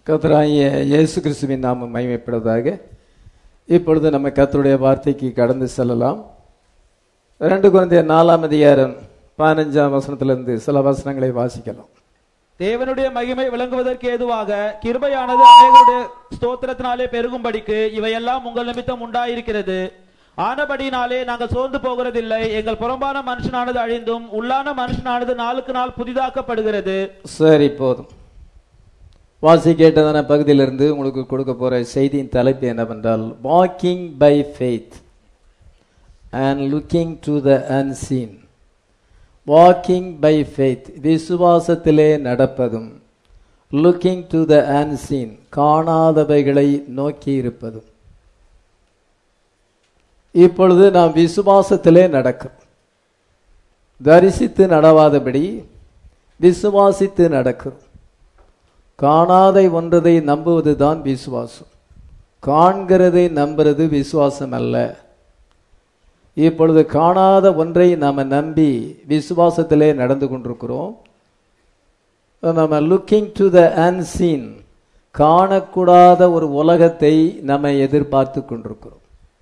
கர்த்தராகிய இயேசு கிறிஸ்துவின் நாமம் மகிமைப்படுவதாக இப்பொழுது நம்ம கர்த்தருடைய வார்த்தைக்கு கடந்து செல்லலாம் ரெண்டு குழந்தைய நாலாம் அதிகாரம் பதினஞ்சாம் வசனத்திலிருந்து சில வசனங்களை வாசிக்கலாம் தேவனுடைய மகிமை விளங்குவதற்கு ஏதுவாக கிருபையானது அநேகருடைய ஸ்தோத்திரத்தினாலே பெருகும்படிக்கு இவையெல்லாம் உங்கள் நிமித்தம் உண்டாயிருக்கிறது ஆனபடினாலே நாங்கள் சோர்ந்து போகிறதில்லை எங்கள் புறம்பான மனுஷனானது அழிந்தும் உள்ளான மனுஷனானது நாளுக்கு நாள் புதிதாக்கப்படுகிறது சரி போதும் வாசி கேட்டதான பகுதியிலிருந்து உங்களுக்கு கொடுக்க போற செய்தியின் தலைப்பு என்னவென்றால் walking by faith and looking to the unseen walking by faith விசுவாசத்திலே நடப்பதும் லுக்கிங் டு த unseen காணாதவைகளை நோக்கி இருப்பதும் இப்பொழுது நாம் விசுவாசத்திலே நடக்கும் தரிசித்து நடவாதபடி விசுவாசித்து நடக்கும் காணாதை ஒன்றதை நம்புவதுதான் விசுவாசம் காண்கிறதை நம்புறது விசுவாசம் அல்ல இப்பொழுது காணாத ஒன்றை நாம நம்பி விசுவாசத்திலே நடந்து கொண்டிருக்கிறோம் நம்ம லுக்கிங் டு த unseen காணக்கூடாத ஒரு உலகத்தை நம்ம எதிர்பார்த்து கொண்டிருக்கிறோம்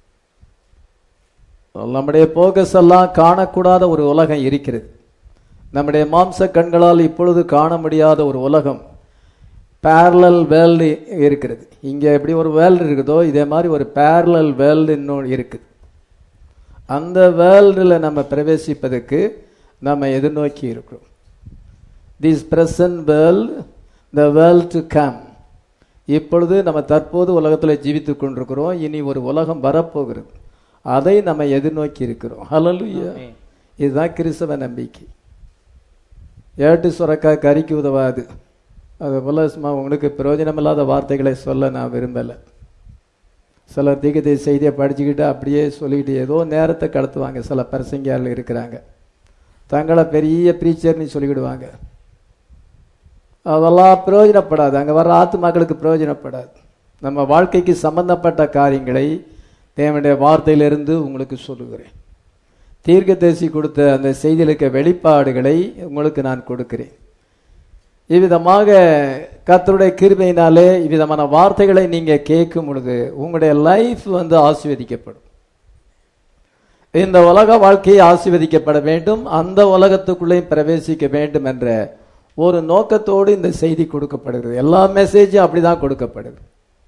நம்முடைய போகஸ் எல்லாம் காணக்கூடாத ஒரு உலகம் இருக்கிறது நம்முடைய மாம்ச கண்களால் இப்பொழுது காண முடியாத ஒரு உலகம் பேரலல் வேர்ல்டு இருக்கிறது இங்கே எப்படி ஒரு வேர்ல்டு இருக்குதோ இதே மாதிரி ஒரு பேரலல் வேர்ல்டு இன்னும் இருக்குது அந்த வேர்ல்டில் நம்ம பிரவேசிப்பதற்கு நம்ம எதிர்நோக்கி இருக்கிறோம் this present world the world to come இப்பொழுது நம்ம தற்போது உலகத்தில் ஜீவித்து கொண்டிருக்கிறோம் இனி ஒரு உலகம் வரப்போகிறது அதை நம்ம எதிர்நோக்கி இருக்கிறோம் ஹலலுயா இதுதான் கிறிஸ்தவ நம்பிக்கை ஏட்டு சுரக்காய் கறிக்கு உதவாது அது போல சும்மா உங்களுக்கு பிரயோஜனமில்லாத வார்த்தைகளை சொல்ல நான் விரும்பலை சிலர் தீகத்தை செய்தியை படிச்சுக்கிட்டு அப்படியே சொல்லிக்கிட்டு ஏதோ நேரத்தை கடத்துவாங்க சில பிரசங்கியார்கள் இருக்கிறாங்க தங்களை பெரிய ப்ரீச்சர்னு சொல்லிக்கிடுவாங்க அதெல்லாம் பிரயோஜனப்படாது அங்கே வர்ற ஆத்துமாக்களுக்கு பிரயோஜனப்படாது நம்ம வாழ்க்கைக்கு சம்பந்தப்பட்ட காரியங்களை தேவனுடைய வார்த்தையிலிருந்து உங்களுக்கு சொல்லுகிறேன் தீர்க்கதரிசி கொடுத்த அந்த செய்தியில் இருக்க வெளிப்பாடுகளை உங்களுக்கு நான் கொடுக்கிறேன் இவ்விதமாக கத்தருடைய கிருபையினாலே இவ்விதமான வார்த்தைகளை நீங்க கேட்கும் பொழுது உங்களுடைய லைஃப் வந்து ஆசீர்வதிக்கப்படும் இந்த உலக வாழ்க்கையை ஆசீர்வதிக்கப்பட வேண்டும் அந்த உலகத்துக்குள்ளேயும் பிரவேசிக்க வேண்டும் என்ற ஒரு நோக்கத்தோடு இந்த செய்தி கொடுக்கப்படுகிறது எல்லா மெசேஜும் அப்படிதான் கொடுக்கப்படுது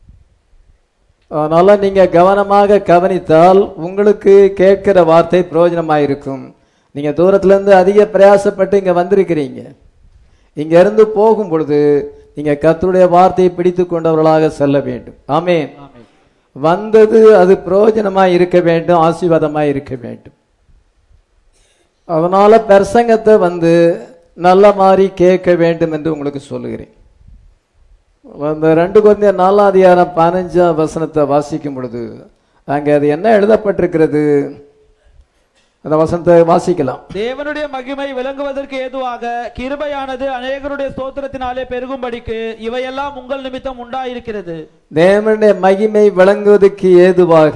அதனால நீங்க கவனமாக கவனித்தால் உங்களுக்கு கேட்கிற வார்த்தை பிரயோஜனமாக இருக்கும் நீங்க தூரத்துல இருந்து அதிக பிரயாசப்பட்டு இங்க வந்திருக்கிறீங்க இங்க இருந்து போகும் பொழுது நீங்க கத்தருடைய வார்த்தையை பிடித்து கொண்டவர்களாக செல்ல வேண்டும் ஆமேன் வந்தது அது பிரயோஜனமாய் இருக்க வேண்டும் ஆசீர்வாதமாய் இருக்க வேண்டும் அதனால பிரசங்கத்தை வந்து நல்ல மாதிரி கேட்க வேண்டும் என்று உங்களுக்கு சொல்லுகிறேன் அந்த ரெண்டு குழந்தைய நாலாதிகாரம் பதினஞ்சாம் வசனத்தை வாசிக்கும் பொழுது அங்கே அது என்ன எழுதப்பட்டிருக்கிறது அந்த வசனத்தை வாசிக்கலாம் தேவனுடைய மகிமை விளங்குவதற்கு ஏதுவாக கிருபையானது அநேகருடைய ஸ்தோத்திரத்தினாலே பெருகும்படிக்கு இவையெல்லாம் உங்கள் நிமித்தம் உண்டாயிருக்கிறது தேவனுடைய மகிமை விளங்குவதற்கு ஏதுவாக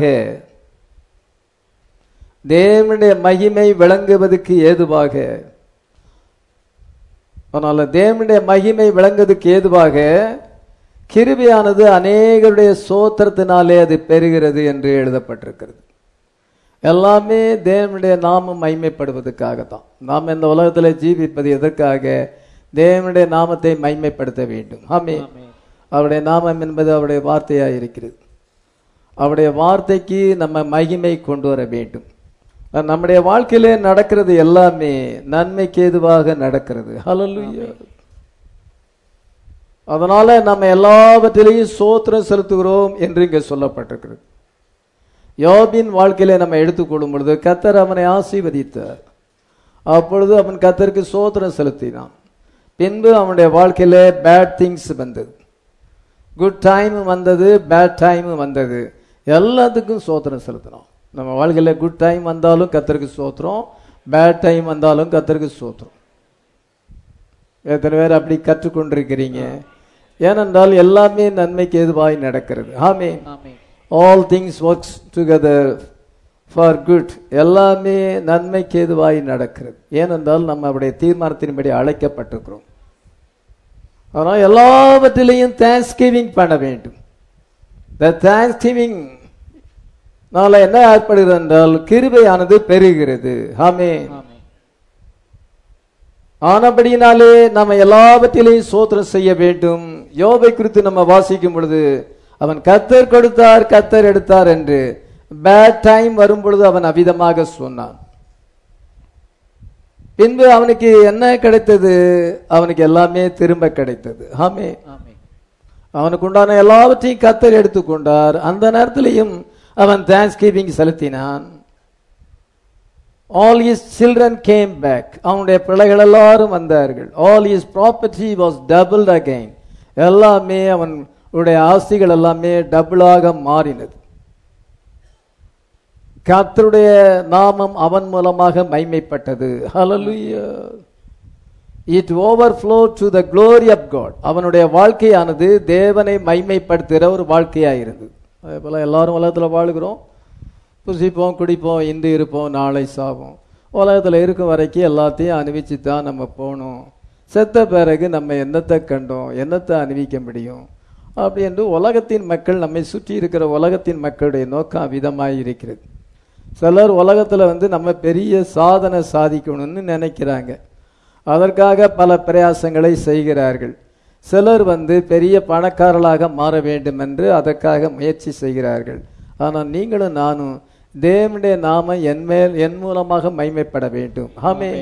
தேவனுடைய மகிமை விளங்குவதற்கு ஏதுவாக அதனால தேவனுடைய மகிமை விளங்குவதற்கு ஏதுவாக கிருபையானது அநேகருடைய சோத்திரத்தினாலே அது பெறுகிறது என்று எழுதப்பட்டிருக்கிறது எல்லாமே தேவனுடைய நாமம் மைமைப்படுவதற்காக தான் நாம் இந்த உலகத்தில் ஜீவிப்பது எதற்காக தேவனுடைய நாமத்தை மைமைப்படுத்த வேண்டும் ஆமே அவருடைய நாமம் என்பது அவருடைய வார்த்தையாக இருக்கிறது அவருடைய வார்த்தைக்கு நம்ம மகிமை கொண்டு வர வேண்டும் நம்முடைய வாழ்க்கையிலே நடக்கிறது எல்லாமே நன்மைக்கு ஏதுவாக நடக்கிறது ஹலலுயா அதனால நம்ம எல்லாவற்றிலையும் சோத்திரம் செலுத்துகிறோம் என்று இங்கே சொல்லப்பட்டிருக்கிறது யோபின் வாழ்க்கையில நம்ம எடுத்துக்கொள்ளும் பொழுது கத்தர் அவனை ஆசீர்வதித்தார் அப்பொழுது அவன் கத்தருக்கு சோத்திரம் செலுத்தினான் பின்பு அவனுடைய வாழ்க்கையில பேட் திங்ஸ் வந்தது குட் டைம் வந்தது பேட் டைம் வந்தது எல்லாத்துக்கும் சோத்திரம் செலுத்தினோம் நம்ம வாழ்க்கையில குட் டைம் வந்தாலும் கத்தருக்கு சோத்திரம் பேட் டைம் வந்தாலும் கத்தருக்கு சோத்திரம் எத்தனை பேர் அப்படி கற்றுக்கொண்டிருக்கிறீங்க ஏனென்றால் எல்லாமே நன்மைக்கு எதுவாய் நடக்கிறது ஆமே all things works together for good எல்லாமே நன்மைக்கு ஏதுவாய் நடக்கிறது ஏனென்றால் நம்ம அவருடைய தீர்மானத்தின்படி அழைக்கப்பட்டிருக்கிறோம் அதனால் எல்லாவற்றிலையும் தேங்க்ஸ் கிவிங் பண்ண வேண்டும் இந்த தேங்க்ஸ் கிவிங் நாள என்ன ஏற்படுகிறது என்றால் கிருபையானது பெருகிறது ஆமே ஆமென். ஆனபடியினாலே நம்ம எல்லாவற்றிலையும் சோத்திரம் செய்ய வேண்டும் யோபை குறித்து நம்ம வாசிக்கும் பொழுது அவன் கத்தர் கொடுத்தார் கத்தர் எடுத்தார் என்று பேட் டைம் வரும் பொழுது அவன் அவிதமாக சொன்னான் பின்பு அவனுக்கு என்ன கிடைத்தது அவனுக்கு எல்லாமே திரும்ப கிடைத்தது ஆமே ஆமென். அவனுக்கு உண்டான எல்லாவற்றையும் கத்தர் எடுத்துக்கொண்டார் அந்த நேரத்திலையும் அவன் தேங்க்ஸ் கிவிங் செலுத்தினான் all his children came back அவனுடைய பிள்ளைகள் எல்லாரும் வந்தார்கள் all his property was double again எல்லாமே அவனுடைய ஆஸ்திகள் எல்லாமே டபுளாக மாறினது கர்த்தருடைய நாமம் அவன் மூலமாக மைமைப்பட்டது hallelujah it overflow to the glory of God அவனுடைய வாழ்க்கையானது தேவனை மைமைப்படுத்துகிற ஒரு வாழ்க்கையாக இருந்தது அதே போல் எல்லாரும் உலகத்தில் வாழுகிறோம் புசிப்போம் குடிப்போம் இன்று இருப்போம் நாளை சாவோம் உலகத்தில் இருக்கும் வரைக்கும் எல்லாத்தையும் அனுபவிச்சு தான் நம்ம போகணும் செத்த பிறகு நம்ம என்னத்தை கண்டோம் என்னத்தை அனுபவிக்க முடியும் அப்படி என்று உலகத்தின் மக்கள் நம்மை சுற்றி இருக்கிற உலகத்தின் மக்களுடைய நோக்கம் விதமாய் இருக்கிறது சிலர் உலகத்தில் வந்து நம்ம பெரிய சாதனை சாதிக்கணும்னு நினைக்கிறாங்க அதற்காக பல பிரயாசங்களை செய்கிறார்கள் சிலர் வந்து பெரிய பணக்காரர்களாக மாற வேண்டும் என்று அதற்காக முயற்சி செய்கிறார்கள் ஆனால் நீங்களும் நானும் தேவனுடைய நாம என் மேல் என் மூலமாக மைமைப்பட வேண்டும் ஆமே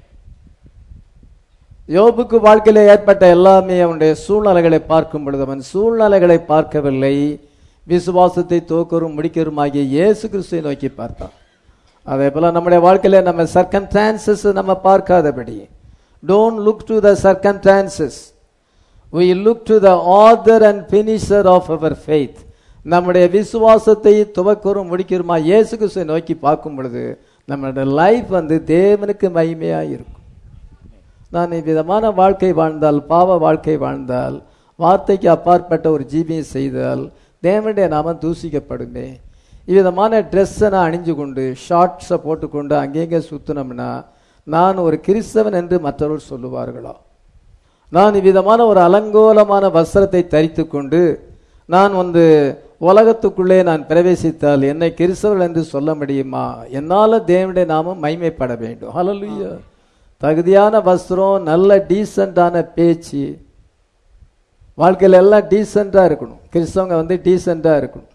யோபுக்கு வாழ்க்கையில ஏற்பட்ட எல்லாமே அவனுடைய சூழ்நிலைகளை பார்க்கும் பொழுது அவன் சூழ்நிலைகளை பார்க்கவில்லை விசுவாசத்தை தோக்கரும் முடிக்கரும் ஆகிய இயேசு கிறிஸ்துவை நோக்கி பார்த்தான் அதே போல நம்முடைய வாழ்க்கையில நம்ம சர்க்கம்டான்சஸ் நம்ம பார்க்காதபடி don't look to the circumstances we look to the author and finisher of our faith நம்முடைய விசுவாசத்தை துவக்கரும் முடிக்கிறோமா இயேசு கிறிஸ்துவை நோக்கி பார்க்கும் பொழுது நம்மளுடைய லைஃப் வந்து தேவனுக்கு மகிமையா இருக்கும் நான் இவ்விதமான வாழ்க்கை வாழ்ந்தால் பாவ வாழ்க்கை வாழ்ந்தால் வார்த்தைக்கு அப்பாற்பட்ட ஒரு ஜீவியை செய்தால் தேவனுடைய நாமம் தூசிக்கப்படுமே இவ்விதமான ட்ரெஸ்ஸை நான் அணிஞ்சு கொண்டு ஷார்ட்ஸை போட்டுக்கொண்டு அங்கேங்க சுற்றினோம்னா நான் ஒரு கிறிஸ்தவன் என்று மற்றவர்கள் சொல்லுவார்களா நான் இவ்விதமான ஒரு அலங்கோலமான வஸ்திரத்தை தரித்து கொண்டு நான் வந்து உலகத்துக்குள்ளே நான் பிரவேசித்தால் என்னை கிறிஸ்தவர்கள் என்று சொல்ல முடியுமா என்னால் தேவனுடைய நாமம் மைமைப்பட வேண்டும் ஹalleluya தகுதியான வஸ்திரம் நல்ல டீசெண்டான பேச்சு வாழ்க்கையில எல்லாம் டீசெண்டாக இருக்கணும் கிறிஸ்தவங்க வந்து டீசெண்டாக இருக்கணும்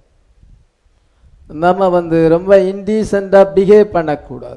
நம்ம வந்து ரொம்ப இன்டீசெண்டாக பிஹேவ் பண்ணக்கூடாது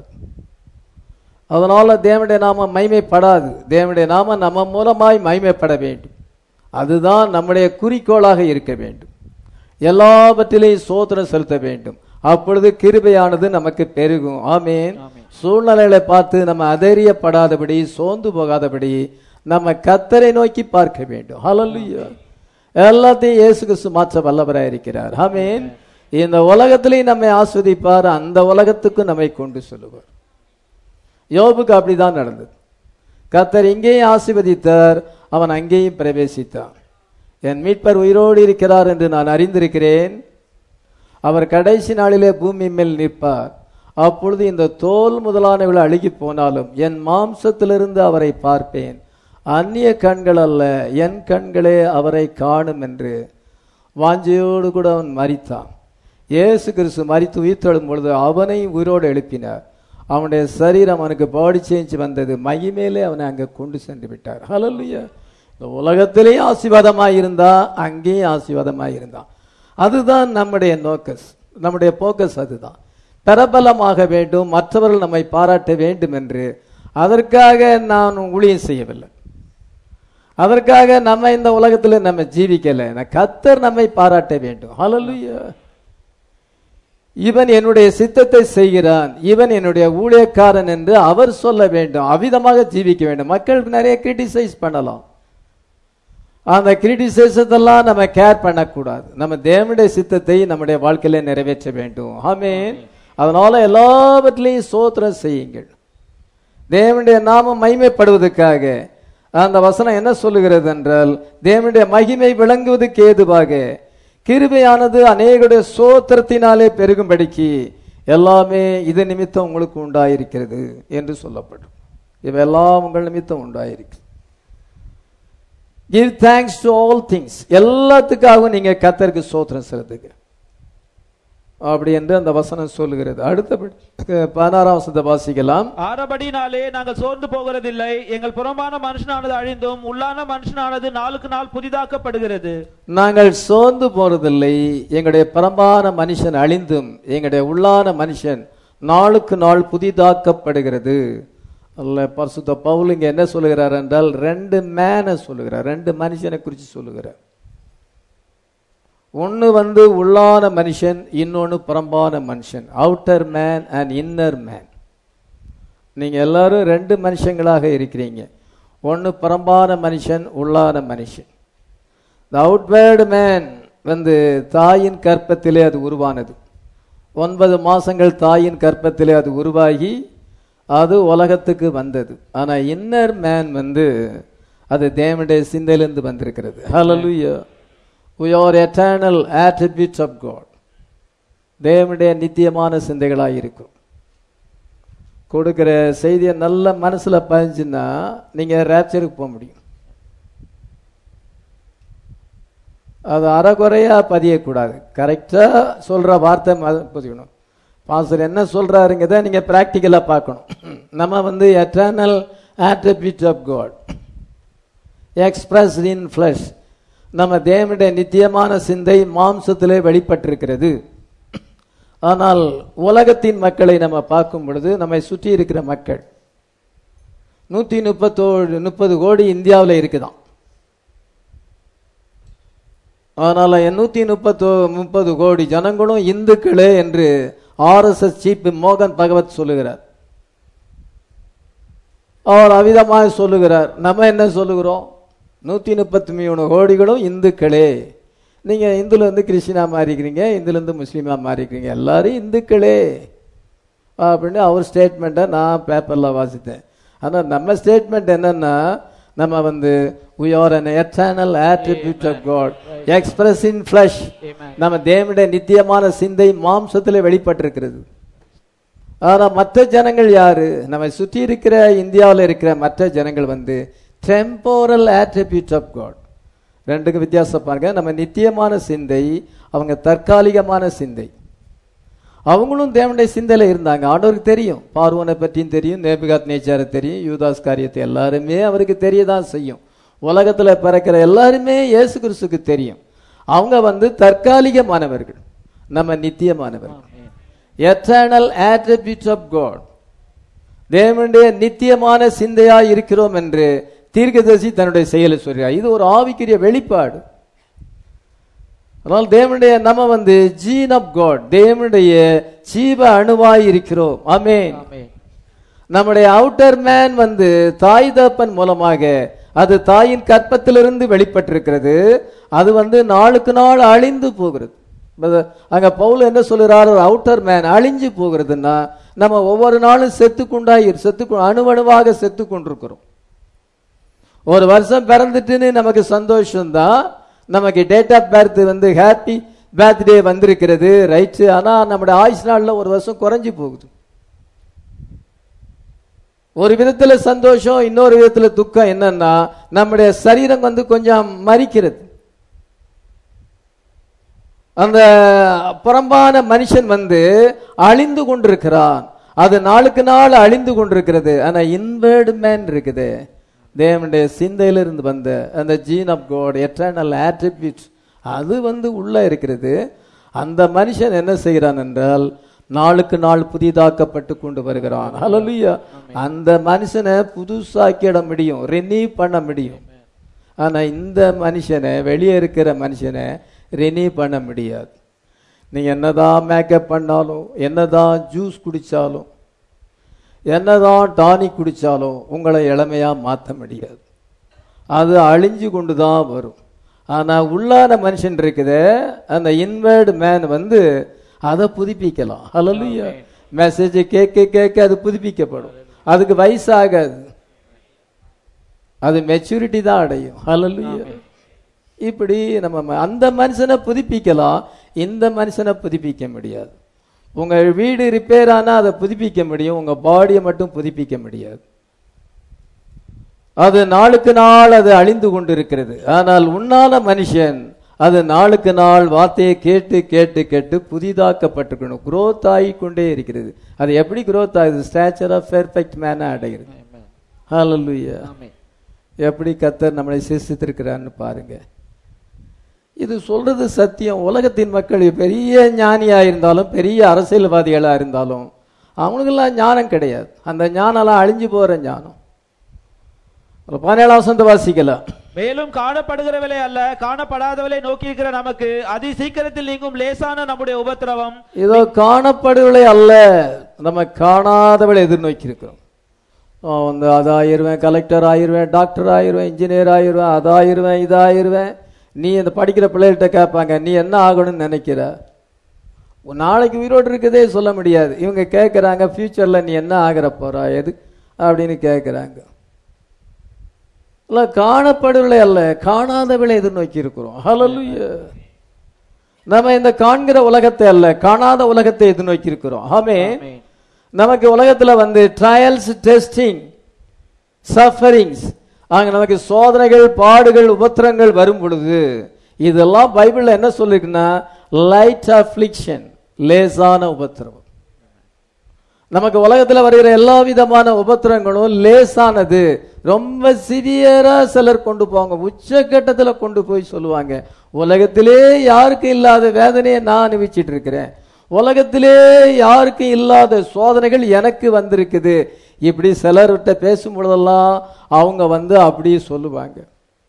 அதனால தேவனுடைய நாம மைமைப்படாது தேவனுடைய நாம நம்ம மூலமாய் மைமைப்பட வேண்டும் அதுதான் நம்முடைய குறிக்கோளாக இருக்க வேண்டும் எல்லாவற்றிலையும் சோதனை செலுத்த வேண்டும் அப்பொழுது கிருபையானது நமக்கு பெருகும் ஆமேன் சூழ்நிலைகளை பார்த்து நம்ம அதரியப்படாதபடி சோர்ந்து போகாதபடி நம்ம கத்தரை நோக்கி பார்க்க வேண்டும் ஹalleluya எல்லாத்தையும் இயேசு கிறிஸ்து மாற்ற வல்லவராக இருக்கிறார் ஆமேன் இந்த உலகத்திலையும் நம்மை ஆஸ்வதிப்பார் அந்த உலகத்துக்கு நம்மை கொண்டு செல்லுவார் யோபுக்கு அப்படிதான் நடந்தது கத்தர் இங்கேயும் ஆசீர்வதித்தார் அவன் அங்கேயும் பிரவேசித்தான் என் மீட்பர் உயிரோடு இருக்கிறார் என்று நான் அறிந்திருக்கிறேன் அவர் கடைசி நாளிலே பூமி மேல் நிற்பார் அப்பொழுது இந்த தோல் முதலானவர்கள் அழுகி போனாலும் என் மாம்சத்திலிருந்து அவரை பார்ப்பேன் அந்நிய கண்கள் அல்ல என் கண்களே அவரை காணும் என்று வாஞ்சையோடு கூட அவன் மரித்தான் இயேசு கிறிஸ்து மரித்து உயிர்த்தெழும் பொழுது அவனை உயிரோடு எழுப்பினார் அவனுடைய சரீரம் அவனுக்கு பாடி சேஞ்ச் வந்தது மகிமேலே அவனை அங்கே கொண்டு சென்று விட்டார் ஹalleluya இந்த உலகத்திலேயும் ஆசீர்வாதமாக இருந்தா அங்கேயும் ஆசீர்வாதமாக இருந்தான் அதுதான் நம்முடைய நோக்கஸ் நம்முடைய போக்கஸ் அதுதான் பிரபலமாக வேண்டும் மற்றவர்கள் நம்மை பாராட்ட வேண்டும் என்று அதற்காக நான் ஊழியம் செய்யவில்லை அதற்காக நம்ம இந்த உலகத்தில் நம்ம ஜீவிக்கல கத்தர் நம்மை பாராட்ட வேண்டும் ஹalleluya இவன் என்னுடைய சித்தத்தை செய்கிறான் இவன் என்னுடைய ஊழியக்காரன் என்று அவர் சொல்ல வேண்டும் அவ்விதமாக ஜீவிக்க வேண்டும் மக்களுக்கு நிறைய கிரிட்டிசைஸ் பண்ணலாம் அந்த கிரிட்டிசைஸத்தெல்லாம் நம்ம கேர் பண்ணக்கூடாது நம்ம தேவனுடைய சித்தத்தை நம்முடைய வாழ்க்கையில நிறைவேற்ற வேண்டும் ஆமேன் அதனால எல்லாவற்றிலையும் சோத்திரம் செய்யுங்கள் தேவனுடைய நாமம் மைமைப்படுவதற்காக அந்த வசனம் என்ன சொல்லுகிறது என்றால் தேவனுடைய மகிமை விளங்குவதற்கு ஏதுவாக கிருபையானது அநேகருடைய சோத்திரத்தினாலே பெருகும்படிக்கு எல்லாமே இது நிமித்தம் உங்களுக்கு உண்டாயிருக்கிறது என்று சொல்லப்படும் இவையெல்லாம் உங்கள் நிமித்தம் உண்டாயிருக்கு give thanks to all things எல்லாத்துக்காகவும் நீங்க கத்தருக்கு சோத்திரம் செலுத்துங்க அப்படி என்று அந்த வசனம் சொல்லுகிறது அடுத்தபடி பதினாறாம் வசனத்தை வாசிக்கலாம் ஆறபடினாலே நாங்கள் சோர்ந்து போகிறதில்லை எங்கள் புறம்பான மனுஷனானது அழிந்தும் உள்ளான மனுஷனானது நாளுக்கு நாள் புதிதாக்கப்படுகிறது நாங்கள் சோர்ந்து போறதில்லை எங்களுடைய பரம்பான மனுஷன் அழிந்தும் எங்களுடைய உள்ளான மனுஷன் நாளுக்கு நாள் புதிதாக்கப்படுகிறது அல்ல பரிசுத்த பவுல் இங்க என்ன சொல்லுகிறார் என்றால் ரெண்டு மேனை சொல்லுகிறார் ரெண்டு மனுஷனை குறித்து சொல்லுகிறார் ஒன்னு வந்து உள்ளான மனுஷன் இன்னொன்னு புறம்பான மனுஷன் outer man and inner man நீங்க எல்லாரும் ரெண்டு மனுஷங்களாக இருக்கிறீங்க ஒன்னு புறம்பான மனுஷன் உள்ளான மனுஷன் த அவுட்வேர்டு மேன் வந்து தாயின் கற்பத்திலே அது உருவானது ஒன்பது மாசங்கள் தாயின் கற்பத்திலே அது உருவாகி அது உலகத்துக்கு வந்தது ஆனா இன்னர் மேன் வந்து அது தேவனுடைய சிந்தையிலிருந்து வந்திருக்கிறது ஹalleluya we are eternal attributes of god தேவனுடைய நித்தியமான சிந்தைகளாக இருக்கும் கொடுக்கிற செய்தியை நல்ல மனசுல பதிஞ்சுன்னா நீங்க ரேப்சருக்கு போக முடியும் அது அறகுறையா பதியக்கூடாது கரெக்டா சொல்ற வார்த்தை ம- பதியணும் பாஸ்டர் என்ன சொல்றாருங்கிறத நீங்க பிராக்டிக்கலா பார்க்கணும் நம்ம வந்து eternal attribute of God express in flesh நம்ம தேவனுடைய நித்தியமான சிந்தை மாம்சத்திலே வெளிப்பட்டிருக்கிறது ஆனால் உலகத்தின் மக்களை நம்ம பார்க்கும் பொழுது நம்மை சுற்றி இருக்கிற மக்கள் நூத்தி முப்பத்தோடு முப்பது கோடி இந்தியாவில் இருக்குதாம் ஆனால் நூத்தி முப்பத்தோ முப்பது கோடி ஜனங்களும் இந்துக்களே என்று ஆர்எஸ்எஸ் சீப் மோகன் பகவத் சொல்லுகிறார் அவர் அவிதமாக சொல்லுகிறார் நம்ம என்ன சொல்லுகிறோம் நூத்தி முப்பத்தி மூணு கோடிகளும் இந்துக்களே நீங்க இந்துல இருந்து கிறிஸ்டினா மாறிக்கிறீங்க இந்துல இருந்து முஸ்லீமா மாறிக்கிறீங்க எல்லாரும் இந்துக்களே அப்படின்னு அவர் ஸ்டேட்மெண்ட்டை நான் பேப்பர்ல வாசித்தேன் ஆனா நம்ம ஸ்டேட்மெண்ட் என்னன்னா நம்ம வந்து we are an eternal attribute of god express in flesh நம்ம தேவனுடைய நித்தியமான சிந்தை மாம்சத்திலே வெளிப்பட்டிருக்கிறது ஆனா மற்ற ஜனங்கள் யாரு நம்ம சுற்றி இருக்கிற இந்தியாவில் இருக்கிற மற்ற ஜனங்கள் வந்து டெம்போரல் attribute ஆஃப் காட் ரெண்டுக்கும் வித்தியாசம் பாருங்க நம்ம நித்தியமான சிந்தை அவங்க தற்காலிகமான சிந்தை அவங்களும் தேவனுடைய சிந்தையில இருந்தாங்க ஆண்டவருக்கு தெரியும் பார்வனை பற்றியும் தெரியும் நேபிகாத் நேச்சாரை தெரியும் யூதாஸ் காரியத்தை எல்லாருமே அவருக்கு தெரியதான் செய்யும் உலகத்துல பிறக்கிற எல்லாருமே இயேசு கிறிஸ்துக்கு தெரியும் அவங்க வந்து தற்காலிகமானவர்கள் நம்ம நித்தியமானவர்கள் எட்டர்னல் attributes ஆஃப் காட் தேவனுடைய நித்தியமான சிந்தையா இருக்கிறோம் என்று தீர்க்கதரிசி தன்னுடைய செயலை சொல்கிறார் இது ஒரு ஆவிக்குரிய வெளிப்பாடு அதனால் தேவனுடைய நம்ம வந்து ஜீன் ஆஃப் காட் தேவனுடைய ஜீவ அணுவாய் இருக்கிறோம் ஆமென் நம்முடைய அவுட்டர் மேன் வந்து தாய் தப்பன் மூலமாக அது தாயின் கற்பத்திலிருந்து வெளிப்பட்டிருக்கிறது அது வந்து நாளுக்கு நாள் அழிந்து போகிறது பத- அங்க பவுல் என்ன சொல்லுறார் ஒரு அவுட்டர் மேன் அழிஞ்சு போகிறதுன்னா நம்ம ஒவ்வொரு நாளும் செத்து கொண்டாய் செத்து கொ- அணுவணுவாக செத்து கொண்டிருக்கிறோம் ஒரு வருஷம் பிறந்துட்டுன்னு நமக்கு சந்தோஷம்தான் நமக்கு டேட் ஆஃப் பர்த் வந்து ஹாப்பி பர்த்டே வந்திருக்கிறது ரைட்டு ஆனா நம்முடைய ஆயுஷ் நாள்ல ஒரு வருஷம் குறைஞ்சு போகுது ஒரு விதத்துல சந்தோஷம் இன்னொரு விதத்துல துக்கம் என்னன்னா நம்முடைய சரீரம் வந்து கொஞ்சம் மறிக்கிறது அந்த புறம்பான மனுஷன் வந்து அழிந்து கொண்டிருக்கிறான் அது நாளுக்கு நாள் அழிந்து கொண்டிருக்கிறது ஆனா இன்வேர்டு மேன் இருக்குது தேவனுடைய சிந்தையிலிருந்து வந்த அந்த gene of God eternal attributes அது வந்து உள்ள இருக்கிறது அந்த மனுஷன் என்ன செய்கிறான் என்றால் நாளுக்கு நாள் புதிதாக்கப்பட்டு கொண்டு வருகிறான் ஹalleluya அந்த மனுஷனை புதுசாக்கிட முடியும் ரெனியூ பண்ண முடியும் ஆனா இந்த மனுஷனை வெளியே இருக்கிற மனுஷனை ரெனியூ பண்ண முடியாது நீங்க என்னதான் மேக்கப் பண்ணாலும் என்னதான் ஜூஸ் குடிச்சாலும் என்னதான் டானிக் குடிச்சாலும் உங்களை இளமையா மாற்ற முடியாது அது அழிஞ்சு கொண்டு தான் வரும் ஆனா உள்ளான மனுஷன் இருக்குதே அந்த இன்வேர்டு மேன் வந்து அதை புதுப்பிக்கலாம் ஹalleluya மெசேஜ் கேட்க கேட்க அது புதுப்பிக்கப்படும் அதுக்கு வயசாகாது அது மெச்சூரிட்டி தான் அடையும் ஹalleluya இப்படி நம்ம ம- அந்த மனுஷனை புதுப்பிக்கலாம் இந்த மனுஷனை புதுப்பிக்க முடியாது உங்க வீடு ரிப்பேர் ஆனா அதை புதுப்பிக்க முடியும் உங்க பாடியை மட்டும் புதுப்பிக்க முடியாது அது நாளுக்கு நாள் அது அழிந்து கொண்டிருக்கிறது ஆனால் உன்னால மனுஷன் அது நாளுக்கு நாள் வார்த்தையை கேட்டு கேட்டு கேட்டு புதிதாக்கப்பட்டிருக்கணும் growth ஆகிக் கொண்டே இருக்கிறது அது எப்படி growth ஆகுது ஸ்டாச்சர் ஆஃப் பெர்ஃபெக்ட் மேன அடைகிறது ஹalleluya எப்படி கத்தர் நம்மளை சிருஷ்டித்திருக்கிறான்னு பாருங்க இது சொல்றது சத்தியம் உலகத்தின் மக்கள் பெரிய ஞானியா இருந்தாலும் பெரிய அரசியல்வாதிகளா இருந்தாலும் அவங்களுக்கெல்லாம் ஞானம் கிடையாது அந்த ஞானம்லாம் அழிஞ்சு போற ஞானம் ஒரு பதினேழாம் வசந்த வாசிக்கலாம் மேலும் காணப்படுகிறவளை அல்ல காணப்படாதவளை நோக்கி இருக்கிற நமக்கு அதி சீக்கிரத்தில் நீங்கும் லேசான நம்முடைய உபத்திரவம் இதோ காணப்படுவளை அல்ல நம்ம காணாதவளை எதிர்நோக்கி இருக்கிறோம் வந்து அதாயிருவேன் கலெக்டர் ஆயிருவேன் டாக்டர் ஆயிருவேன் இன்ஜினியர் ஆயிருவேன் அதாயிருவேன் இதாயிருவேன் நீ அந்த படிக்கிற பிள்ளைகிட்ட கேட்பாங்க நீ என்ன ஆகணும்னு நினைக்கிற உன் நாளைக்கு உயிரோடு இருக்கதே சொல்ல முடியாது இவங்க கேட்குறாங்க ஃபியூச்சரில் நீ என்ன ஆகிற போறா எது அப்படின்னு கேட்குறாங்க இல்லை காணப்படுவளை அல்ல காணாதவளை எதிர்நோக்கி இருக்கிறோம் ஹalleluya நம்ம இந்த காண்கிற உலகத்தை அல்ல காணாத உலகத்தை எதிர்நோக்கி இருக்கிறோம் ஆமே ஆமென். நமக்கு உலகத்துல வந்து ட்ரையல்ஸ் டெஸ்டிங் சஃபரிங்ஸ் அங்க நமக்கு சோதனைகள் பாடுகள் உபத்திரங்கள் வரும் பொழுது இதெல்லாம் பைபிள்ல என்ன சொல்லிருக்குன்னா லைட் அஃப்ளிக்ஷன் லேசான உபத்திரவம் நமக்கு உலகத்துல வருகிற எல்லா விதமான உபத்திரங்களும் லேசானது ரொம்ப சிவியரா சிலர் கொண்டு போவாங்க உச்சக்கட்டத்துல கொண்டு போய் சொல்லுவாங்க உலகத்திலே யாருக்கும் இல்லாத வேதனையை நான் அனுபவிச்சிட்டு இருக்கிறேன் உலகத்திலே யாருக்கும் இல்லாத சோதனைகள் எனக்கு வந்திருக்குது இப்படி சிலர்கிட்ட பேசும் பொழுதெல்லாம் அவங்க வந்து அப்படி சொல்லுவாங்க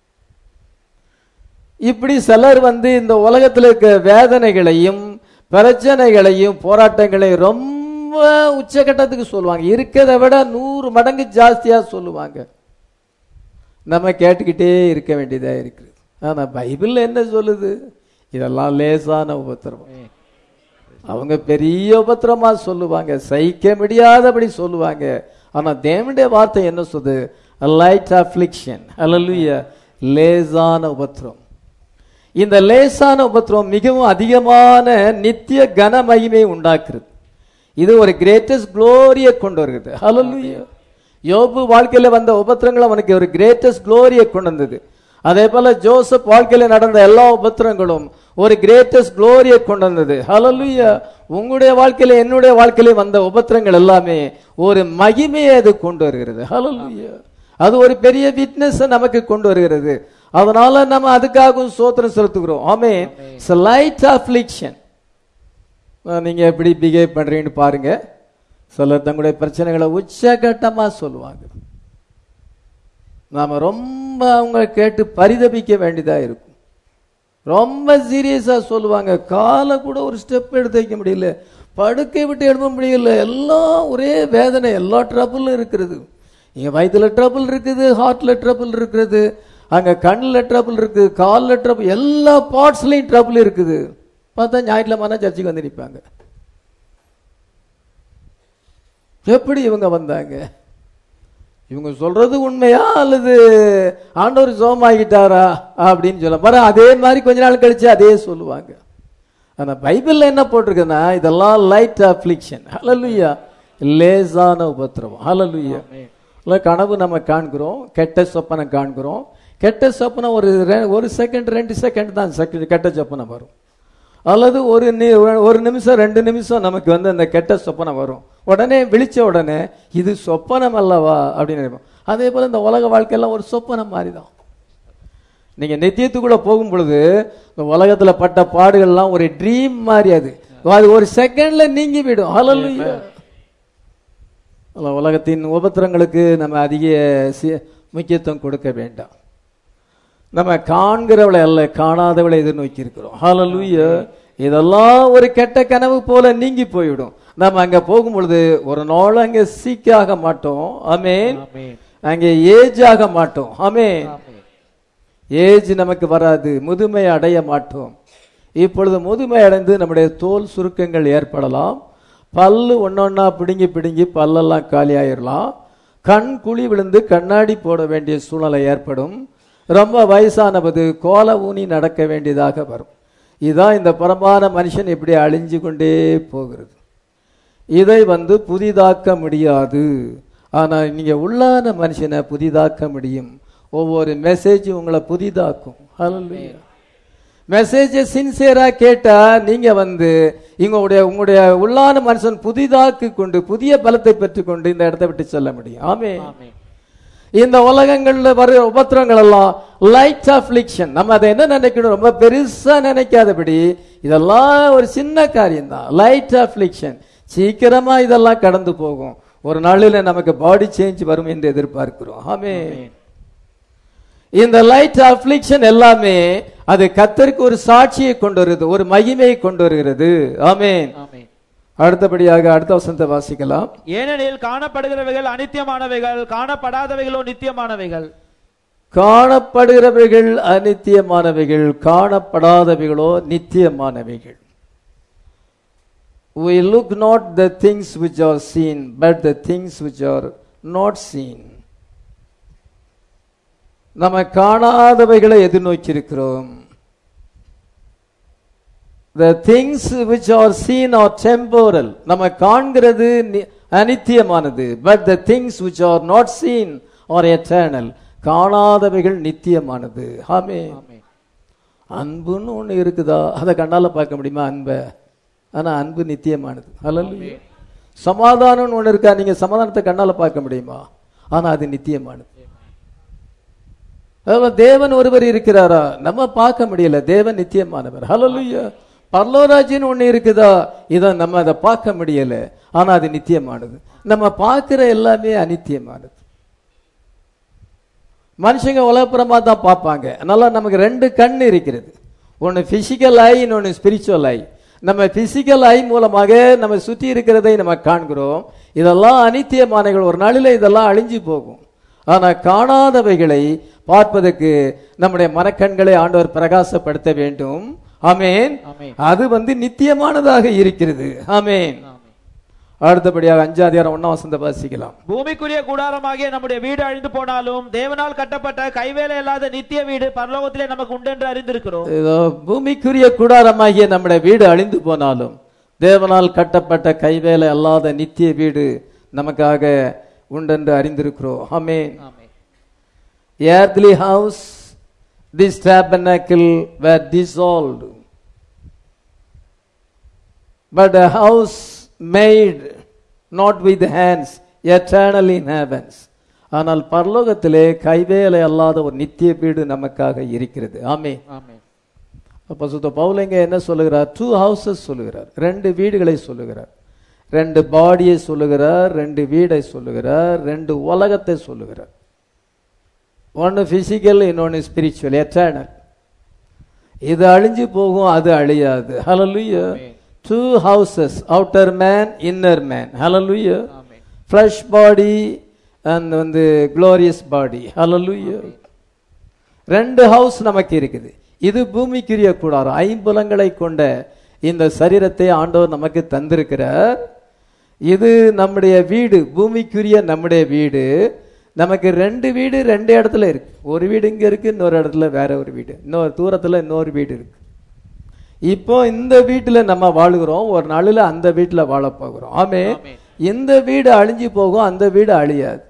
இப்படி சிலர் வந்து இந்த உலகத்தில் இருக்க வேதனைகளையும் பிரச்சனைகளையும் போராட்டங்களையும் ரொம்ப உச்சகட்டத்துக்கு சொல்லுவாங்க இருக்கிறத விட நூறு மடங்கு ஜாஸ்தியா சொல்லுவாங்க நம்ம கேட்டுக்கிட்டே இருக்க வேண்டியதா இருக்குது ஆனா பைபிள் என்ன சொல்லுது இதெல்லாம் லேசான உபத்திரவம் அவங்க பெரிய உபத்திரமா சொல்லுவாங்க சகிக்க முடியாதபடி சொல்லுவாங்க ஆனா தேவனுடைய வார்த்தை என்ன சொல்லுது லைட் அஃப்ளிக்ஷன் அல்லலுயா லேசான உபத்திரம் இந்த லேசான உபத்திரம் மிகவும் அதிகமான நித்திய கன மகிமை உண்டாக்குறது இது ஒரு கிரேட்டஸ்ட் குளோரியை கொண்டு வருகிறது ஹalleluya யோபு வாழ்க்கையில வந்த உபத்திரங்கள் அவனுக்கு ஒரு கிரேட்டஸ்ட் குளோரியை கொண்டு வந்தது அதே போல ஜோசப் வாழ்க்கையில நடந்த எல்லா உபத்திரங்களும் ஒரு கிரேட்டஸ்ட் குளோரியை கொண்டு வந்தது ஹalleluya உங்களுடைய வாழ்க்கையில என்னுடைய வாழ்க்கையில வந்த உபத்திரங்கள் எல்லாமே ஒரு மகிமையை அது கொண்டு வருகிறது ஹalleluya அது ஒரு பெரிய விட்னஸ் நமக்கு கொண்டு வருகிறது அதனால நம்ம அதுக்காகவும் சோத்திரம் செலுத்துகிறோம் ஆமே லைட் அஃப்ளிக்ஷன் நீங்க எப்படி பிஹேவ் பண்றீங்கன்னு பாருங்க சிலர் தங்களுடைய பிரச்சனைகளை உச்சகட்டமா சொல்லுவாங்க நாம ரொம்ப அவங்க கேட்டு பரிதபிக்க வேண்டியதா இருக்கும் ரொம்ப சீரியஸா சொல்லுவாங்க காலை கூட ஒரு ஸ்டெப் எடுத்து வைக்க முடியல படுக்கை விட்டு எழுப்ப முடியல எல்லாம் ஒரே வேதனை எல்லா ட்ரபுளும் இருக்கிறது இங்க வயிற்றுல ட்ரபிள் இருக்குது ஹார்ட்ல ட்ரபிள் இருக்கிறது அங்க கண்ணில் ட்ரபிள் இருக்குது காலில் ட்ரபிள் எல்லா பார்ட்ஸ்லயும் ட்ரபிள் இருக்குது பார்த்தா ஞாயிற்றுக்கிழமை சர்ச்சுக்கு வந்து நிற்பாங்க எப்படி இவங்க வந்தாங்க இவங்க சொல்றது உண்மையா அல்லது ஆண்டவர் சோமாகிட்டாரா அப்படின்னு சொல்ல பாரு அதே மாதிரி கொஞ்ச நாள் கழிச்சு அதே சொல்லுவாங்க ஆனா பைபிள்ல என்ன போட்டிருக்குன்னா இதெல்லாம் லைட் அப்ளிக்ஷன் ஹalleluya லேசான உபத்திரவம் ஹalleluya இல்ல கனவு நம்ம காண்கிறோம் கெட்ட சொப்பனை காண்கிறோம் கெட்ட சொப்பனை ஒரு ரெ- ஒரு செகண்ட் ரெண்டு செகண்ட் தான் செகண்ட் கெட்ட சொப்பனை வரும் அல்லது ஒரு நி- ஒரு நிமிஷம் ரெண்டு நிமிஷம் நமக்கு வந்து அந்த கெட்ட சொப்பனை வரும் உடனே விழிச்ச உடனே இது சொப்பனம் அல்லவா அப்படின்னு நினைப்போம் அதே போல இந்த உலக வாழ்க்கையெல்லாம் ஒரு சொப்பனம் மாதிரி தான் நீங்க நித்தியத்துக்குள்ள போகும் பொழுது இந்த உலகத்துல பட்ட பாடுகள்லாம் ஒரு ட்ரீம் மாதிரி அது அது ஒரு செகண்ட்ல நீங்கி விடும் ஹalleluya அல்ல, உலகத்தின் உபத்திரங்களுக்கு நம்ம அதிக சி- முக்கியத்துவம் கொடுக்க வேண்டாம் நம்ம காண்கிறவளை அல்ல காணாதவளை எதிர்நோக்கி இருக்கிறோம் ஹalleluya இதெல்லாம் ஒரு கெட்ட கனவு போல நீங்கி போய்விடும் நம்ம அங்க போகும் பொழுது ஒரு நாள் அங்க சீக்காக மாட்டோம் ஆமென் ஆமென். அங்கே ஏஜ் ஆக மாட்டோம் ஆமென் ஏஜ் நமக்கு வராது முதுமை அடைய மாட்டோம் இப்பொழுது முதுமை அடைந்து நம்முடைய தோல் சுருக்கங்கள் ஏற்படலாம் பல்லு ஒன்னொன்னா பிடுங்கி பிடுங்கி பல்லெல்லாம் காலி ஆயிரலாம் கண் குழி விழுந்து கண்ணாடி போட வேண்டிய சூழ்நிலை ஏற்படும் ரொம்ப வயசானபது கோல ஊனி நடக்க வேண்டியதாக வரும் இதான் இந்த புறம்பான மனுஷன் இப்படி அழிஞ்சு கொண்டே போகிறது இதை வந்து புதிதாக்க முடியாது ஆனா நீங்க உள்ளான மனுஷனை புதிதாக்க முடியும் ஒவ்வொரு மெசேஜும் உங்களை புதிதாக்கும் ஹalleluya மெசேஜை சின்சியரா கேட்டா நீங்க வந்து உங்களுடைய உங்களுடைய உள்ளான மனுஷன் புதிதாக்கி கொண்டு புதிய பலத்தை பெற்றுக்கொண்டு இந்த இடத்தை விட்டு செல்ல முடியும் ஆமே ஆமென் இந்த உலகங்கள்ல வர உபத்திரங்கள் எல்லாம் லைட் அஃப்ளிக்ஷன் நம்ம அதை என்ன நினைக்கணும் ரொம்ப பெருசா நினைக்காதபடி இதெல்லாம் ஒரு சின்ன காரியம் தான் லைட் அஃப்ளிக்ஷன் சீக்கிரமா இதெல்லாம் கடந்து போகும் ஒரு நாளில் நமக்கு பாடி சேஞ்ச் வரும் என்று எதிர்பார்க்கிறோம் ஆமே இந்த லைட் அஃப்ளிக்ஷன் எல்லாமே அது கத்தருக்கு ஒரு சாட்சியை கொண்டு வருது ஒரு மகிமையை கொண்டு வருகிறது ஆமென் ஆமென் அடுத்தபடியாக அடுத்த வசனத்தை வாசிக்கலாம் ஏனெனில் காணப்படுகிறவைகள் அனித்தியமானவைகள் காணப்படாதவைகளோ நித்தியமானவைகள் காணப்படுகிறவைகள் அநித்தியமானவைகள் காணப்படாதவைகளோ நித்தியமானவைகள் we look not the things which are seen but the things which are not seen நம்ம காணாதவைகளை எதிர்நோக்கி இருக்கிறோம் the things which are seen are temporal நம்ம காண்கிறது நி- அநித்தியமானது but the things which are not seen are eternal காணாதவைகள் நித்தியமானது ஆமே ஆமென் அன்புன்னு ஒண்ணு இருக்குதா அதை கண்ணால பார்க்க முடியுமா அன்பை ஆனா அன்பு நித்தியமானது அல்ல சமாதானம்னு ஒண்ணு இருக்கா நீங்க சமாதானத்தை கண்ணால பார்க்க முடியுமா ஆனா அது நித்தியமானது அதாவது தேவன் ஒருவர் இருக்கிறாரா நம்ம பார்க்க முடியல தேவன் நித்தியமானவர் ஹalleluya பரலோராஜ்யன்னு ஒண்ணு இருக்குதா இதை நம்ம அதை பார்க்க முடியல ஆனா அது நித்தியமானது நம்ம பார்க்கிற எல்லாமே அநித்தியமானது மனுஷங்க உலகப்புறமா தான் பார்ப்பாங்க அதனால நமக்கு ரெண்டு கண் இருக்கிறது ஒன்னு பிசிக்கல் ஐ இன்னொன்னு ஸ்பிரிச்சுவல் ஐ நம்ம பிசிக்கல் ஐ மூலமாக நம்ம சுற்றி இருக்கிறதை நம்ம காண்கிறோம் இதெல்லாம் அனித்தியமானங்கள் ஒரு நாளில இதெல்லாம் அழிஞ்சு போகும் ஆனா காணாதவைகளை பார்ப்பதற்கு நம்முடைய மனக்கண்களை ஆண்டவர் பிரகாசப்படுத்த வேண்டும் ஆமென் ஆமென். அது வந்து நித்தியமானதாக இருக்கிறது ஆமென் ஆமென். அடுத்தபடியாக அஞ்சாதிகாரம் ஒன்னாம் வசந்த வாசிக்கலாம் பூமிக்குரிய கூடாரமாகிய நம்முடைய வீடு அழிந்து போனாலும் தேவனால் கட்டப்பட்ட கைவேலை அல்லாத நித்திய வீடு பரலோகத்திலே நமக்கு உண்டென்று அறிந்திருக்கிறோம் இதோ பூமிக்குரிய கூடாரமாகிய நம்முடைய வீடு அழிந்து போனாலும் தேவனால் கட்டப்பட்ட கைவேலை அல்லாத நித்திய வீடு நமக்காக உண்டென்று அறிந்திருக்கிறோம் ஆமென் ஆமென். earthly house this tabernacle were dissolved but a house made not with hands eternal in heavens ஆனால் பரலோகத்திலே கைவேலை அல்லாத ஒரு நித்திய வீடு நமக்காக இருக்கிறது ஆமே ஆமென். அப்போ சுத்த பவுலிங்க என்ன சொல்லுகிறார் டூ ஹவுசஸ் சொல்லுகிறார் ரெண்டு வீடுகளை சொல்லுகிறார் ரெண்டு பாடியை சொல்லுகிறார் ரெண்டு வீடை சொல்லுகிறார் ரெண்டு உலகத்தை சொல்லுகிறார் ஒன்னு பிசிக்கல் இன்னொன்னு ஸ்பிரிச்சுவல் எட்டர்னல் இது அழிஞ்சு போகும் அது அழியாது hallelujah Amen. Two houses outer man inner man hallelujah amen. Flesh body and வந்து க்ளோரியஸ் பாடி ஹalleluya ரெண்டு ஹவுஸ் நமக்கு இருக்குது இது பூமிக்குரிய கூடாரம் ஐம்புலங்களை கொண்ட இந்த சரீரத்தை ஆண்டவர் நமக்கு தந்திருக்கிறார் இது நம்முடைய வீடு பூமிக்குரிய நம்முடைய வீடு நமக்கு ரெண்டு வீடு ரெண்டு இடத்துல இருக்கு ஒரு வீடு இங்க இருக்கு இன்னொரு இடத்துல வேற ஒரு வீடு இன்னொரு தூரத்துல இன்னொரு வீடு இருக்கு இப்போ இந்த வீட்டுல நம்ம வாழுகிறோம் ஒரு நாளில் அந்த வீட்டுல வாழ போகிறோம் ஆமே ஆமென். இந்த வீடு அழிஞ்சு போகும் அந்த வீடு அழியாது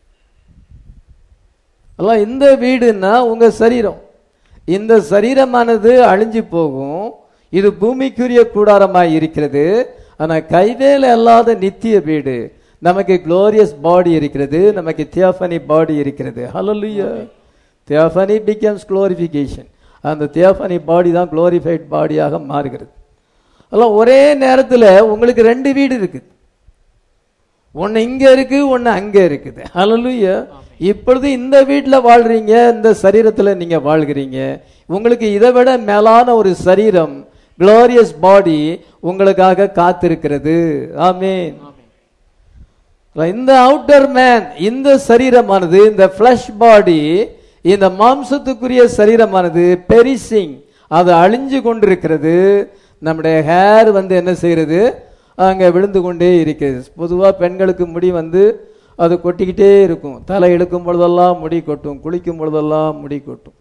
அல்லாம் இந்த வீடுன்னா உங்க சரீரம் இந்த சரீரமானது அழிஞ்சு போகும் இது பூமிக்குரிய கூடாரமாய் இருக்கிறது ஆனா கைவேலை அல்லாத நித்திய வீடு நமக்கு குளோரியஸ் பாடி இருக்கிறது நமக்கு தியாஃபனி பாடி இருக்கிறது ஹalleluya தியாஃபனி பிகம்ஸ் குளோரிஃபிகேஷன் அந்த தியாஃபனி பாடி தான் குளோரிஃபைட் பாடியாக மாறுகிறது அதெல்லாம் ஒரே நேரத்துல உங்களுக்கு ரெண்டு வீடு இருக்குது ஒன்னு இங்க இருக்கு ஒன்னு அங்க இருக்குது ஹalleluya இப்பொழுது இந்த வீட்ல வாழ்றீங்க இந்த சரீரத்துல நீங்க வாழ்கிறீங்க உங்களுக்கு இதை விட மேலான ஒரு சரீரம் குளோரியஸ் பாடி உங்களுக்காக காத்திருக்கிறது ஆமென் ஆமென். இந்த அவுட்டர் மேன் இந்த சரீரமானது இந்த ஃபிளஷ் பாடி இந்த மாம்சத்துக்குரிய சரீரமானது பெரிசிங் அது அழிஞ்சு கொண்டிருக்கிறது நம்முடைய ஹேர் வந்து என்ன செய்யறது அங்க விழுந்து கொண்டே இருக்கிறது பொதுவா பெண்களுக்கு முடி வந்து அது கொட்டிக்கிட்டே இருக்கும் தலை இழுக்கும் பொழுதெல்லாம் முடி கொட்டும் குளிக்கும் பொழுதெல்லாம் முடி கொட்டும்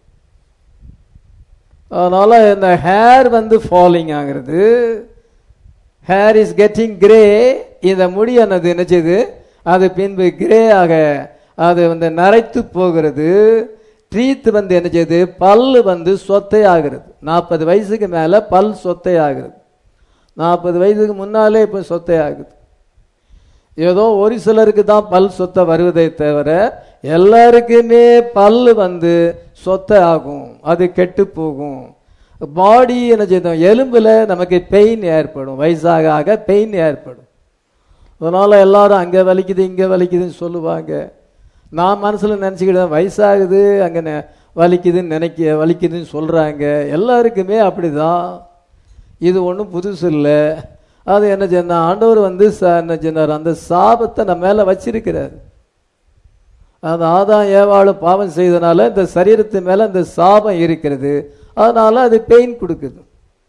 அதனால இந்த ஹேர் வந்து ஃபாலிங் ஆகிறது ஹேர் இஸ் கெட்டிங் கிரே இந்த முடியானது என்ன செய்யுது அது பின்பு கிரே ஆக அது வந்து நரைத்து போகிறது ட்ரீத் வந்து என்ன செய்யுது பல்லு வந்து சொத்தை ஆகிறது நாற்பது வயசுக்கு மேல பல் சொத்தை ஆகிறது நாற்பது வயசுக்கு முன்னாலே இப்போ சொத்தை ஆகுது ஏதோ ஒரு சிலருக்கு தான் பல் சொத்தை வருவதை தவிர எல்லாருக்குமே பல்லு வந்து சொத்தை ஆகும் அது கெட்டு போகும் பாடி என்ன செய்யும் எலும்புல நமக்கு பெயின் ஏற்படும் வயசாக ஆக பெயின் ஏற்படும் அதனால எல்லாரும் அங்க வலிக்குது இங்க வலிக்குதுன்னு சொல்லுவாங்க நான் மனசுல நினைச்சுக்கிட்டேன் வயசாகுது அங்க நெ- வலிக்குதுன்னு நினைக்க வலிக்குதுன்னு சொல்றாங்க எல்லாருக்குமே அப்படிதான் இது ஒன்றும் புதுசு இல்லை அது என்ன சொன்ன ஆண்டவர் வந்து ச- என்ன சொன்னார் அந்த சாபத்தை நம்ம மேல வச்சிருக்கிறார் அது ஆதாம் ஏவாளும் பாவம் செய்தனால இந்த சரீரத்து மேல இந்த சாபம் இருக்கிறது அதனால அது பெயின் கொடுக்குது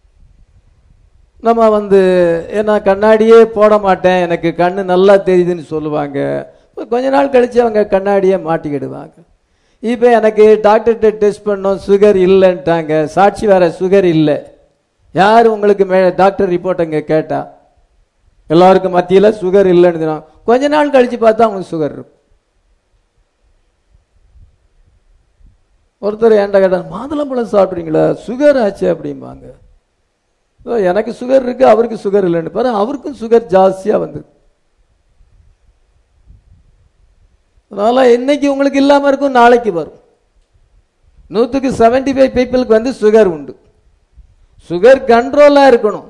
நம்ம வந்து ஏன்னா கண்ணாடியே போட மாட்டேன் எனக்கு கண்ணு நல்லா தெரியுதுன்னு சொல்லுவாங்க இப்ப கொஞ்ச நாள் கழிச்சு அவங்க கண்ணாடியே மாட்டிக்கிடுவாங்க இப்போ எனக்கு டாக்டர்கிட்ட டெஸ்ட் பண்ணோம் சுகர் இல்லைன்ட்டாங்க சாட்சி வேற சுகர் இல்லை யார் உங்களுக்கு மே டாக்டர் ரிப்போர்ட் அங்கே கேட்டா எல்லாருக்கும் மத்தியில் சுகர் இல்லைன்னு சொன்னாங்க. கொஞ்ச நாள் கழிச்சு பார்த்தா அவங்களுக்கு சுகர் இருக்கும் ஒருத்தர் ஏன்டா கேட்டார் மாதுளம்பழம் சாப்பிட்றீங்களா சுகர் ஆச்சு அப்படிம்பாங்க ஓ, எனக்கு சுகர் இருக்கு அவருக்கு சுகர் இல்லைன்னு பாரு அவருக்கும் சுகர் ஜாஸ்தியா வந்து அதனால இன்னைக்கு உங்களுக்கு இல்லாம இருக்கும் நாளைக்கு வரும் நூத்துக்கு செவன்டி ஃபைவ் பீப்புளுக்கு வந்து சுகர் உண்டு சுகர் கண்ட்ரோலா இருக்கணும்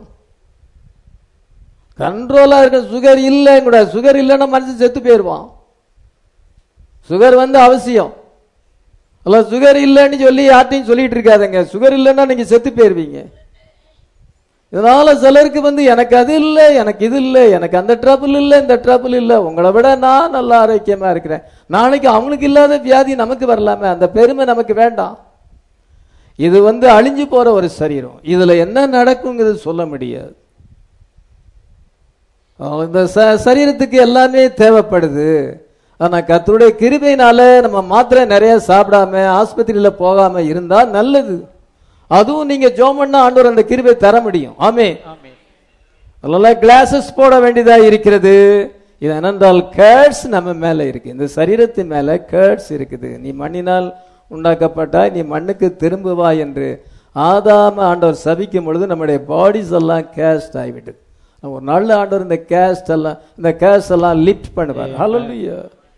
கண்ட்ரோலா இருக்க சுகர் இல்லை கூட சுகர் இல்லைன்னா மனுஷன் செத்து போயிடுவான் சுகர் வந்து அவசியம் அல்ல சுகர் இல்லைன்னு சொல்லி யார்ட்டையும் சொல்லிட்டு இருக்காதங்க சுகர் இல்லைன்னா நீங்க செத்து போயிருவீங்க இதனால சிலருக்கு வந்து எனக்கு அது இல்லை எனக்கு இது இல்லை எனக்கு அந்த ட்ரபிள் இல்லை இந்த ட்ரபிள் இல்லை உங்களை விட நான் நல்லா ஆரோக்கியமா இருக்கிறேன் நாளைக்கு அவங்களுக்கு இல்லாத வியாதி நமக்கு வரலாமே அந்த பெருமை நமக்கு வேண்டாம் இது வந்து அழிஞ்சு போற ஒரு சரீரம் இதுல என்ன நடக்குங்கிறது சொல்ல முடியாது அஹ் இந்த ச- சரீரத்துக்கு எல்லாமே தேவைப்படுது ஆனா கர்த்தருடைய கிருபையினால நம்ம மாத்திரை நிறைய சாப்பிடாம ஆஸ்பத்திரியில போகாம இருந்தா நல்லது அதுவும் நீங்க ஜோம் பண்ணா ஆண்டவர் அந்த கிருபை தர முடியும் ஆமே ஆமென். அதனால கிளாஸஸ் போட வேண்டியதா இருக்கிறது இது என்னென்றால் கேர்ட்ஸ் நம்ம மேல இருக்கு இந்த சரீரத்தின் மேல கேர்ட்ஸ் இருக்குது நீ மண்ணினால் உண்டாக்கப்பட்டாய் நீ மண்ணுக்கு திரும்புவாய் என்று ஆதாம ஆண்டவர் சபிக்கும் பொழுது நம்முடைய பாடிஸ் எல்லாம் கேஸ்ட் ஆகிவிட்டது ஒரு நல்ல ஆண்டவர் இந்த கேஸ்ட் எல்லாம் இந்த கேஸ்ட் எல்லாம் லிஃப்ட் பண்ணுவார் ஹalleluya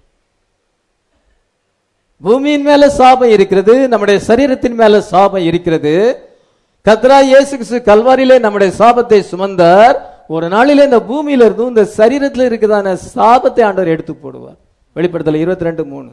பூமியின் மேல சாபம் இருக்கிறது நம்முடைய சரீரத்தின் மேல சாபம் இருக்கிறது கத்ரா இயேசு கிறிஸ்து கல்வாரியிலே நம்முடைய சாபத்தை சுமந்தார் ஒரு நாளிலே இந்த பூமியில இருந்தும் இந்த சரீரத்தில் இருக்கிறதான சாபத்தை ஆண்டவர் எடுத்து போடுவார் வெளிப்படுத்தல இருபத்தி ரெண்டு மூணு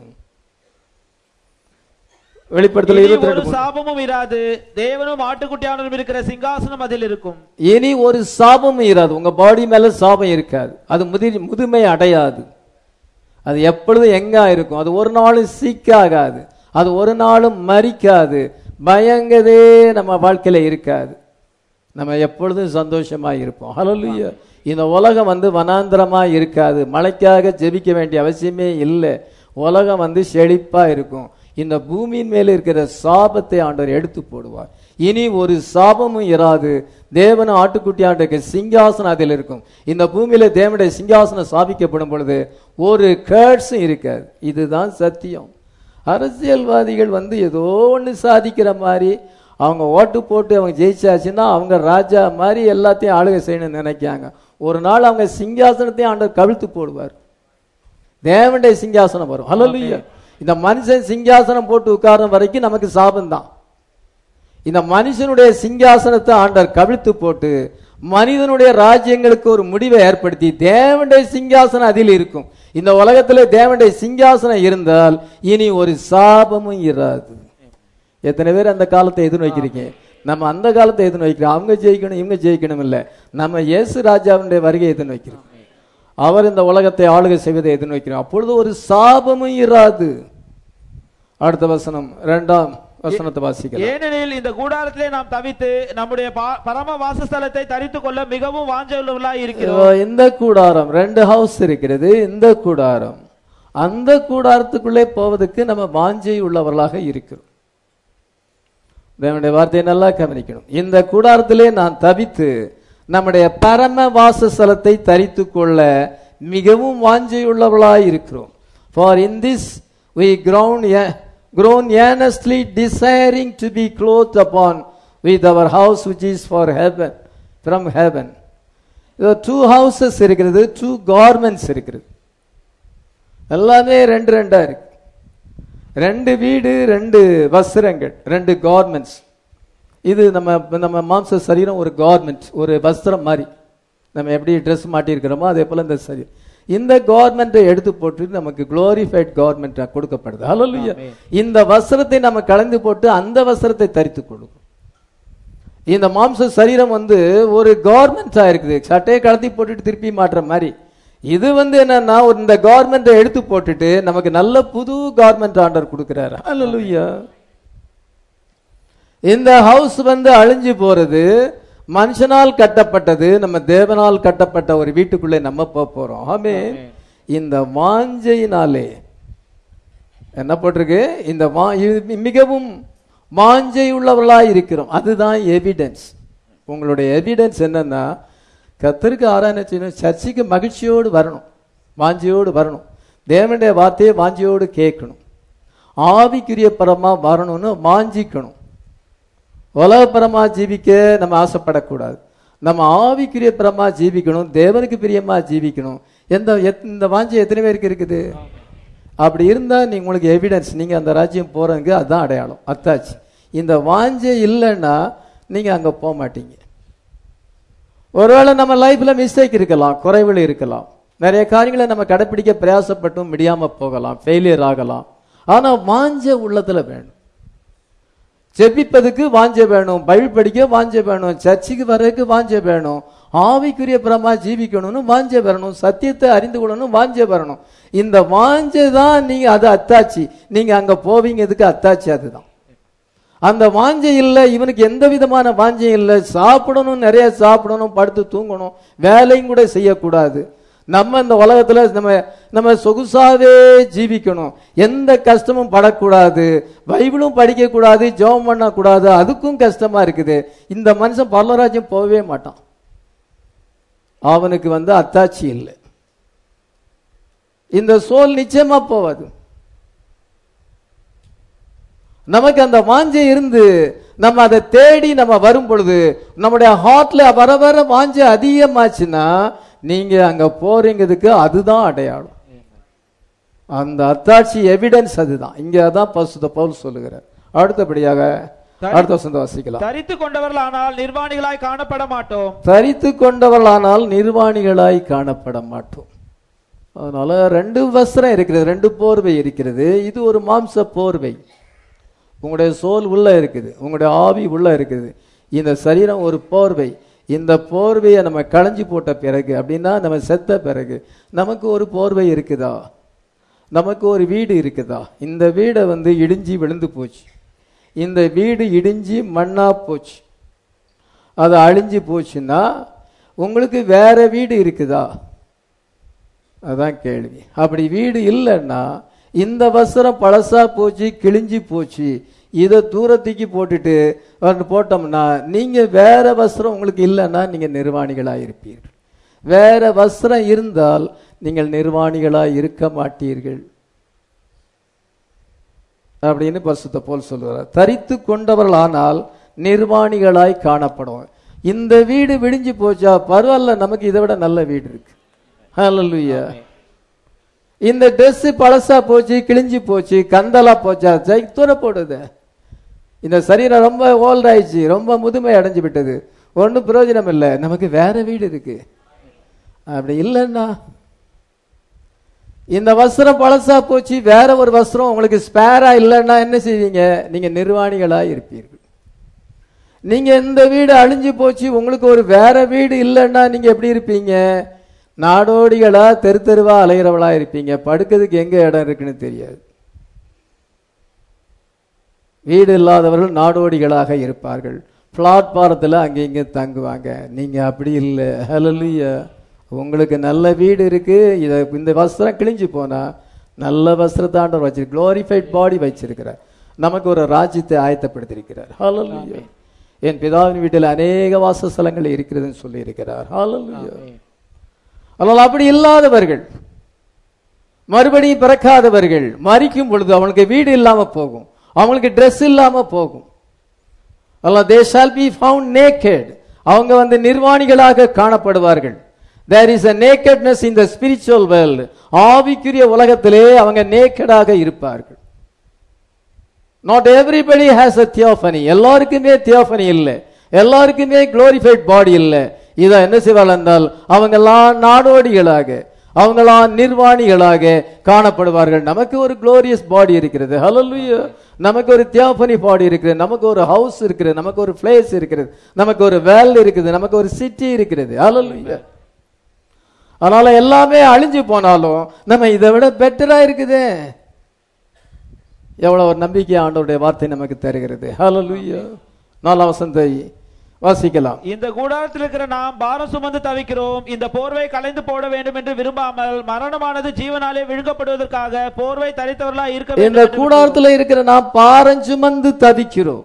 வெளிப்படுத்தல இனி இருபத்தி ஒரு ரெண்டு மூணு சாபமும் இராது தேவனும் ஆட்டுக்குட்டியானவரும் இருக்கிற சிங்காசனம் அதில் இருக்கும் இனி ஒரு சாபமும் இராது உங்க பாடி மேல சாபம் இருக்காது அது முதி முதுமை அடையாது அது எப்பொழுதும் எங்க இருக்கும் அது ஒரு நாளும் சீக்காகாது அது ஒரு நாளும் மறிக்காது பயங்கதே நம்ம வாழ்க்கையில இருக்காது நம்ம எப்பொழுதும் சந்தோஷமா இருப்போம் ஹalleluya இந்த உலகம் வந்து வனாந்திரமா இருக்காது மழைக்காக ஜெபிக்க வேண்டிய அவசியமே இல்லை உலகம் வந்து செழிப்பா இருக்கும் இந்த பூமியின் மேல இருக்கிற சாபத்தை ஆண்டவர் எடுத்து போடுவார் இனி ஒரு சாபமும் இராது தேவனும் ஆட்டுக்குட்டி ஆண்டுக்கு சிங்காசனம் அதில் இருக்கும் இந்த பூமியில தேவனுடைய சிங்காசனம் சாபிக்கப்படும் பொழுது ஒரு கேர்ட்ஸும் இருக்காது இதுதான் சத்தியம் அரசியல்வாதிகள் வந்து ஏதோ ஒன்று சாதிக்கிற மாதிரி அவங்க ஓட்டு போட்டு அவங்க ஜெயிச்சாச்சுன்னா அவங்க ராஜா மாதிரி எல்லாத்தையும் ஆளுகை செய்யணும்னு நினைக்காங்க ஒரு நாள் அவங்க சிங்காசனத்தையும் ஆண்டவர் கவிழ்த்து போடுவார் தேவனுடைய சிங்காசனம் வரும் ஹalleluya இந்த மனுஷன் சிங்காசனம் போட்டு உட்கார்ற வரைக்கும் நமக்கு சாபம் தான் இந்த மனுஷனுடைய சிங்காசனத்தை ஆண்டவர் கவிழ்த்து போட்டு மனிதனுடைய ராஜ்யங்களுக்கு ஒரு முடிவை ஏற்படுத்தி தேவனுடைய சிங்காசனம் அதில் இருக்கும் இந்த உலகத்திலே தேவனுடைய சிங்காசனம் இருந்தால் இனி ஒரு சாபமும் இராது எத்தனை பேர் அந்த காலத்தை எதிர்நோக்கிறீங்க நம்ம அந்த காலத்தை எதிர்நோக்கிறோம் அவங்க ஜெயிக்கணும் இவங்க ஜெயிக்கணும் இல்ல நம்ம இயேசு ராஜாவினுடைய வருகையை எதிர்நோக்கிறோம் அவர் இந்த உலகத்தை ஆளுகை செய்வதை எதிர்நோக்கிறோம் அப்பொழுது ஒரு சாபமும் இராது அடுத்த வசனம் இரண்டாம் வசனத்தை வாசிக்கலாம் ஏனெனில் இந்த கூடாரத்திலே நாம் தவித்து நம்முடைய பா- பரம வாசஸ்தலத்தை தரித்துக் கொள்ள மிகவும் வாஞ்சலுள்ளவர்களாய் இருக்கிறோம் இதோ இந்த கூடாரம் ரெண்டு ஹவுஸ் இருக்கிறது இந்த கூடாரம் அந்த கூடாரத்துக்குள்ளே போவதற்கு நம்ம வாஞ்சை உள்ளவர்களாக இருக்கிறோம் தேவனுடைய வார்த்தையை நல்லா கவனிக்கணும் இந்த கூடாரத்திலே நான் தவித்து நம்முடைய பரம வாசஸ்தலத்தை தரித்து கொள்ள மிகவும் வாஞ்சையுள்ளவளாய் இருக்கிறோம் for in this we grown grown earnestly desiring to be clothed upon with our house which is for heaven from heaven இது டூ ஹவுசஸ் இருக்கிறது டூ கார்மெண்ட்ஸ் இருக்கிறது எல்லாமே ரெண்டு ரெண்டா இருக்கு ரெண்டு வீடு ரெண்டு வஸ்திரங்கள் ரெண்டு கார்மெண்ட்ஸ் இது நம்ம நம்ம மாம்ச சரீரம் ஒரு கார்மெண்ட் ஒரு வஸ்திரம் மாதிரி நம்ம எப்படி ட்ரெஸ் மாட்டியிருக்கிறோமோ அதே போல இந்த சரீரம் இந்த கவர்மெண்ட்டை எடுத்து போட்டு நமக்கு குளோரிஃபைட் கவர்மெண்ட் கொடுக்கப்படுது ஹalleluya இந்த வஸ்திரத்தை நம்ம கலந்து போட்டு அந்த வஸ்திரத்தை தரித்து கொள்ளும் இந்த மாம்ச சரீரம் வந்து ஒரு கவர்மெண்டா இருக்குது சட்டையை கலத்தி போட்டுட்டு திருப்பி மாட்டுற மாதிரி இது வந்து என்னன்னா ஒரு இந்த கவர்மெண்ட்டை எடுத்து போட்டுட்டு நமக்கு நல்ல புது கவர்மெண்ட் ஆர்டர் கொடுக்கிறாரு ஹalleluya இந்த ஹவுஸ் வந்து அழிஞ்சு போறது மனுஷனால் கட்டப்பட்டது நம்ம தேவனால் கட்டப்பட்ட ஒரு வீட்டுக்குள்ளே நம்ம போக போறோம் ஆமே இந்த வாஞ்சையினாலே என்ன போட்டிருக்கு இந்த வா- இது மிகவும் வாஞ்சை உள்ளவர்களாய் இருக்கிறோம் அதுதான் எவிடன்ஸ் உங்களுடைய எவிடன்ஸ் என்னன்னா கத்தருக்கு ஆராய்ச்சி செய்யணும் சர்ச்சைக்கு மகிழ்ச்சியோடு வரணும் வாஞ்சியோடு வரணும் தேவனுடைய வார்த்தையை வாஞ்சியோடு கேட்கணும் ஆவிக்குரிய பரமா வரணும்னு வாஞ்சிக்கணும் உலகப்பரமா ஜீவிக்க நம்ம ஆசைப்படக்கூடாது நம்ம ஆவிக்குரிய பரமா ஜீவிக்கணும் தேவனுக்கு பிரியமா ஜீவிக்கணும் எந்த எத்- இந்த வாஞ்சி எத்தனை பேருக்கு இருக்குது அப்படி இருந்தா நீங்க உங்களுக்கு எவிடன்ஸ் நீங்க அந்த ராஜ்யம் போறதுக்கு அதான் அடையாளம் அத்தாச்சு இந்த வாஞ்சை இல்லைன்னா நீங்க அங்க போக மாட்டீங்க ஒருவேளை நம்ம லைஃப்ல மிஸ்டேக் இருக்கலாம் குறைவுகள் இருக்கலாம் நிறைய காரியங்களை நம்ம கடைப்பிடிக்க பிரயாசப்பட்டும் முடியாம போகலாம் ஃபெயிலியர் ஆகலாம் ஆனா வாஞ்ச உள்ளத்துல வேணும் ஜெபிப்பதுக்கு வாஞ்ச வேணும் பைபிள் படிக்க வாஞ்ச வேணும் சர்ச்சுக்கு வர்றதுக்கு வாஞ்ச வேணும் ஆவிக்குரிய பிரமா ஜீவிக்கணும்னு வாஞ்ச வரணும் சத்தியத்தை அறிந்து கொள்ளணும் வாஞ்ச வரணும் இந்த வாஞ்சை தான் நீங்க அது அத்தாச்சி நீங்க அங்க போவீங்கிறதுக்கு அத்தாச்சி அதுதான் அந்த வாஞ்சை இல்லை இவனுக்கு எந்த விதமான வாஞ்சையும் இல்லை சாப்பிடணும் நிறைய சாப்பிடணும் படுத்து தூங்கணும் வேலையும் கூட செய்யக்கூடாது நம்ம இந்த உலகத்துல நம்ம நம்ம சொகுசாவே ஜீவிக்கணும் எந்த கஷ்டமும் படக்கூடாது பைபிளும் படிக்க கூடாது ஜெபம் பண்ணக்கூடாது அதுக்கும் கஷ்டமா இருக்குது இந்த மனுஷன் பரலராஜ்யம் போகவே மாட்டான் அவனுக்கு வந்து அத்தாட்சி இல்லை இந்த சோல் நிச்சயமா போவாது நமக்கு அந்த வாஞ்சை இருந்து நம்ம அதை தேடி நம்ம வரும் பொழுது நம்முடைய ஹார்ட்ல வர வர வாஞ்சை அதிகமாச்சுன்னா நீங்க அங்க போறீங்கிறதுக்கு அதுதான் அடையாளம் அந்த அத்தாட்சி எவிடன்ஸ் அதுதான் இங்க அதான் பசுத பவுல் சொல்லுகிறார் அடுத்தபடியாக அடுத்த வசந்த வாசிக்கலாம் தரித்து கொண்டவர்களானால் நிர்வாணிகளாய் காணப்பட மாட்டோம் தரித்து கொண்டவர்களானால் நிர்வாணிகளாய் காணப்பட மாட்டோம் அதனால ரெண்டு வஸ்திரம் இருக்கிறது ரெண்டு போர்வை இருக்கிறது இது ஒரு மாம்ச போர்வை உங்களுடைய சோல் உள்ள இருக்குது உங்களுடைய ஆவி உள்ள இருக்குது இந்த சரீரம் ஒரு போர்வை இந்த போர்வையை நம்ம களைஞ்சி போட்ட பிறகு அப்படின்னா நம்ம செத்த பிறகு நமக்கு ஒரு போர்வை இருக்குதா நமக்கு ஒரு வீடு இருக்குதா இந்த வீடை வந்து இடிஞ்சி விழுந்து போச்சு இந்த வீடு இடிஞ்சி மண்ணா போச்சு அது அழிஞ்சு போச்சுன்னா உங்களுக்கு வேற வீடு இருக்குதா அதான் கேள்வி அப்படி வீடு இல்லைன்னா இந்த வஸ்திரம் பழசா போச்சு கிழிஞ்சு போச்சு இதை தூரத்துக்கு போட்டுட்டு வந்து போட்டோம்னா நீங்க வேற வஸ்திரம் உங்களுக்கு இல்லைன்னா நீங்க நிர்வாணிகளா இருப்பீர்கள் வேற வஸ்திரம் இருந்தால் நீங்கள் நிர்வாணிகளா இருக்க மாட்டீர்கள் அப்படின்னு பரிசுத்த போல் சொல்லுவார் தரித்து கொண்டவர்கள் ஆனால் நிர்வாணிகளாய் காணப்படும் இந்த வீடு விடிஞ்சு போச்சா பரவாயில்ல நமக்கு இதை விட நல்ல வீடு இருக்கு ஹalleluya இந்த Dress பழசா போச்சு கிழிஞ்சு போச்சு கந்தலா போச்சா ஜெய் தூர போடுது இந்த சரீரம் ரொம்ப ஓல்ட் ஆயிடுச்சு ரொம்ப முதுமை அடைஞ்சு விட்டது ஒன்றும் பிரயோஜனம் இல்லை நமக்கு வேற வீடு இருக்கு அப்படி இல்லைன்னா இந்த வஸ்திரம் பழசா போச்சு வேற ஒரு வஸ்திரம் உங்களுக்கு ஸ்பேரா இல்லைன்னா என்ன செய்வீங்க நீங்க நிர்வாணிகளா இருப்பீர்கள் நீங்க இந்த வீடு அழிஞ்சு போச்சு உங்களுக்கு ஒரு வேற வீடு இல்லைன்னா நீங்க எப்படி இருப்பீங்க நாடோடிகளா தெரு தெருவா அலைகிறவளா இருப்பீங்க படுக்கிறதுக்கு எங்க இடம் இருக்குன்னு தெரியாது வீடு இல்லாதவர்கள் நாடோடிகளாக இருப்பார்கள் பிளாட்பாரத்தில் அங்கே இங்கே தங்குவாங்க நீங்க அப்படி இல்லை ஹalleluya உங்களுக்கு நல்ல வீடு இருக்கு இதை இந்த வஸ்திரம் கிழிஞ்சு போனா நல்ல வஸ்திரத்தாண்டவர் வச்சிரு குளோரிஃபைட் பாடி வச்சிருக்கிறார் நமக்கு ஒரு ராஜ்யத்தை ஆயத்தப்படுத்தியிருக்கிறார் ஹalleluya என் பிதாவின் வீட்டில் அநேக வாசஸ்தலங்கள் இருக்கிறதுன்னு சொல்லி இருக்கிறார் ஹalleluya ஆனால் அப்படி இல்லாதவர்கள் மறுபடியும் பிறக்காதவர்கள் மறிக்கும் பொழுது அவனுக்கு வீடு இல்லாம போகும் அவங்களுக்கு Dress இல்லாம போகும் அல்ல they shall be found naked அவங்க வந்து நிர்வாணிகளாக காணப்படுவார்கள் there is a nakedness in the spiritual world ஆவிக்குரிய உலகத்திலே அவங்க நேக்கடாக இருப்பார்கள் not everybody has a theophany எல்லாருக்குமே தியோஃபனி இல்லை எல்லாருக்குமே குளோரிஃபைட் பாடி இல்லை இதை என்ன செய்வாள் என்றால் அவங்கெல்லாம் நாடோடிகளாக அவங்களாம் நிர்வாணிகளாக காணப்படுவார்கள் நமக்கு ஒரு குளோரியஸ் பாடி இருக்கிறது ஹalleluya நமக்கு ஒரு தியோஃபனி பாடி இருக்கிறது நமக்கு ஒரு ஹவுஸ் இருக்கிறது நமக்கு ஒரு பிளேஸ் இருக்கிறது நமக்கு ஒரு வேல் இருக்குது நமக்கு ஒரு சிட்டி இருக்கிறது ஹalleluya அதனால எல்லாமே அழிஞ்சு போனாலும் நம்ம இதை விட பெட்டரா இருக்குதே எவ்வளவு ஒரு நம்பிக்கை ஆண்டவருடைய வார்த்தை நமக்கு தருகிறது ஹalleluya நாலாம் வசந்தை வாசிக்கலாம் இந்த கூடாரத்தில் இருக்கிற நாம் பாரம் சுமந்து தவிக்கிறோம் இந்த போர்வை கலைந்து போட வேண்டும் என்று விரும்பாமல் மரணமானது ஜீவனாலே விழுங்கப்படுவதற்காக போர்வை தரித்தவர்களா இருக்க வேண்டும் இந்த என்று கூடாரத்தில் இருக்கிற நாம் பாரஞ்சுமந்து தவிக்கிறோம்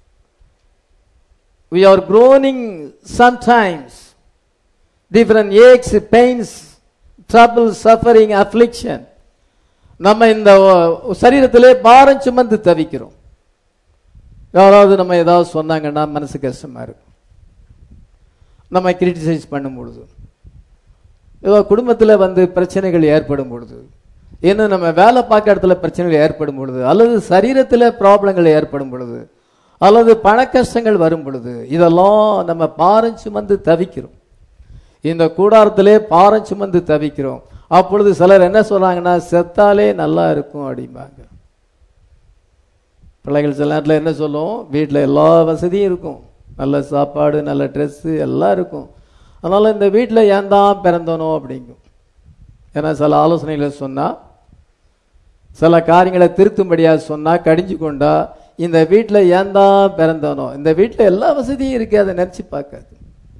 we are groaning sometimes different aches pains trouble suffering affliction நம்ம இந்த அஹ், சரீரத்திலே பாரம் சுமந்து தவிக்கிறோம் யாராவது நம்ம ஏதாவது சொன்னாங்கன்னா மனசு கஷ்டமா இருக்கும் நம்ம கிரிட்டிசைஸ் பண்ணும் பொழுது ஏதோ குடும்பத்தில் வந்து பிரச்சனைகள் ஏற்படும் பொழுது இன்னும் நம்ம வேலை பார்க்க இடத்துல பிரச்சனைகள் ஏற்படும் பொழுது அல்லது சரீரத்தில் ப்ராப்ளங்கள் ஏற்படும் பொழுது அல்லது பண கஷ்டங்கள் வரும் பொழுது இதெல்லாம் நம்ம பாரம் சுமந்து தவிக்கிறோம் இந்த கூடாரத்திலே பாரம் சுமந்து தவிக்கிறோம் அப்பொழுது சிலர் என்ன சொல்றாங்கன்னா செத்தாலே நல்லா இருக்கும் அப்படிம்பாங்க பிள்ளைகள் சில நேரத்தில் என்ன சொல்லும் வீட்டில் எல்லா வசதியும் இருக்கும் நல்ல சாப்பாடு நல்ல ட்ரெஸ்ஸு எல்லாம் இருக்கும் அதனால் இந்த வீட்டில் ஏன் தான் பிறந்தனோ அப்படிங்கும் ஏன்னா சில ஆலோசனைகளை சொன்னால் சில காரியங்களை திருத்தும்படியாக சொன்னால் கடிஞ்சு கொண்டா இந்த வீட்டில் ஏன் தான் பிறந்தனோ இந்த வீட்டில் எல்லா வசதியும் இருக்கு அதை நினச்சி பார்க்காது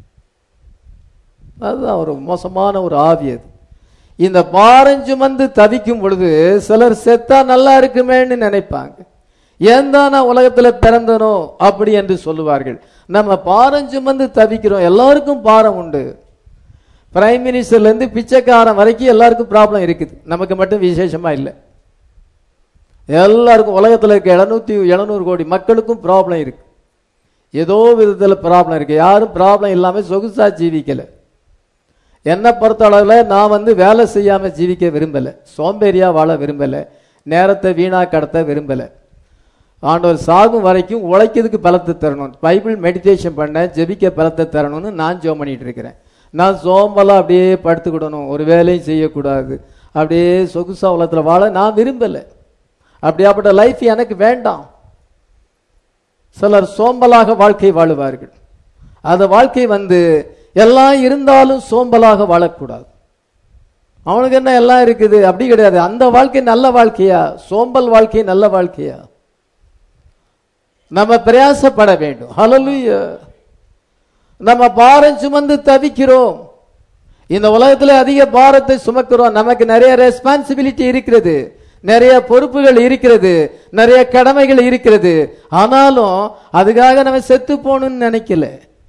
அதுதான் ஒரு மோசமான ஒரு ஆவி அது இந்த பாரஞ்சுமந்து தவிக்கும் பொழுது சிலர் செத்தா நல்லா இருக்குமேன்னு நினைப்பாங்க ஏன் தான் நான் உலகத்துல பிறந்தனோ அப்படி என்று சொல்லுவார்கள் நம்ம பாரஞ்சுமந்து தவிக்கிறோம் எல்லாருக்கும் பாரம் உண்டு பிரைம் மினிஸ்டர்ல இருந்து பிச்சைக்காரன் வரைக்கும் எல்லாருக்கும் ப்ராப்ளம் இருக்குது நமக்கு மட்டும் விசேஷமா இல்லை எல்லாருக்கும் உலகத்துல இருக்க எழுநூத்தி எழுநூறு கோடி மக்களுக்கும் ப்ராப்ளம் இருக்கு ஏதோ விதத்துல ப்ராப்ளம் இருக்கு யாரும் ப்ராப்ளம் இல்லாம சொகுசா ஜீவிக்கல என்னை பொறுத்த அளவில் நான் வந்து வேலை செய்யாம ஜீவிக்க விரும்பல சோம்பேறியா வாழ விரும்பல நேரத்தை வீணா கடத்த விரும்பல ஆண்டவர் சாகும் வரைக்கும் உழைக்கிறதுக்கு பலத்தை தரணும் பைபிள் மெடிடேஷன் பண்ண ஜெபிக்க பலத்தை தரணும்னு நான் ஜோம் பண்ணிட்டு இருக்கிறேன் நான் சோம்பலா அப்படியே படுத்துக்கிடணும் ஒரு வேலையும் செய்யக்கூடாது அப்படியே சொகுசா உலகத்தில் வாழ நான் விரும்பல அப்படியாப்பட்ட லைஃப் எனக்கு வேண்டாம் சிலர் சோம்பலாக வாழ்க்கை வாழுவார்கள் அந்த வாழ்க்கை வந்து எல்லாம் இருந்தாலும் சோம்பலாக வாழக்கூடாது அவனுக்கு என்ன எல்லாம் இருக்குது அப்படி கிடையாது அந்த வாழ்க்கை நல்ல வாழ்க்கையா சோம்பல் வாழ்க்கை நல்ல வாழ்க்கையா நம்ம பிரயாசப்பட வேண்டும் ஹalleluya நம்ம பாரம் சுமந்து தவிக்கிறோம் இந்த உலகத்துல அதிக பாரத்தை சுமக்கிறோம் நமக்கு நிறைய ரெஸ்பான்சிபிலிட்டி இருக்கிறது நிறைய பொறுப்புகள் இருக்கிறது நிறைய கடமைகள் இருக்கிறது ஆனாலும் அதுக்காக நம்ம செத்து போகணும்னு நினைக்கல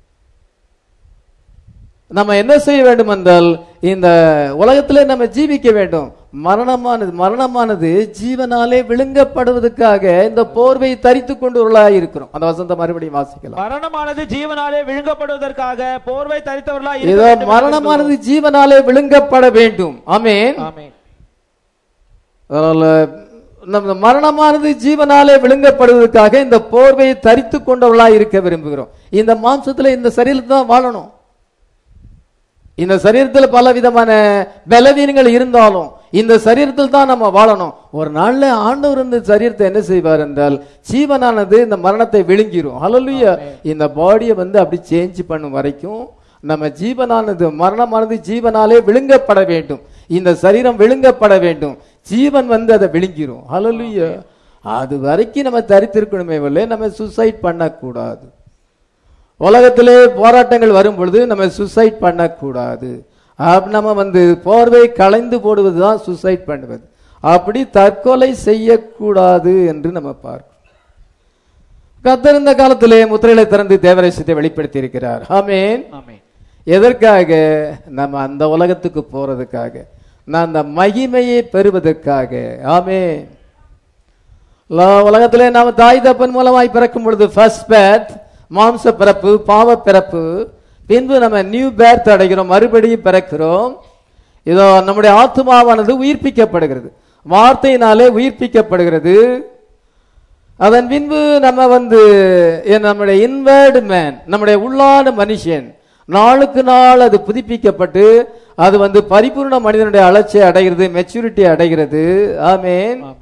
நம்ம என்ன செய்ய வேண்டும் என்றால் இந்த உலகத்திலே நம்ம ஜீவிக்க வேண்டும் மரணமானது மரணமானது ஜீவனாலே விழுங்கப்படுவதற்காக இந்த போர்வை தரித்து கொண்டு இருக்கிறோம் அந்த வசந்த மறுபடியும் வாசிக்கலாம் மரணமானது ஜீவனாலே விழுங்கப்படுவதற்காக போர்வை தரித்தவர்களா இருக்க இதோ வேண்டும் என்று மரணமானது ஜீவனாலே விழுங்கப்பட வேண்டும் ஆமென் ஆமென் அதனால நம்ம மரணமானது ஜீவனாலே விழுங்கப்படுவதற்காக இந்த போர்வையை தரித்து கொண்டவர்களா இருக்க விரும்புகிறோம் இந்த மாம்சத்துல இந்த சரீரத்தில் தான் வாழணும் இந்த சரீரத்தில் பல விதமான பலவீனங்கள் இருந்தாலும் இந்த சரீரத்தில் தான் நம்ம வாழணும் ஒரு நாள்ல ஆண்டவர் இந்த சரீரத்தை என்ன செய்வார் என்றால் ஜீவனானது இந்த மரணத்தை விழுங்கிரும் ஹalleluya இந்த பாடியை வந்து அப்படி சேஞ்ச் பண்ணும் வரைக்கும் நம்ம ஜீவனானது மரணமானது ஜீவனாலே விழுங்கப்பட வேண்டும் இந்த சரீரம் விழுங்கப்பட வேண்டும் ஜீவன் வந்து அதை விழுங்கிரும் ஹalleluya அது வரைக்கும் நம்ம தரித்திருக்கணுமே இல்லை நம்ம சூசைட் பண்ணக்கூடாது உலகத்திலே போராட்டங்கள் வரும் பொழுது நம்ம சூசைட் பண்ணக்கூடாது அப்ப நம்ம வந்து போர்வை களைந்து போடுவது தான் சூசைட் பண்ணுவது அப்படி தற்கொலை செய்யக்கூடாது என்று நம்ம பார்க்கிறோம் கத்தர் இந்த காலத்திலே முத்திரைகளை திறந்து தேவரேசத்தை வெளிப்படுத்தி இருக்கிறார் ஆமென் ஆமென் எதற்காக நம்ம அந்த உலகத்துக்கு போறதுக்காக நான் அந்த மகிமையை பெறுவதற்காக ஆமே உலகத்திலே நாம் தாய் தப்பன் மூலமாய் பிறக்கும் பொழுது ஃபர்ஸ்ட் பேத் மாம்ச பிறப்பு பாவ பிறப்பு பின்பு நம்ம நியூ பேர்த் அடைகிறோம் மறுபடியும் பிறக்கிறோம் இதோ நம்முடைய ஆத்மாவானது உயிர்ப்பிக்கப்படுகிறது வார்த்தையினாலே உயிர்ப்பிக்கப்படுகிறது அதன் பின்பு நம்ம வந்து எ- நம்முடைய இன்வேர்டு மேன் நம்முடைய உள்ளான மனுஷன் நாளுக்கு நாள் அது புதுப்பிக்கப்பட்டு அது வந்து பரிபூர்ண மனிதனுடைய அலட்சியை அடைகிறது மெச்சூரிட்டி அடைகிறது ஆமென் ஆமென்.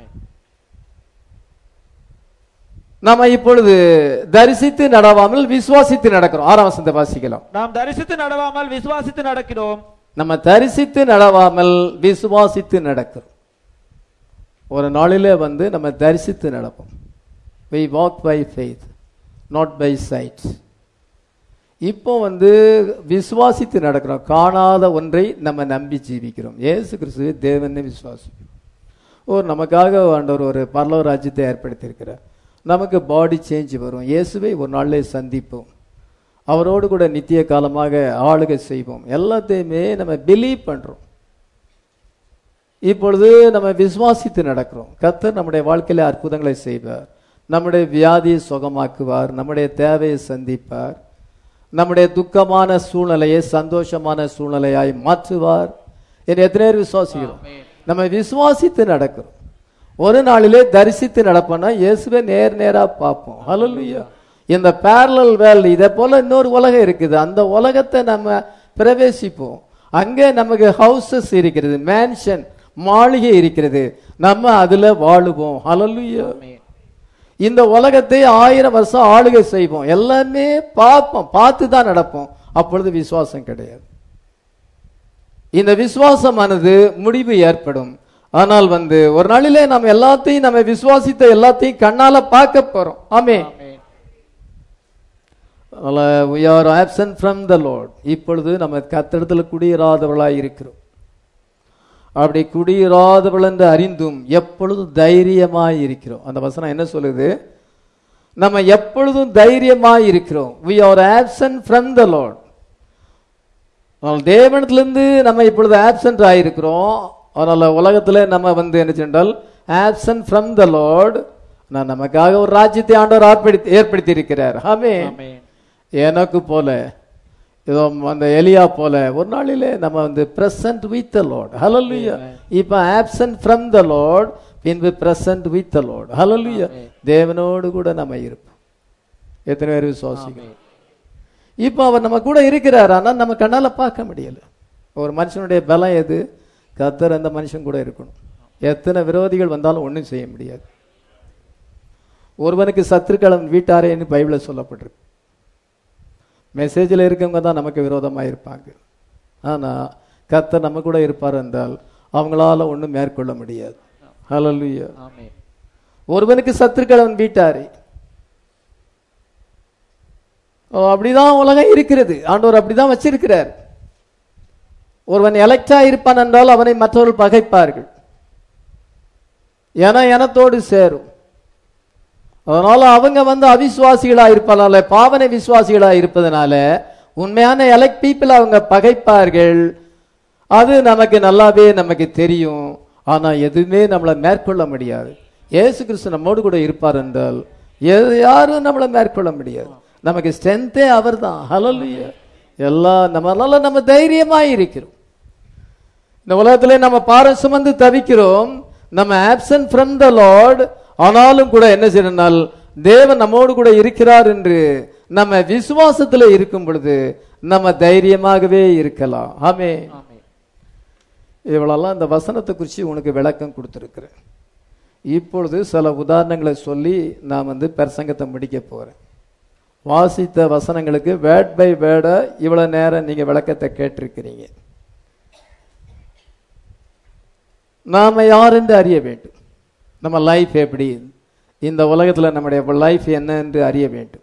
நாம இப்பொழுது தரிசித்து நடவாமல் விசுவாசித்து நடக்கிறோம் ஆறாம் வசனத்தை வாசிக்கலாம் நாம் தரிசித்து நடவாமல் விசுவாசித்து நடக்கிறோம் நம்ம தரிசித்து நடவாமல் விசுவாசித்து நடக்கிறோம் ஒரு நாளிலே வந்து நம்ம தரிசித்து நடப்போம் we walk by faith not by sight இப்போ வந்து விசுவாசித்து நடக்கிறோம் காணாத ஒன்றை நம்ம நம்பி ஜீவிக்கிறோம் இயேசு கிறிஸ்து தேவனை விசுவாசிக்கிறோம் ஒரு நமக்காக ஆண்டவர் ஒரு பரலோக ராஜ்யத்தை ஏற்படுத்தியிருக்கிறார் நமக்கு பாடி சேஞ்ச் வரும் இயேசுவை ஒரு நாளிலே சந்திப்போம் அவரோடு கூட நித்திய காலமாக ஆளுகை செய்வோம் எல்லாத்தையுமே நம்ம பிலீவ் பண்றோம் இப்பொழுது நம்ம விசுவாசித்து நடக்கிறோம் கர்த்தர் நம்முடைய வாழ்க்கையில அற்புதங்களை செய்வார் நம்முடைய வியாதியை சுகமாக்குவார் நம்முடைய தேவையை சந்திப்பார் நம்முடைய துக்கமான சூழ்நிலையை சந்தோஷமான சூழ்நிலையாய் மாற்றுவார் என்று எத்தனை பேர் விசுவாசிக்கிறோம் நம்ம விசுவாசித்து நடக்கிறோம் ஒரு நாளிலே தரிசித்து நடப்போம்னா இயேசுவை நேர் நேரா பார்ப்போம் ஹalleluya இந்த parallel வேர்ல்டு இதை போல இன்னொரு உலகம் இருக்குது அந்த உலகத்தை நம்ம பிரவேசிப்போம் அங்கே நமக்கு ஹவுசஸ் இருக்கிறது மேன்ஷன் மாளிகை இருக்கிறது நம்ம அதுல வாழுவோம் ஹalleluya இந்த உலகத்தை ஆயிரம் வருஷம் ஆளுகை செய்வோம் எல்லாமே பார்ப்போம் பார்த்து தான் நடப்போம் அப்பொழுது விசுவாசம் கிடையாது இந்த விசுவாசமானது முடிவு ஏற்படும் ஆனால் வந்து ஒரு நாளிலே நம்ம எல்லாத்தையும் நம்ம விசுவாசித்த எல்லாத்தையும் கண்ணால பார்க்க போறோம் ஆமே we are absent from the lord இப்பொழுது நம்ம கத்திடத்துல குடியிராதவர்களாய் இருக்கிறோம் அப்படி குடியிராதவள் என்று அறிந்தும் எப்பொழுதும் தைரியமாய் இருக்கிறோம் அந்த வசனம் என்ன சொல்லுது நம்ம எப்பொழுதும் தைரியமாய் இருக்கிறோம் we are absent from the lord ஆனால் தேவனத்திலிருந்து நம்ம இப்பொழுது ஆப்சென்ட் ஆயிருக்கிறோம் அதனால உலகத்துல நம்ம வந்து என்ன சென்றால் ஆப்சென்ட் ஃப்ரம் த லார்ட் நான் நமக்காக ஒரு ராஜ்யத்தை ஆண்டவர் ஏற்படுத்தி ஏற்படுத்தி இருக்கிறார் ஆமே ஆமென். எனக்கு போல இதோ அந்த எலியா போல ஒரு நாளிலே நம்ம வந்து present with the Lord hallelujah இப்ப ஆப்சென்ட் ஃப்ரம் த லார்ட் பின்பு present with the Lord hallelujah தேவனோடு கூட நம்ம இருப்போம் எத்தனை பேர் விசுவாசிக்கிறோம் இப்போ அவர் நம்ம கூட இருக்கிறார் ஆனா நம்ம கண்ணால பார்க்க முடியல ஒரு மனுஷனுடைய பலம் எது கத்தர் அந்த மனுஷன் கூட இருக்கணும் எத்தனை விரோதிகள் வந்தாலும் ஒண்ணும் செய்ய முடியாது ஒருவனுக்கு சத்துருக்களம் வீட்டாரேன்னு பைபிள்ல சொல்லப்பட்டிருக்கு மெசேஜில் இருக்கவங்க தான் நமக்கு விரோதமா இருப்பாங்க ஆனா கத்தர் நம்ம கூட இருப்பார் என்றால் அவங்களால ஒண்ணும் மேற்கொள்ள முடியாது ஹalleluya ஆமென். ஒருவனுக்கு சத்துருக்களவன் வீட்டாரே ஓ, அப்படிதான் உலகம் இருக்கிறது ஆண்டவர் அப்படிதான் வச்சிருக்கிறார் ஒருவன் எலக்டா இருப்பான் என்றால் அவனை மற்றவர்கள் பகைப்பார்கள் என எனத்தோடு சேரும் அதனால அவங்க வந்து அவிசுவாசிகளா இருப்பதனால பாவனை விசுவாசிகளா இருப்பதனால உண்மையான எலக்ட் பீப்புள் அவங்க பகைப்பார்கள் அது நமக்கு நல்லாவே நமக்கு தெரியும் ஆனா எதுவுமே நம்மளை மேற்கொள்ள முடியாது இயேசு கிறிஸ்து நம்மோடு கூட இருப்பார் என்றால் எது- யாரும் நம்மளை மேற்கொள்ள முடியாது நமக்கு ஸ்ட்ரென்த்தே அவர் தான் ஹலலுயா எல்லா நம்மளால நம்ம தைரியமா இருக்கிறோம் இந்த உலகத்திலே நம்ம பாரம் சுமந்து தவிக்கிறோம் நம்ம ஆப்சன்ட் ஃப்ரம் த லார்ட் ஆனாலும் கூட என்ன செய்யணும்னால் தேவன் நம்மோடு கூட இருக்கிறார் என்று நம்ம விசுவாசத்துல இருக்கும் பொழுது நம்ம தைரியமாகவே இருக்கலாம் ஆமே ஆமென். இவ்வளெல்லாம் இந்த வசனத்தை குறித்து உனக்கு விளக்கம் கொடுத்துருக்கிறேன் இப்பொழுது சில உதாரணங்களை சொல்லி நான் வந்து பிரசங்கத்தை முடிக்க போறேன் வாசித்த வசனங்களுக்கு வேர்ட் பை வேர்டா இவ்வளவு நேரம் நீங்க விளக்கத்தை கேட்டிருக்கிறீங்க நாம யார் என்று அறிய வேண்டும் நம்ம லைஃப் எப்படி இந்த உலகத்துல நம்முடைய லைஃப் என்ன என்று அறிய வேண்டும்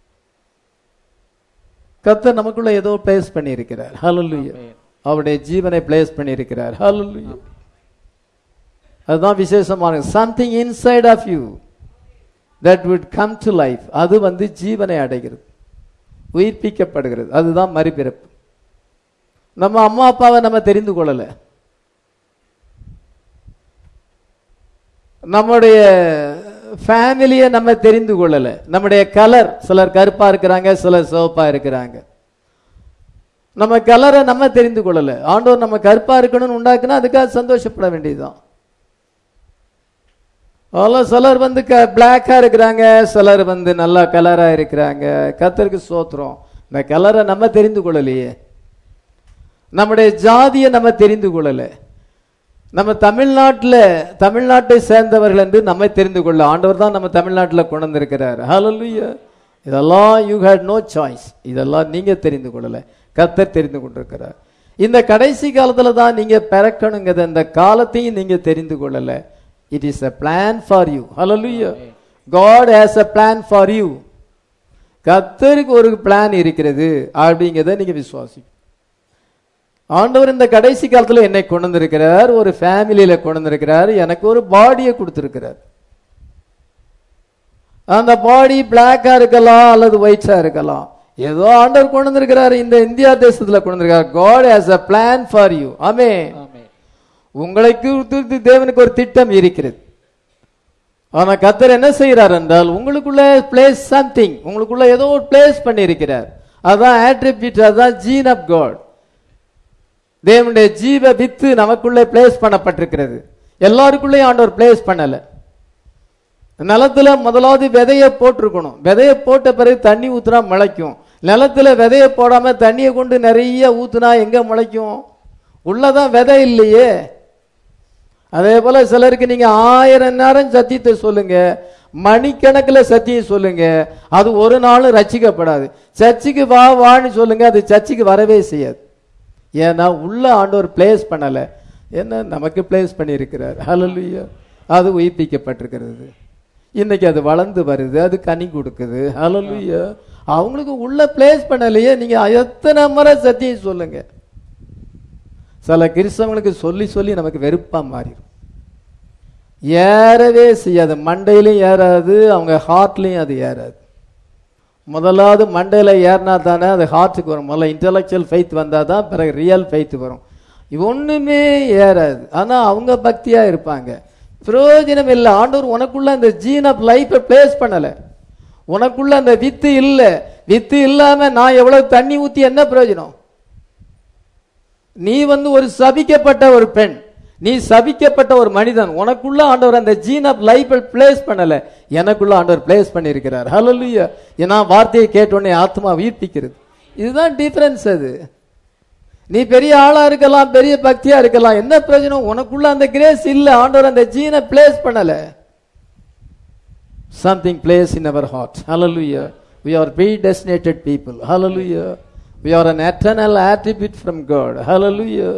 கர்த்தர் நமக்குள்ள ஏதோ பிளேஸ் பண்ணி இருக்கிறார் ஹalleluya அவருடைய ஜீவனை பிளேஸ் பண்ணி இருக்கிறார் ஹalleluya அதுதான் விசேஷமான something inside of you that would come to life அது வந்து ஜீவனை அடைகிறது உயிர்ப்பிக்கப்படுகிறது அதுதான் மறுபிறப்பு நம்ம அம்மா அப்பாவை நம்ம தெரிந்து கொள்ளல நம்முடைய ஃபேமிலியை நம்ம தெரிந்து கொள்ளல நம்முடைய கலர் சிலர் கருப்பா இருக்கிறாங்க சிலர் சிவப்பா இருக்கிறாங்க நம்ம கலரை நம்ம தெரிந்து கொள்ளல ஆண்டவர் நம்ம கருப்பா இருக்கணும்னு உண்டாக்குனா அதுக்காக சந்தோஷப்பட வேண்டியதுதான் அதெல்லாம் சிலர் வந்து க பிளாக்கா இருக்கிறாங்க சிலர் வந்து நல்லா கலரா இருக்கிறாங்க கத்தருக்கு சோத்திரம் இந்த கலரை நம்ம தெரிந்து கொள்ளலையே நம்முடைய ஜாதியை நம்ம தெரிந்து கொள்ளல நம்ம தமிழ்நாட்டில் தமிழ்நாட்டை சேர்ந்தவர்கள் என்று நம்ம தெரிந்து கொள்ள ஆண்டவர் தான் நம்ம தமிழ்நாட்டில் கொண்டு வந்திருக்கிறார் ஹalleluya இதெல்லாம் யூ ஹேட் நோ சாய்ஸ் இதெல்லாம் நீங்க தெரிந்து கொள்ளல கத்தர் தெரிந்து கொண்டிருக்கிறார் இந்த கடைசி காலத்துல தான் நீங்க பிறக்கணுங்கிறத இந்த காலத்தையும் நீங்க தெரிந்து கொள்ளல it is a plan for you hallelujah God has a plan for you கத்தருக்கு ஒரு பிளான் இருக்கிறது அப்படிங்கிறத நீங்க விசுவாசிக்கணும் ஆண்டவர் இந்த கடைசி காலத்துல என்னை கொண்டு வந்திருக்கிறார் ஒரு ஃபேமிலியில கொண்டு வந்திருக்கிறார் எனக்கு ஒரு பாடியை கொடுத்திருக்கிறார் அந்த பாடி பிளாக்கா இருக்கலாம் அல்லது ஒயிட்ஸா இருக்கலாம் ஏதோ ஆண்டவர் கொண்டு வந்திருக்கிறார் இந்த இந்தியா தேசத்துல கொண்டு வந்திருக்கிறார் God has a plan for you ஆமே ஆமென். உங்களை குறித்து தேவனுக்கு ஒரு திட்டம் இருக்கிறது ஆனா கத்தர் என்ன செய்கிறார் என்றால் உங்களுக்குள்ள பிளேஸ் சம்திங் உங்களுக்குள்ள ஏதோ ஒரு பிளேஸ் பண்ணி இருக்கிறார் அதான் ஆட்ரிபியூட் அதான் ஜீன் ஆஃப் காட் தேவனுடைய ஜீவ வித்து நமக்குள்ளே பிளேஸ் பண்ணப்பட்டிருக்கிறது எல்லாருக்குள்ளேயும் ஆண்டவர் பிளேஸ் பண்ணல நிலத்துல முதலாவது விதைய போட்டிருக்கணும் விதைய போட்ட பிறகு தண்ணி ஊத்துனா முளைக்கும் நிலத்துல விதைய போடாம தண்ணியை கொண்டு நிறைய ஊத்துனா எங்க முளைக்கும் உள்ளதான் விதை இல்லையே அதே போல சிலருக்கு நீங்க ஆயிரம் நேரம் சத்தியத்தை சொல்லுங்க மணிக்கணக்கில் சத்தியம் சொல்லுங்க அது ஒரு நாளும் ரட்சிக்கப்படாது சர்ச்சுக்கு வா வான்னு சொல்லுங்க அது சர்ச்சுக்கு வரவே செய்யாது ஏன்னா உள்ள ஆண்டவர் பிளேஸ் பண்ணல என்ன நமக்கு பிளேஸ் பண்ணியிருக்கிறார் ஹalleluya அது உயிர்ப்பிக்கப்பட்டிருக்கிறது இன்னைக்கு அது வளர்ந்து வருது அது கனி கொடுக்குது ஹalleluya அவங்களுக்கு உள்ள பிளேஸ் பண்ணலையே நீங்க எத்தனை முறை சத்தியம் சொல்லுங்க சில கிறிஸ்தவங்களுக்கு சொல்லி சொல்லி நமக்கு வெறுப்பா மாறிடும் ஏறவே செய்யாது மண்டையிலையும் ஏறாது அவங்க ஹார்ட்லையும் அது ஏறாது முதலாவது மண்டையில ஏறினா தானே அது ஹார்ட்டுக்கு வரும் முதல்ல இன்டலெக்சுவல் ஃபெய்த் வந்தால் தான் பிறகு ரியல் ஃபெய்த் வரும் இது ஒண்ணுமே ஏறாது ஆனா அவங்க பக்தியா இருப்பாங்க பிரயோஜனம் இல்லை ஆண்டவர் உனக்குள்ள அந்த ஜீன் ஆஃப் லைஃபை பிளேஸ் பண்ணல உனக்குள்ள அந்த வித்து இல்லை வித்து இல்லாம நான் எவ்வளவு தண்ணி ஊத்தி என்ன பிரயோஜனம் நீ வந்து ஒரு சபிக்கப்பட்ட ஒரு பெண் நீ சபிக்கப்பட்ட ஒரு மனிதன் உனக்குள்ள ஆண்டவர் அந்த ஜீன் ஆஃப் லைஃப் பிளேஸ் பண்ணல எனக்குள்ள ஆண்டவர் பிளேஸ் பண்ணியிருக்கிறார் ஹalleluya ஏன்னா வார்த்தையை கேட்டோடனே ஆத்மா உயிர்ப்பிக்கிறது இதுதான் டிஃபரன்ஸ் அது நீ பெரிய ஆளா இருக்கலாம் பெரிய பக்தியா இருக்கலாம் என்ன பிரயோஜனம் உனக்குள்ள அந்த கிரேஸ் இல்ல ஆண்டவர் அந்த ஜீனை பிளேஸ் பண்ணல something place in our heart hallelujah we are predestinated people hallelujah we are an eternal attribute from god hallelujah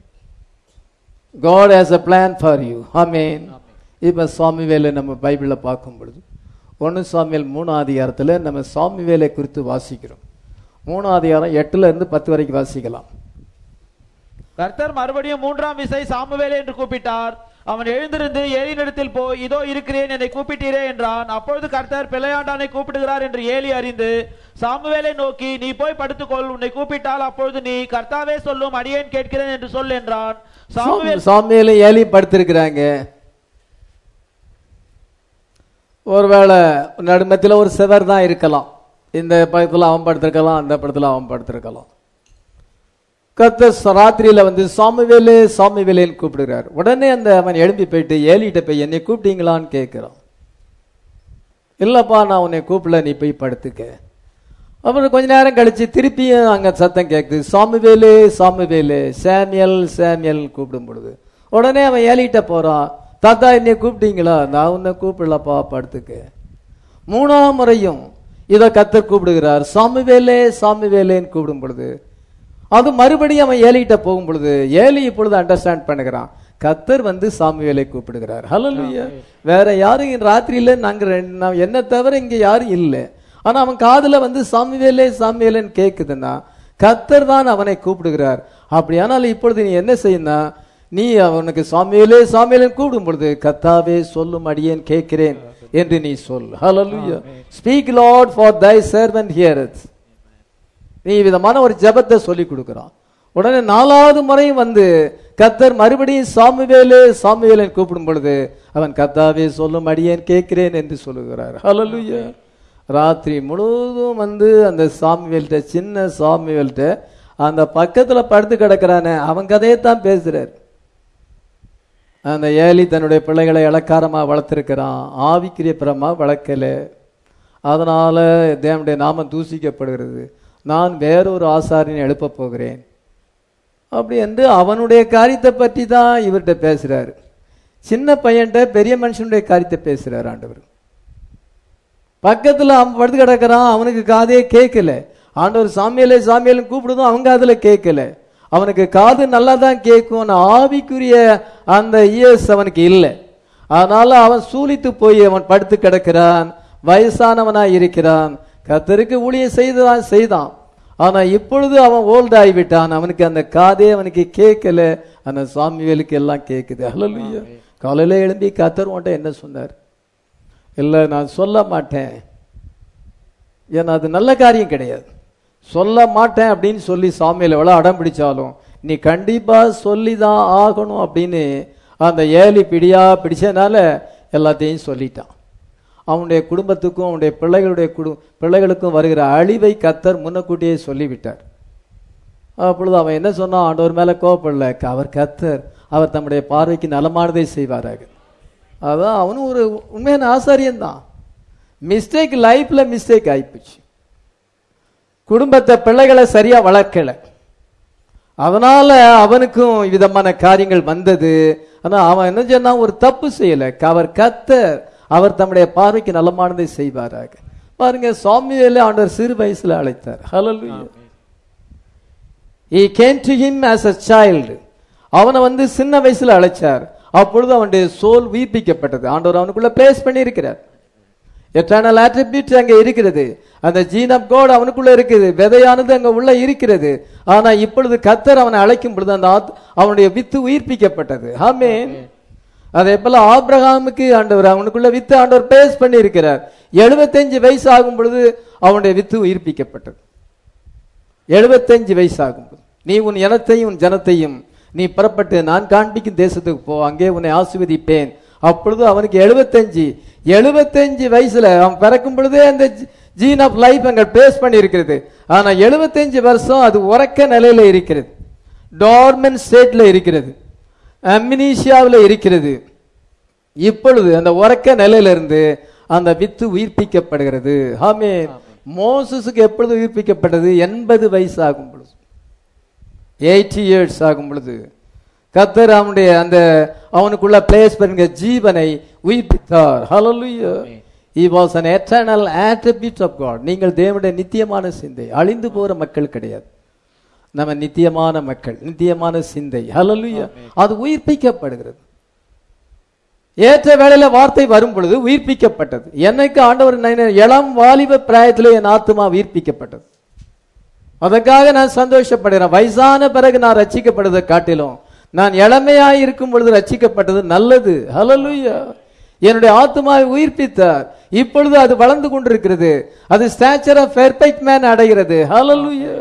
god has a plan for you amen இப்ப சாமிவேலை நம்ம பைபிள்ல பார்க்கும் பொழுது ஒன்னு சாமியல் மூணாம் அதிகாரத்துல நம்ம சாமிவேலை குறித்து வாசிக்கிறோம் மூணாம் அதிகாரம் எட்டுல இருந்து பத்து வரைக்கும் வாசிக்கலாம் கர்த்தர் மறுபடியும் மூன்றாம் விசை சாமுவேலே என்று கூப்பிட்டார் அவன் எழுந்திருந்து ஏலியினிடத்தில் போய் இதோ இருக்கிறேன் என்னை கூப்பிட்டீரே என்றான் அப்பொழுது கர்த்தர் பிள்ளையாண்டானை கூப்பிடுகிறார் என்று ஏலி அறிந்து சாமுவேலை நோக்கி நீ போய் படுத்துக்கொள் உன்னை கூப்பிட்டால் அப்பொழுது நீ கர்த்தாவே சொல்லும் அடியேன் கேட்கிறேன் என்று சொல் என்றான் சாமுவேல் சாமியிலும் ஏலியும் படுத்திருக்கிறாங்க ஒருவேளை நடுமத்தில் ஒரு சிவர் தான் இருக்கலாம் இந்த படத்துல அவன் படுத்திருக்கலாம் அந்த படத்துல அவன் படுத்திருக்கலாம் கத்த ராத்திரியில வந்து சாமிவேலே சாமிவேலேன்னு கூப்பிடுறார் உடனே அந்த அவன் எழும்பி போயிட்டு ஏலிட்ட போய் என்னை கூப்பிட்டீங்களான்னு கேட்கிறான் இல்லப்பா நான் உன்னை கூப்பிடல நீ போய் படுத்துக்க அப்புறம் கொஞ்ச நேரம் கழிச்சு திருப்பியும் அங்க சத்தம் கேட்குது சாமுவேலு சாமுவேலு சாமியல் சாமியல் கூப்பிடும் பொழுது உடனே அவன் ஏலிட்ட போறான் தாத்தா என்னை கூப்பிட்டீங்களா நான் உன்னை கூப்பிடலப்பா படுத்துக்க மூணாம் முறையும் இதை கத்தர் கூப்பிடுகிறார் சாமுவேலே சாமுவேலேன்னு கூப்பிடும் பொழுது அது மறுபடியும் அவன் ஏலிகிட்ட போகும் பொழுது ஏலி இப்பொழுது அண்டர்ஸ்டாண்ட் பண்ணுகிறான் கத்தர் வந்து சாமுவேலை கூப்பிடுகிறார் ஹalleluya வேற யாரும் இங்க ராத்திரியில நாங்க ரெண்டு- நான் என்ன தவிர இங்க யாரும் இல்லை ஆனா அவன் காதுல வந்து சாமுவேலே சாமுவேலேன்னு கேக்குதுன்னா கத்தர் தான் அவனை கூப்பிடுகிறார் அப்படியானால் இப்பொழுது நீ என்ன செய்யணும் நீ அவனுக்கு சாமுவேலே சாமுவேலேன்னு கூப்பிடும் பொழுது கத்தாவே சொல்லும் அடியேன் கேட்கிறேன் என்று நீ சொல் hallelujah speak Lord for thy servant heareth நீ விதமான ஒரு ஜெபத்தை சொல்லி கொடுக்கிறான் உடனே நாலாவது முறையும் வந்து கத்தர் மறுபடியும் சாமுவேலே சாமுவேலை கூப்பிடும் பொழுது அவன் கத்தாவே சொல்லும் அடியேன் கேட்கிறேன் என்று சொல்லுகிறார் ஹalleluya ராத்திரி முழுவதும் வந்து அந்த சாமுவேல்கிட்ட சின்ன சாமுவேல்கிட்ட அந்த பக்கத்துல படுத்து கிடக்கிறானே அவன் கதையைத்தான் பேசுறார் அந்த ஏலி தன்னுடைய பிள்ளைகளை இளக்காரமா வளர்த்திருக்கிறான் ஆவிக்குரிய பிரமா வளர்க்கல அதனால தேவனுடைய நாமம் தூசிக்கப்படுகிறது நான் வேறொரு ஆசாரியனை எழுப்பப் போகிறேன் அப்படி என்று அவனுடைய காரியத்தை பற்றி தான் இவர்கிட்ட பேசுறாரு சின்ன பையன்கிட்ட பெரிய மனுஷனுடைய காரியத்தை பேசுறாரு ஆண்டவர் பக்கத்துல அவன் படுத்து கிடக்கிறான் அவனுக்கு காதே கேட்கல ஆண்டவர் சாமியலே சாமியலும் கூப்பிடுதும் அவங்க அதுல கேட்கல அவனுக்கு காது நல்லா தான் கேட்கும் ஆனா ஆவிக்குரிய அந்த இயர்ஸ் அவனுக்கு இல்லை அதனால அவன் சூலித்து போய் அவன் படுத்து கிடக்கிறான் வயசானவனா இருக்கிறான் கத்தருக்கு ஊழியம் செய்தான் செய்தான் ஆனா இப்பொழுது அவன் ஓல்ட் ஆகிவிட்டான் அவனுக்கு அந்த காதே அவனுக்கு கேட்கல அந்த சாமிவேலுக்கு எல்லாம் கேட்குது ஹalleluya காலையில எழும்பி கத்தர் உன்ட்ட என்ன சொன்னார் இல்லை நான் சொல்ல மாட்டேன் ஏன்னா அது நல்ல காரியம் கிடையாது சொல்ல மாட்டேன் அப்படின்னு சொல்லி சாமியில் எவ்வளோ அடம் பிடிச்சாலும் நீ கண்டிப்பா சொல்லி தான் ஆகணும் அப்படின்னு அந்த ஏலி பிடியா பிடிச்சனால எல்லாத்தையும் சொல்லிட்டான் அவனுடைய குடும்பத்துக்கும் அவனுடைய பிள்ளைகளுடைய குடு பிள்ளைகளுக்கும் வருகிற அழிவை கத்தர் முன்னக்கூட்டியே சொல்லிவிட்டார் அப்பொழுது அவன் என்ன சொன்னான் ஆண்டவர் மேல கோவப்படல அவர் கத்தர் அவர் தம்முடைய பார்வைக்கு நலமானதை செய்வாராக அதான் அவனும் ஒரு உண்மையான ஆசாரியன் தான் மிஸ்டேக் லைஃப்ல மிஸ்டேக் ஆயிப்போச்சு குடும்பத்தை பிள்ளைகளை சரியா வளர்க்கல அதனால அவனுக்கும் விதமான காரியங்கள் வந்தது ஆனா அவன் என்ன சொன்னா ஒரு தப்பு செய்யல அவர் கத்தர் அவர் தம்முடைய பார்வைக்கு நலமானதை செய்வாராக பாருங்க சாமியில ஆண்டவர் சிறு வயசுல அழைத்தார் ஹalleluya he came to him as a child அவனை வந்து சின்ன வயசுல அழைச்சார் அப்பொழுது அவனுடைய சோல் உயிர்ப்பிக்கப்பட்டது ஆண்டவர் அவனுக்குள்ள பிளேஸ் பண்ணி இருக்கிறார் எட்டர்னல் attribute அங்க இருக்கிறது அந்த ஜீன் ஆஃப் காட் அவனுக்குள்ள இருக்குது விதையானது அங்க உள்ள இருக்கிறது ஆனா இப்பொழுது கத்தர் அவனை அழைக்கும் பொழுது அந்த ஆத்- அவனுடைய வித்து உயிர்ப்பிக்கப்பட்டது ஆமென் அதே போல ஆபிரகாமுக்கு ஆண்டவர் அவனுக்குள்ள வித்து ஆண்டவர் பேஸ் பண்ணி இருக்கிறார் எழுபத்தஞ்சு வயசு ஆகும் பொழுது அவனுடைய வித்து உயிர்ப்பிக்கப்பட்டது எழுபத்தஞ்சு வயசாகும் நீ உன் இனத்தையும் உன் ஜனத்தையும் நீ புறப்பட்டு நான் காண்பிக்கும் தேசத்துக்கு போ அங்கே உன்னை ஆசீர்வதிப்பேன் அப்பொழுது அவனுக்கு எழுபத்தஞ்சு எழுபத்தஞ்சு வயசுல அவன் பிறக்கும் பொழுதே அந்த ஜீன் ஆஃப் லைஃப் அங்க பேஸ் பண்ணி இருக்கிறது ஆனா எழுபத்தஞ்சு வருஷம் அது உறக்க நிலையில இருக்கிறது டார்மென்ட் ஸ்டேட்ல இருக்கிறது அம்னிஷியாவில் இருக்கிறது இப்பொழுது அந்த உறக்க நிலையிலிருந்து அந்த வித்து உயிர்ப்பிக்கப்படுகிறது ஆமே மோசஸுக்கு எப்பொழுது உயிர்ப்பிக்கப்பட்டது எண்பது வயசு ஆகும் பொழுது எயிட்டி இயர்ஸ் ஆகும் பொழுது கத்தர் அவனுடைய அந்த அவனுக்குள்ள பிளேஸ் பண்ணுங்க ஜீவனை உயிர்ப்பித்தார் ஹalleluya he was an eternal attribute of god நீங்கள் தேவனுடைய நித்தியமான சிந்தை அழிந்து போற மக்கள் கிடையாது நம்ம நித்தியமான மக்கள் நித்தியமான சிந்தை ஹalleluya அது உயிர்ப்பிக்கப்படுகிறது ஏற்ற வேளையில வார்த்தை வரும் பொழுது உயிர்ப்பிக்கப்பட்டது என்னைக்கு ஆண்டவர் நான் இளம் வாலிப பிராயத்திலே என் ஆத்துமா உயிர்ப்பிக்கப்பட்டது அதற்காக நான் சந்தோஷப்படுகிறேன் வயசான பிறகு நான் ரட்சிக்கப்படுவதை காட்டிலும் நான் இளமையாய் இருக்கும் பொழுது ரட்சிக்கப்பட்டது நல்லது ஹalleluya என்னுடைய ஆத்துமாவை உயிர்ப்பித்தார் இப்பொழுது அது வளர்ந்து கொண்டிருக்கிறது அது ஸ்டாச்சர் ஆஃப் பெர்ஃபெக்ட் மேன் அடைகிறது ஹalleluya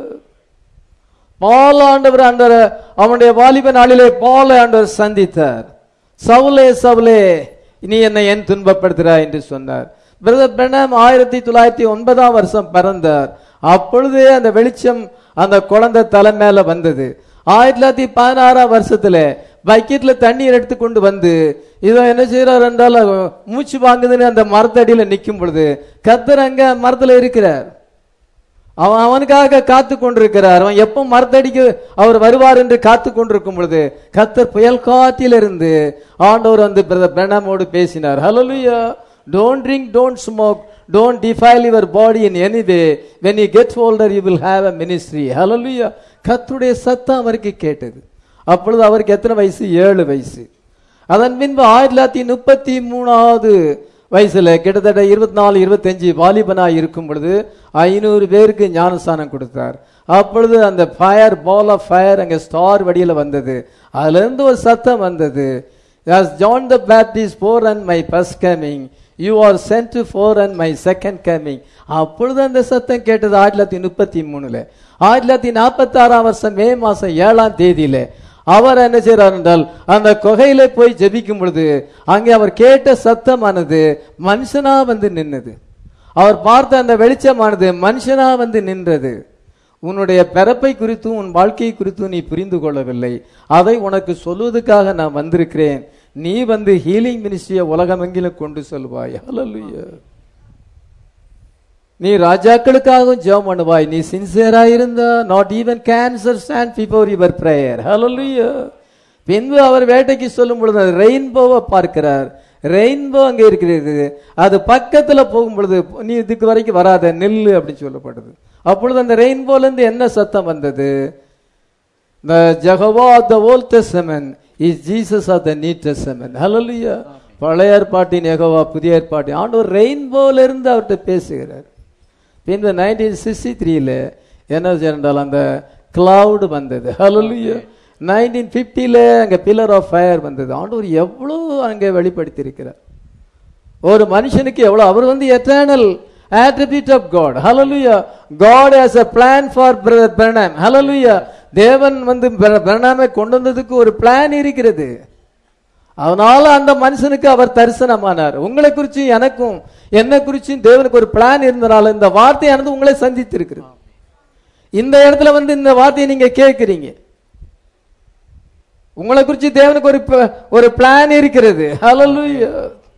பால் ஆண்டவர் ஆண்டவர் அவனுடைய வாலிப நாளிலே பால் ஆண்டவர் சந்தித்தார் சவுலே சவுலே நீ என்னை ஏன் துன்பப்படுத்துகிறாய் என்று சொன்னார் பிரதர் பிரணம் ஆயிரத்தி தொள்ளாயிரத்தி ஒன்பதாம் வருஷம் பிறந்தார் அப்பொழுதே அந்த வெளிச்சம் அந்த குழந்தை தலை மேல வந்தது ஆயிரத்தி தொள்ளாயிரத்தி பதினாறாம் வருஷத்துல பக்கெட்ல தண்ணீர் எடுத்து கொண்டு வந்து இதோ என்ன செய்யறார் என்றால் மூச்சு வாங்குதுன்னு அந்த மரத்தடியில நிக்கும் பொழுது கத்தர் அங்க மரத்துல இருக்கிறார் அவன் அவனுக்காக காத்து கொண்டிருக்கிறார் அவன் எப்போ மரத்தடிக்கு அவர் வருவார் என்று காத்து கொண்டிருக்கும் பொழுது கத்தர் புயல் காற்றிலிருந்து ஆண்டவர் வந்து பிரதர் பிரணாமோடு பேசினார் hallelujah don't drink don't smoke don't defile your body in any way when you get older you will have a ministry hallelujah கத்துடைய சத்தம் அவருக்கு கேட்டது அப்பொழுது அவருக்கு எத்தனை வயசு ஏழு வயசு அதன் பின்பு ஆயிரத்தி தொள்ளாயிரத்தி முப்பத்தி மூணாவது வயசுல கிட்டத்தட்ட இருபத்தி நாலு இருபத்தஞ்சு வாலிபனாய் இருக்கும் பொழுது ஐநூறு பேருக்கு ஞானஸ்தானம் கொடுத்தார் அப்பொழுது அந்த ஃபயர் பால் ஆஃப் ஃபயர் அங்க ஸ்டார் வடியில வந்தது அதுல இருந்து ஒரு சத்தம் வந்தது as John the Baptist for and my first coming you are sent to for and my second coming அப்பொழுது அந்த சத்தம் கேட்டது ஆயிரத்தி தொள்ளாயிரத்தி முப்பத்தி மூணுல ஆயிரத்தி தொள்ளாயிரத்தி நாற்பத்தி ஆறாம் வருஷம் மே மாசம் ஏழாம் தேதியில அவர் என்ன செய்றார் என்றால் அந்த குகையில போய் ஜெபிக்கும் பொழுது அங்கே அவர் கேட்ட சத்தமானது மனுஷனா வந்து நின்னது அவர் பார்த்த அந்த வெளிச்சமானது மனுஷனா வந்து நின்றது உன்னுடைய பிறப்பை குறித்தும் உன் வாழ்க்கை குறித்தும் நீ புரிந்து கொள்ளவில்லை அதை உனக்கு சொல்வதற்காக நான் வந்திருக்கிறேன் நீ வந்து ஹீலிங் மினிஸ்ட்ரியை உலகமெங்கிலும் கொண்டு செல்வாய் ஹalleluya நீ ராஜாக்களுக்காகவும் ஜெபம் பண்ணுவாய் நீ சின்சியரா இருந்தா not even cancer stand before your prayer hallelujah பின்பு அவர் வேட்டைக்கு சொல்லும் பொழுது ரெயின்போவை பார்க்கிறார் ரெயின்போ அங்கே இருக்கிறது அது பக்கத்துல போகும் பொழுது நீ இதுக்கு வரைக்கும் வராத நெல்லு அப்படின்னு சொல்லப்பட்டது அப்பொழுது அந்த ரெயின்போல இருந்து என்ன சத்தம் வந்தது The Jehovah of the Old Testament is Jesus of the New Testament. Hallelujah. பழைய ஏற்பாட்டின் யெகோவா புதிய ஏற்பாட்டின் ஆண்டவர் ரெயின்போல இருந்து அவர்கிட்ட பேசுகிறார் பின்பு நைன்டீன் சிக்ஸ்டி த்ரீல என்ன என்றால் அந்த கிளவுட் வந்தது ஹலலுயா நைன்டீன் ஃபிஃப்டியில் அங்கே பில்லர் ஆஃப் ஃபயர் வந்தது ஆண்டவர் எவ்வளோ அங்கே வெளிப்படுத்தி இருக்கிறார் ஒரு மனுஷனுக்கு எவ்வளவு அவர் வந்து eternal attribute of God hallelujah God has a plan for brother Branham hallelujah தேவன் வந்து பிர- பிரணாமை கொண்டு வந்ததுக்கு ஒரு பிளான் இருக்கிறது அதனால அந்த மனுஷனுக்கு அவர் தரிசனமானார் உங்களை குறிச்சு எனக்கும் என்ன குறிச்சும் தேவனுக்கு ஒரு பிளான் இருந்தனால இந்த வார்த்தையானது உங்களை சந்தித்து இருக்கிறது இந்த இடத்துல வந்து இந்த வார்த்தையை நீங்க கேட்கிறீங்க உங்களை குறிச்சு தேவனுக்கு ஒரு ப- ஒரு பிளான் இருக்கிறது hallelujah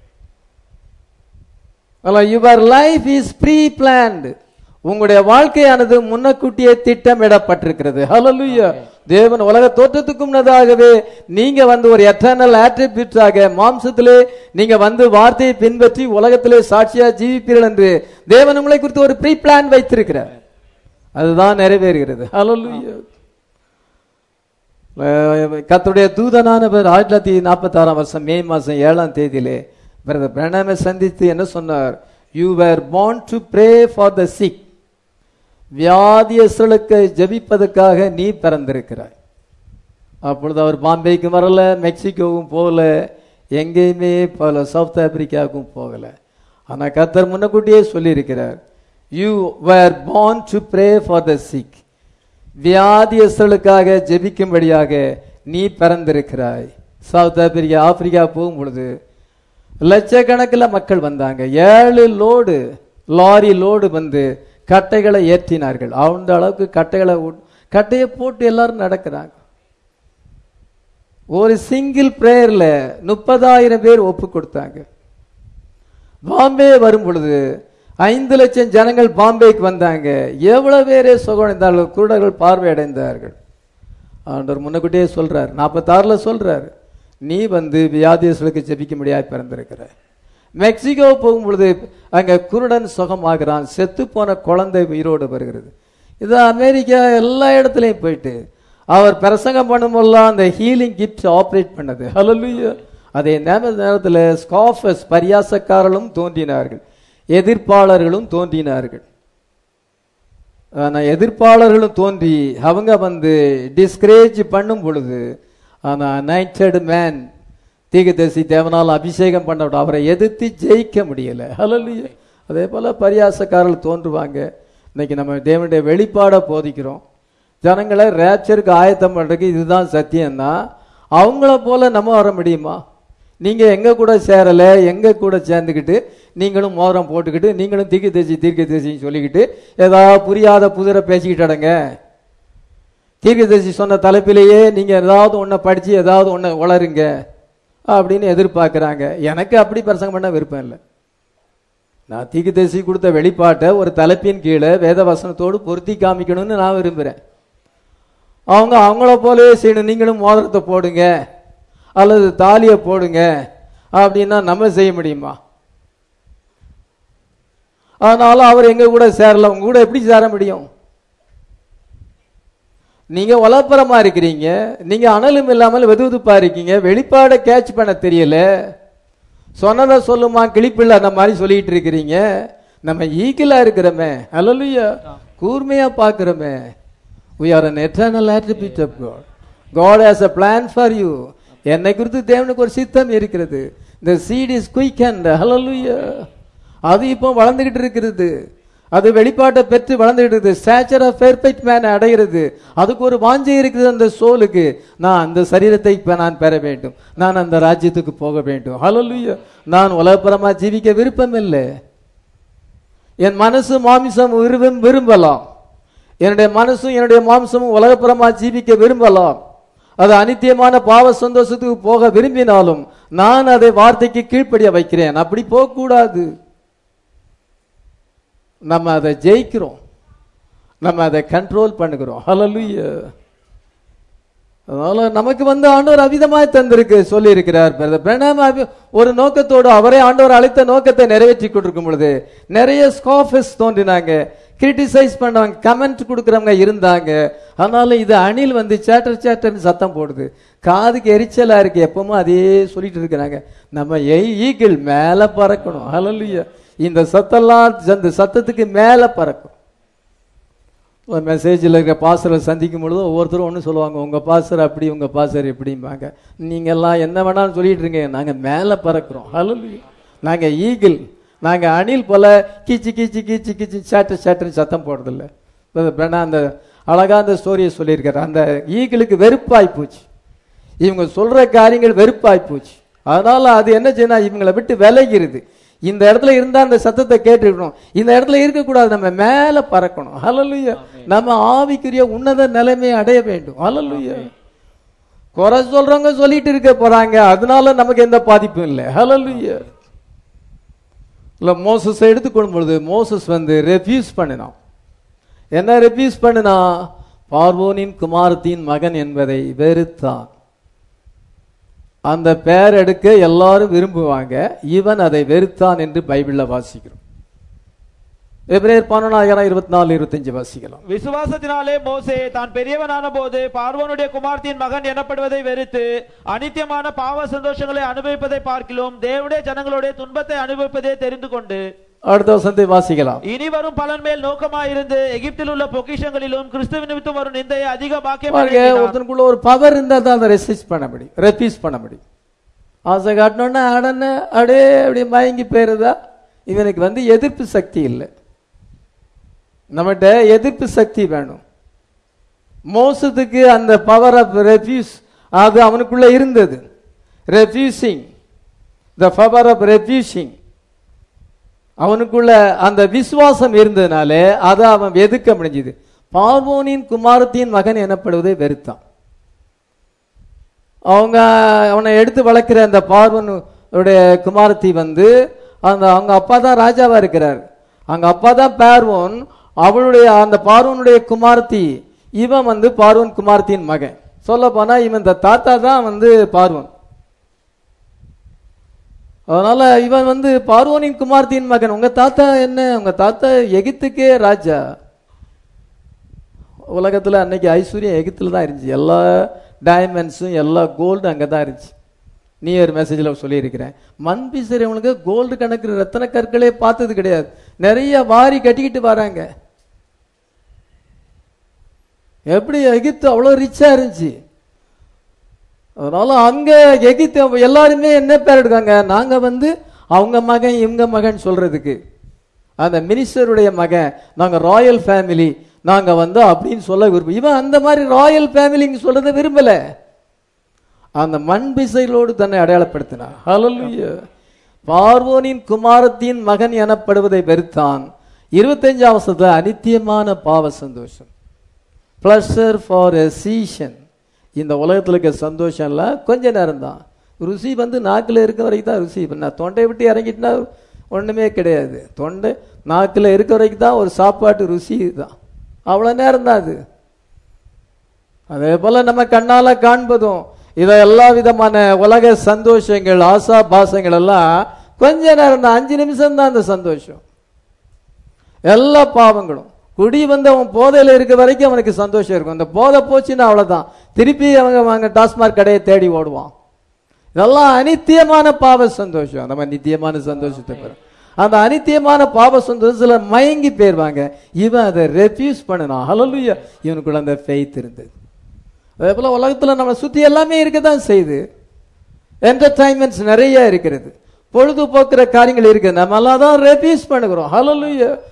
your life is preplanned உங்களுடைய வாழ்க்கையானது முன்னக்கூட்டியே திட்டமிடப்பட்டிருக்கிறது ஹalleluya தேவன் உலக தோற்றத்துக்கு முன்னதாகவே நீங்க வந்து ஒரு எட்டர்னல் ஆட்ரிபியூட்டாக மாம்சத்திலே நீங்க வந்து வார்த்தையை பின்பற்றி உலகத்திலே சாட்சியா ஜீவிப்பீர்கள் என்று தேவன் உங்களை குறித்து ஒரு ப்ரீ பிளான் வைத்திருக்கிறார் அதுதான் நிறைவேறுகிறது ஹalleluya கர்த்தருடைய தூதனானவர் ஆயிரத்தி தொள்ளாயிரத்தி நாற்பத்தி ஆறாம் வருஷம் மே மாசம் ஏழாம் தேதியிலே பிரதர் பிரணாமை சந்தித்து என்ன சொன்னார் you were born to pray for the sick வியாதியஸ்தலுக்கு ஜெபிப்பதற்காக நீ பிறந்திருக்கிறாய் அப்பொழுது அவர் பாம்பேக்கு வரல மெக்சிகோவும் போகல எங்கேயுமே போகல சவுத் ஆப்பிரிக்காவுக்கும் போகல ஆனா கர்த்தர் முன்னக்கூட்டியே சொல்லியிருக்கிறார் you were born to pray for the sick வியாதியஸ்தலுக்காக ஜெபிக்கும்படியாக நீ பிறந்திருக்கிறாய் சவுத் ஆப்பிரிக்கா ஆப்பிரிக்கா போகும் பொழுது லட்சக்கணக்கில் மக்கள் வந்தாங்க ஏழு லோடு லாரி லோடு வந்து கட்டைகளை ஏற்றினார்கள் அந்த அளவுக்கு கட்டைகளை உட்- கட்டையை போட்டு எல்லாரும் நடக்கிறாங்க ஒரு சிங்கிள் பிரேயர்ல முப்பதாயிரம் பேர் ஒப்பு கொடுத்தாங்க பாம்பே வரும் பொழுது ஐந்து லட்சம் ஜனங்கள் பாம்பேக்கு வந்தாங்க எவ்வளவு பேரே சுகமடைந்தார்கள் குருடர்கள் பார்வையடைந்தார்கள் ஆண்டவர் முன்னக்கூட்டியே சொல்றார் நாற்பத்தாறுல சொல்றார் நீ வந்து வியாதியர்களுக்கு ஜெபிக்க முடியாது பிறந்திருக்கிற மெக்சிகோ போகும் பொழுது அங்க குருடன் சுகமாகிறான் செத்து போன குழந்தை உயிரோடு வருகிறது இது அமெரிக்கா எல்லா இடத்துலையும் போயிட்டு அவர் பிரசங்கம் பண்ணும்போதெல்லாம் அந்த ஹீலிங் கிஃப்ட் ஆப்ரேட் பண்ணது ஹalleluya அதே நேர- நேரத்தில் ஸ்காஃபஸ் பரியாசக்காரர்களும் தோன்றினார்கள் எதிர்ப்பாளர்களும் தோன்றினார்கள் ஆனா எதிர்ப்பாளர்களும் தோன்றி அவங்க வந்து டிஸ்கரேஜ் பண்ணும் பொழுது ஆனா அனைட்டட் மேன் தீகதரிசி தேவனால் அபிஷேகம் பண்ண அவரை எதிர்த்து ஜெயிக்க முடியல ஹalleluya அதே போல பரியாசக்காரர்கள் தோன்றுவாங்க இன்னைக்கு நம்ம தேவனுடைய வெளிப்பாட போதிக்கிறோம் ஜனங்களை ரேப்சருக்கு ஆயத்தம் பண்றதுக்கு இதுதான் சத்தியம்னா அவங்கள போல நம்ம வர முடியுமா நீங்க எங்க கூட சேரல எங்க கூட சேர்ந்துக்கிட்டு நீங்களும் மோதிரம் போட்டுக்கிட்டு நீங்களும் தீர்க்க தேசி தீர்க்க தேசின்னு சொல்லிக்கிட்டு ஏதாவது புரியாத புதிரை பேசிக்கிட்டு அடங்க தீர்க்கதரிசி சொன்ன தலைப்பிலேயே நீங்க ஏதாவது ஒன்றை படிச்சு ஏதாவது ஒன்றை உளருங்க அப்படின்னு எதிர்பார்க்கறாங்க எனக்கு அப்படி பிரசங்கம் பண்ண விருப்பம் இல்லை நான் தீர்க்கதரிசி கொடுத்த வெளிப்பாட்டை ஒரு தலைப்பின் கீழே வேத வசனத்தோடு பொருத்தி காமிக்கணும்னு நான் விரும்புறேன் அவங்க அவங்கள போலவே செய்யணும் நீங்களும் மோதிரத்தை போடுங்க அல்லது தாலியை போடுங்க அப்படின்னா நம்ம செய்ய முடியுமா அதனால அவர் எங்க கூட சேரல உங்க கூட எப்படி சேர முடியும் நீங்க வலப்புறமா இருக்கிறீங்க நீங்க அனலும் இல்லாமல் வெதுவெதுப்பா இருக்கீங்க வெளிப்பாடை கேட்ச் பண்ண தெரியல சொன்னதை சொல்லுமா கிளிப்பிள்ள அந்த மாதிரி சொல்லிட்டு இருக்கிறீங்க நம்ம ஈக்கிலா இருக்கிறோமே அல்லலுயா கூர்மையா பார்க்கிறோமே we are an eternal attribute of god god has a plan for you என்னை குறித்து தேவனுக்கு ஒரு சித்தம் இருக்கிறது the seed is quickened hallelujah அது இப்போ வளர்ந்துகிட்டு இருக்கிறது அது வெளிப்பாட்டை பெற்று வளர்ந்துடுது ஸ்டாச்சர் ஆஃப் பெர்ஃபெக்ட் மேன் அடைகிறது அதுக்கு ஒரு வாஞ்சை இருக்குது அந்த சோலுக்கு நான் அந்த சரீரத்தை இப்ப நான் பெற வேண்டும் நான் அந்த ராஜ்யத்துக்கு போக வேண்டும் ஹalleluya நான் உலகப்புறமா ஜீவிக்க விருப்பம் இல்லை என் மனசு மாமிசம் விரும்பும் விரும்பலாம் என்னுடைய மனசும் என்னுடைய மாம்சமும் உலகப்புறமா ஜீவிக்க விரும்பலாம் அது அனித்தியமான பாவ சந்தோஷத்துக்கு போக விரும்பினாலும் நான் அதை வார்த்தைக்கு கீழ்ப்படிய வைக்கிறேன் அப்படி போகக்கூடாது நம்ம அதை ஜெயிக்கிறோம் நம்ம அதை கண்ட்ரோல் பண்ணுகிறோம் ஹalleluya அதனால நமக்கு வந்து ஆண்டவர் அவிதமாய் தந்திருக்கு சொல்லி இருக்கிறார் பிரணாம ஒரு நோக்கத்தோடு அவரே ஆண்டவர் அழைத்த நோக்கத்தை நிறைவேற்றி கொண்டிருக்கும் பொழுது நிறைய ஸ்காஃபஸ் தோன்றினாங்க கிரிட்டிசைஸ் பண்ணவங்க கமெண்ட் கொடுக்கறவங்க இருந்தாங்க அதனால இது அணில் வந்து சேட்டர் சேட்டர்னு சத்தம் போடுது காதுக்கு எரிச்சலா இருக்கு எப்பவும் அதே சொல்லிட்டு இருக்கிறாங்க நம்ம ஈகிள் மேல பறக்கணும் ஹalleluya இந்த சத்தம்லாம் அந்த சத்தத்துக்கு மேல பறக்கும் ஒரு மெசேஜில் இருக்க பாசரை சந்திக்கும் பொழுது ஒவ்வொருத்தரும் ஒன்று சொல்லுவாங்க உங்கள் பாசர் அப்படி உங்கள் பாசர் எப்படிம்பாங்க நீங்கள்லாம் என்ன வேணாலும் சொல்லிட்டு இருக்கீங்க நாங்கள் மேலே பறக்கிறோம் ஹலோ நாங்கள் ஈகிள் நாங்கள் அணில் போல கீச்சு கீச்சு கீச்சு கீச்சு சாட்டு சாட்டுன்னு சத்தம் போடுறதில்ல வேணா அந்த அழகா அந்த ஸ்டோரியை சொல்லியிருக்காரு அந்த ஈகிளுக்கு வெறுப்பாய் போச்சு இவங்க சொல்ற காரியங்கள் வெறுப்பாய் போச்சு அதனால அது என்ன செய்யணும் இவங்களை விட்டு விலகிறது இந்த இடத்துல இருந்தா அந்த சத்தத்தை கேட்டுக்கணும் இந்த இடத்துல இருக்கக்கூடாது நம்ம மேல பறக்கணும் ஹalleluya நம்ம ஆவிக்குரிய உன்னத நிலைமையை அடைய வேண்டும் ஹalleluya குறை சொல்றவங்க சொல்லிட்டு இருக்க போறாங்க அதனால நமக்கு எந்த பாதிப்பும் இல்லை ஹalleluya இல்ல மோசஸ் எடுத்துக்கொள்ளும் பொழுது மோசஸ் வந்து ரெஃப்யூஸ் பண்ணினான் என்ன ரெஃப்யூஸ் பண்ணினா பார்வோனின் குமாரத்தின் மகன் என்பதை வெறுத்தான் அந்த பெயர் எடுக்க எல்லாரும் விரும்புவாங்க இவன் அதை வெறுத்தான் என்று பைபிள்ல வாசிக்கிறோம் எபிரேயர் பதினொன்றாயிரம் இருபத்தி நாலு இருபத்தஞ்சு வாசிக்கலாம் விசுவாசத்தினாலே மோசே தான் பெரியவனான போது பார்வோனுடைய குமார்த்தியின் மகன் எனப்படுவதை வெறுத்து அனித்தியமான பாவ சந்தோஷங்களை அனுபவிப்பதை பார்க்கிலும் தேவனுடைய ஜனங்களுடைய துன்பத்தை அனுபவிப்பதே தெரிந்து கொண்டு அடுத்த வசனத்தை வாசிக்கலாம் இனி வரும் பலன் மேல் நோக்கமாயிருந்து எகிப்தில் உள்ள பொக்கிஷங்களிலும் கிறிஸ்துவ நிமித்தம் வரும் நிந்தையை அதிக பாக்கியம் பாருங்க ஒருத்தனுக்குள்ள ஒரு பவர் இருந்தா தான் அதை ரெசிஸ்ட் பண்ண முடியும் ரெஃப்யூஸ் பண்ண முடியும் ஆசை காட்டினோன்னா அடனே அப்படியே அப்படி மயங்கி போயிருதா இவனுக்கு வந்து எதிர்ப்பு சக்தி இல்லை நம்மகிட்ட எதிர்ப்பு சக்தி வேணும் மோசத்துக்கு அந்த பவர் ஆஃப் ரெஃப்யூஸ் அது அவனுக்குள்ள இருந்தது refusing the power of refusing அவனுக்குள்ள அந்த விசுவாசம் இருந்ததுனாலே அதை அவன் எதிர்க்க முடிஞ்சது பார்வோனின் குமாரத்தின் மகன் எனப்படுவதை வெறுத்தான் அவங்க அவனை எடுத்து வளர்க்கிற அந்த பார்வனுடைய குமாரத்தி வந்து அந்த அவங்க அப்பா தான் ராஜாவா இருக்கிறார் அவங்க அப்பா தான் பார்வோன் அவளுடைய அந்த பார்வனுடைய குமாரத்தி இவன் வந்து பார்வன் குமாரத்தின் மகன் சொல்ல போனா இவன் இந்த தாத்தா தான் வந்து பார்வன் அதனால இவன் வந்து பார்வோனின் குமார்த்தியின் மகன் உங்க தாத்தா என்ன உங்க தாத்தா எகிப்துக்கே ராஜா உலகத்துல அன்னைக்கு ஐஸ்வர்யம் எகிப்துல தான் இருந்துச்சு எல்லா டைமண்ட்ஸும் எல்லா கோல்டு அங்கே தான் இருந்துச்சு நீ ஒரு மெசேஜில் சொல்லியிருக்கிறேன் மண் பிசுறவங்களுக்கு கோல்டு கணக்கு ரத்தன கற்களே பார்த்தது கிடையாது நிறைய வாரி கட்டிக்கிட்டு வராங்க எப்படி எகிப்து அவ்வளோ ரிச்சா இருந்துச்சு அதனால அங்க எகிப்து எல்லாருமே என்ன பேர் எடுக்காங்க நாங்க வந்து அவங்க மகன் இவங்க மகன் சொல்றதுக்கு அந்த மினிஸ்டருடைய மகன் நாங்க ராயல் ஃபேமிலி நாங்க வந்து அப்படின்னு சொல்ல விரும்பும் இவன் அந்த மாதிரி ராயல் ஃபேமிலிங்க சொல்றதை விரும்பல அந்த மண் பிசைகளோடு தன்னை அடையாளப்படுத்தினார் ஹalleluya பார்வோனின் குமாரத்தின் மகன் எனப்படுவதை வெறுத்தான் இருபத்தஞ்சாம் வருஷத்துல அனித்தியமான பாவ சந்தோஷம் பிளஷர் ஃபார் எ சீசன் இந்த உலகத்தில் இருக்க சந்தோஷம் எல்லாம் கொஞ்ச நேரம் தான் ருசி வந்து நாக்கில் இருக்க வரைக்கும் தான் ருசி இப்போ நான் தொண்டை விட்டு இறங்கிட்டுனா ஒன்றுமே கிடையாது தொண்டை நாக்கில் இருக்க வரைக்கும் தான் ஒரு சாப்பாட்டு ருசி தான் அவ்வளோ நேரம் தான் அது அதே போல் நம்ம கண்ணால் காண்பதும் இதை எல்லா விதமான உலக சந்தோஷங்கள் ஆசா பாசங்கள் எல்லாம் கொஞ்ச நேரம் தான் அஞ்சு நிமிஷம் தான் அந்த சந்தோஷம் எல்லா பாவங்களும் குடி வந்து அவன் போதையில இருக்க வரைக்கும் அவனுக்கு சந்தோஷம் இருக்கும் அந்த போதை போச்சுன்னா அவ்வளவுதான் திருப்பி அவங்க அவங்க டாஸ்மாக் கடையை தேடி ஓடுவான் இதெல்லாம் அனித்தியமான பாவ சந்தோஷம் நம்ம நித்தியமான சந்தோஷத்தை பெறும் அந்த அனித்தியமான பாவ சந்தோஷத்துல மயங்கி போயிருவாங்க இவன் அதை ரெஃப்யூஸ் பண்ணணும் ஹலலுயா இவனுக்குள்ள அந்த ஃபெய்த் இருந்தது அதே போல உலகத்துல நம்ம சுத்தி எல்லாமே இருக்கதான் செய்யுது என்டர்டைன்மெண்ட்ஸ் நிறைய இருக்கிறது பொழுதுபோக்குற காரியங்கள் இருக்கு நம்ம எல்லாம் தான் ரெஃப்யூஸ் பண்ணுகிறோம் ஹலலுயா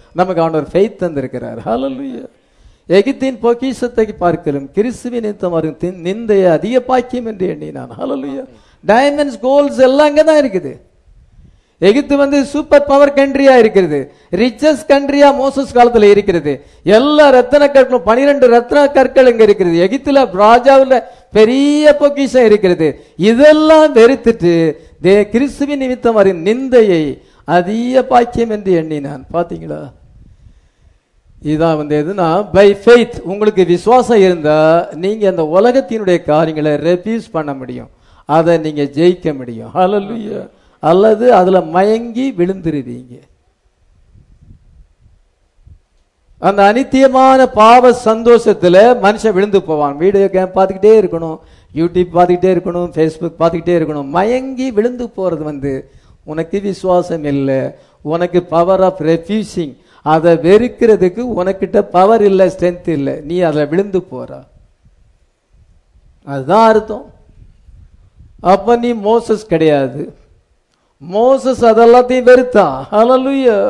நமக்கு ஆண்டவர் ஃபெய்த் தந்திருக்கிறார் ஹalleluya எகிப்தின் பொக்கிஷத்தை பார்க்கலும் கிறிஸ்துவின் நிமித்தம் வரும் தின்- நிந்தைய அதிக பாக்கியம் என்று எண்ணினான் ஹalleluya டைமண்ட்ஸ் கோல்ட்ஸ் எல்லாம் அங்கே தான் இருக்குது எகிப்து வந்து சூப்பர் பவர் கண்ட்ரியா இருக்கிறது ரிச்சஸ் கண்ட்ரியா மோசஸ் காலத்துல இருக்கிறது எல்லா ரத்தன கற்களும் பனிரெண்டு ரத்ன கற்கள் இங்க இருக்கிறது எகிப்துல ராஜாவுல பெரிய பொக்கிஷம் இருக்கிறது இதெல்லாம் வெறுத்துட்டு தே கிறிஸ்துவின் நிமித்தம் வரும் நிந்தையை அதிக பாக்கியம் என்று எண்ணினான் பாத்தீங்களா இதான் வந்து எதுனா பை ஃபெய்த் உங்களுக்கு விசுவாசம் இருந்தா நீங்க அந்த உலகத்தினுடைய காரியங்களை ரெஃப்யூஸ் பண்ண முடியும் அதை நீங்க ஜெயிக்க முடியும் ஹalleluya அல்லது அதுல மயங்கி விழுந்துருவீங்க அந்த அனித்தியமான பாவ சந்தோஷத்துல மனுஷன் விழுந்து போவான் வீடியோ கேம் பார்த்துக்கிட்டே இருக்கணும் யூடியூப் பார்த்துக்கிட்டே இருக்கணும் ஃபேஸ்புக் பார்த்துக்கிட்டே இருக்கணும் மயங்கி விழுந்து போறது வந்து உனக்கு விசுவாசம் இல்லை உனக்கு பவர் ஆஃப் ரெஃப்யூசிங் அதை வெறுக்கிறதுக்கு உனக்கிட்ட பவர் இல்லை ஸ்ட்ரென்த் இல்லை நீ அதில் விழுந்து போற அதுதான் அர்த்தம் அப்ப நீ மோசஸ் கிடையாது மோசஸ் அதெல்லாத்தையும் வெறுத்தான் ஹalleluya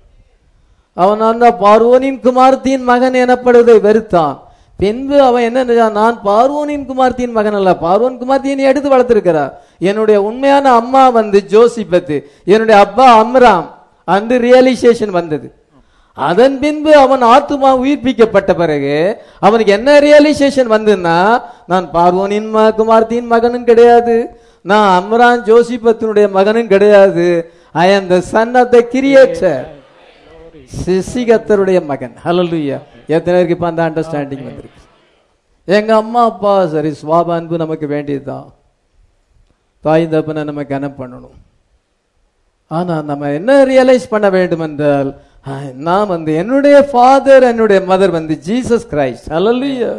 அவன் அந்த பார்வோனின் குமார்த்தியின் மகன் எனப்படுவதை வெறுத்தான் பின்பு அவன் என்ன நினைச்சான், நான் பார்வோனின் குமார்த்தியின் மகன் அல்ல பார்வோன் குமார்த்தியை நீ எடுத்து வளர்த்திருக்கிறார் என்னுடைய உண்மையான அம்மா வந்து ஜோசிபத்து என்னுடைய அப்பா அம்ராம் அந்த ரியலைசேஷன் வந்தது அதன் பின்பு அவன் ஆத்துமா உயிர்ப்பிக்கப்பட்ட பிறகு அவனுக்கு என்ன ரியலைசேஷன் வந்துன்னா நான் பார்வோனின் ம- குமார்த்தியின் மகனும் கிடையாது நான் அம்ரான் ஜோசிபத்தினுடைய மகனும் கிடையாது I am the son of the creator சிசிகத்தருடைய மகன் ஹalleluya எத்தனை பேருக்கு இப்ப அந்த அண்டர்ஸ்டாண்டிங் வந்திருக்கு எங்க அம்மா அப்பா சரி சுவாப அன்பு நமக்கு வேண்டியதுதான் தாய் தப்பனை நம்ம கனம் பண்ணணும் ஆனா நம்ம என்ன ரியலைஸ் பண்ண வேண்டும் என்றால் ஆ, நான் வந்து என்னுடைய ஃபாதர் என்னுடைய மதர் வந்து Jesus Christ hallelujah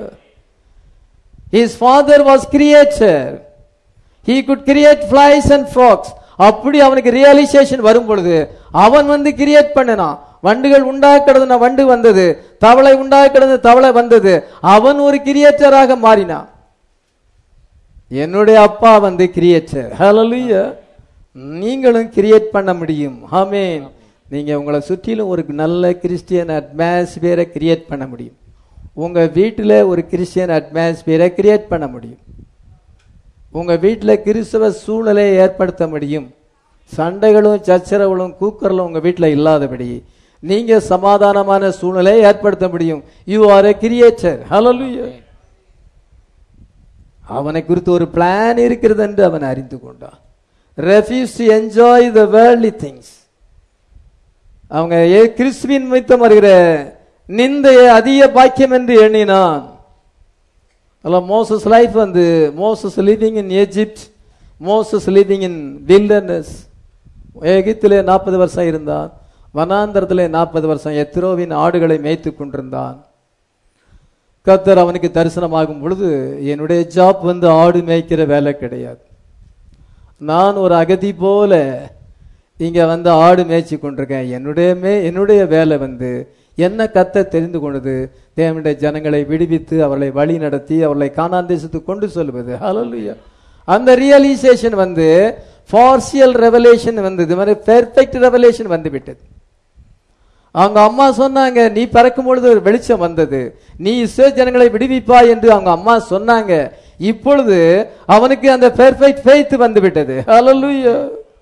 his father was creator he could create flies and frogs அப்படி அவனுக்கு ரியலைசேஷன் வரும் பொழுது அவன் வந்து கிரியேட் பண்ணினான் வண்டுகள் உண்டாக கிடந்த வண்டு வந்தது தவளை உண்டாக கிடந்த தவளை வந்தது அவன் ஒரு கிரியேட்டராக மாறினான் என்னுடைய அப்பா வந்து கிரியேட்டர் ஹalleluya நீங்களும் கிரியேட் பண்ண முடியும் ஆமென் நீங்க உங்களை சுற்றிலும் ஒரு நல்ல கிறிஸ்டியன் அட்மாஸ்பியரை கிரியேட் பண்ண முடியும் உங்க வீட்டில் ஒரு கிறிஸ்டியன் அட்மாஸ்பியரை கிரியேட் பண்ண முடியும் உங்க வீட்டில் கிறிஸ்தவ சூழலை ஏற்படுத்த முடியும் சண்டைகளும் சச்சரவுகளும் கூக்கர்களும் உங்க வீட்டில் இல்லாதபடி நீங்க சமாதானமான சூழ்நிலையை ஏற்படுத்த முடியும் you are a creator hallelujah அவனை குறித்து ஒரு பிளான் இருக்கிறது என்று அவன் அறிந்து கொண்டான் refuse to enjoy the worldly things அவங்க ஏ கிறிஸ்துவின் நிமித்தம் வருகிற நிந்தைய அதிக பாக்கியம் என்று எண்ணினான் அல்ல மோசஸ் லைஃப் வந்து Moses living in Egypt Moses living in wilderness எகிப்திலே நாற்பது வருஷம் இருந்தான் வனாந்தரத்திலே நாற்பது வருஷம் எத்ரோவின் ஆடுகளை மேய்த்து கொண்டிருந்தான் கர்த்தர் அவனுக்கு தரிசனமாகும் பொழுது என்னுடைய ஜாப் வந்து ஆடு மேய்க்கிற வேலை கிடையாது நான் ஒரு அகதி போல இங்க வந்து ஆடு மேய்ச்சி கொண்டிருக்கேன் என்னுடைய மே என்னுடைய வேலை வந்து என்ன கத்த தெரிந்து கொண்டது தேவனுடைய ஜனங்களை விடுவித்து அவர்களை வழி நடத்தி அவர்களை காணான் தேசத்துக்கு கொண்டு செல்வது ஹalleluya அந்த ரியலைசேஷன் வந்து பார்சியல் ரெவலேஷன் வந்து இது மாதிரி பெர்ஃபெக்ட் ரெவலேஷன் வந்து விட்டது அவங்க அம்மா சொன்னாங்க நீ பிறக்கும் பொழுது ஒரு வெளிச்சம் வந்தது நீ இஸ்ரேல் ஜனங்களை விடுவிப்பாய் என்று அவங்க அம்மா சொன்னாங்க இப்பொழுது அவனுக்கு அந்த பெர்ஃபெக்ட் ஃபெய்த் வந்து விட்டது ஹalleluya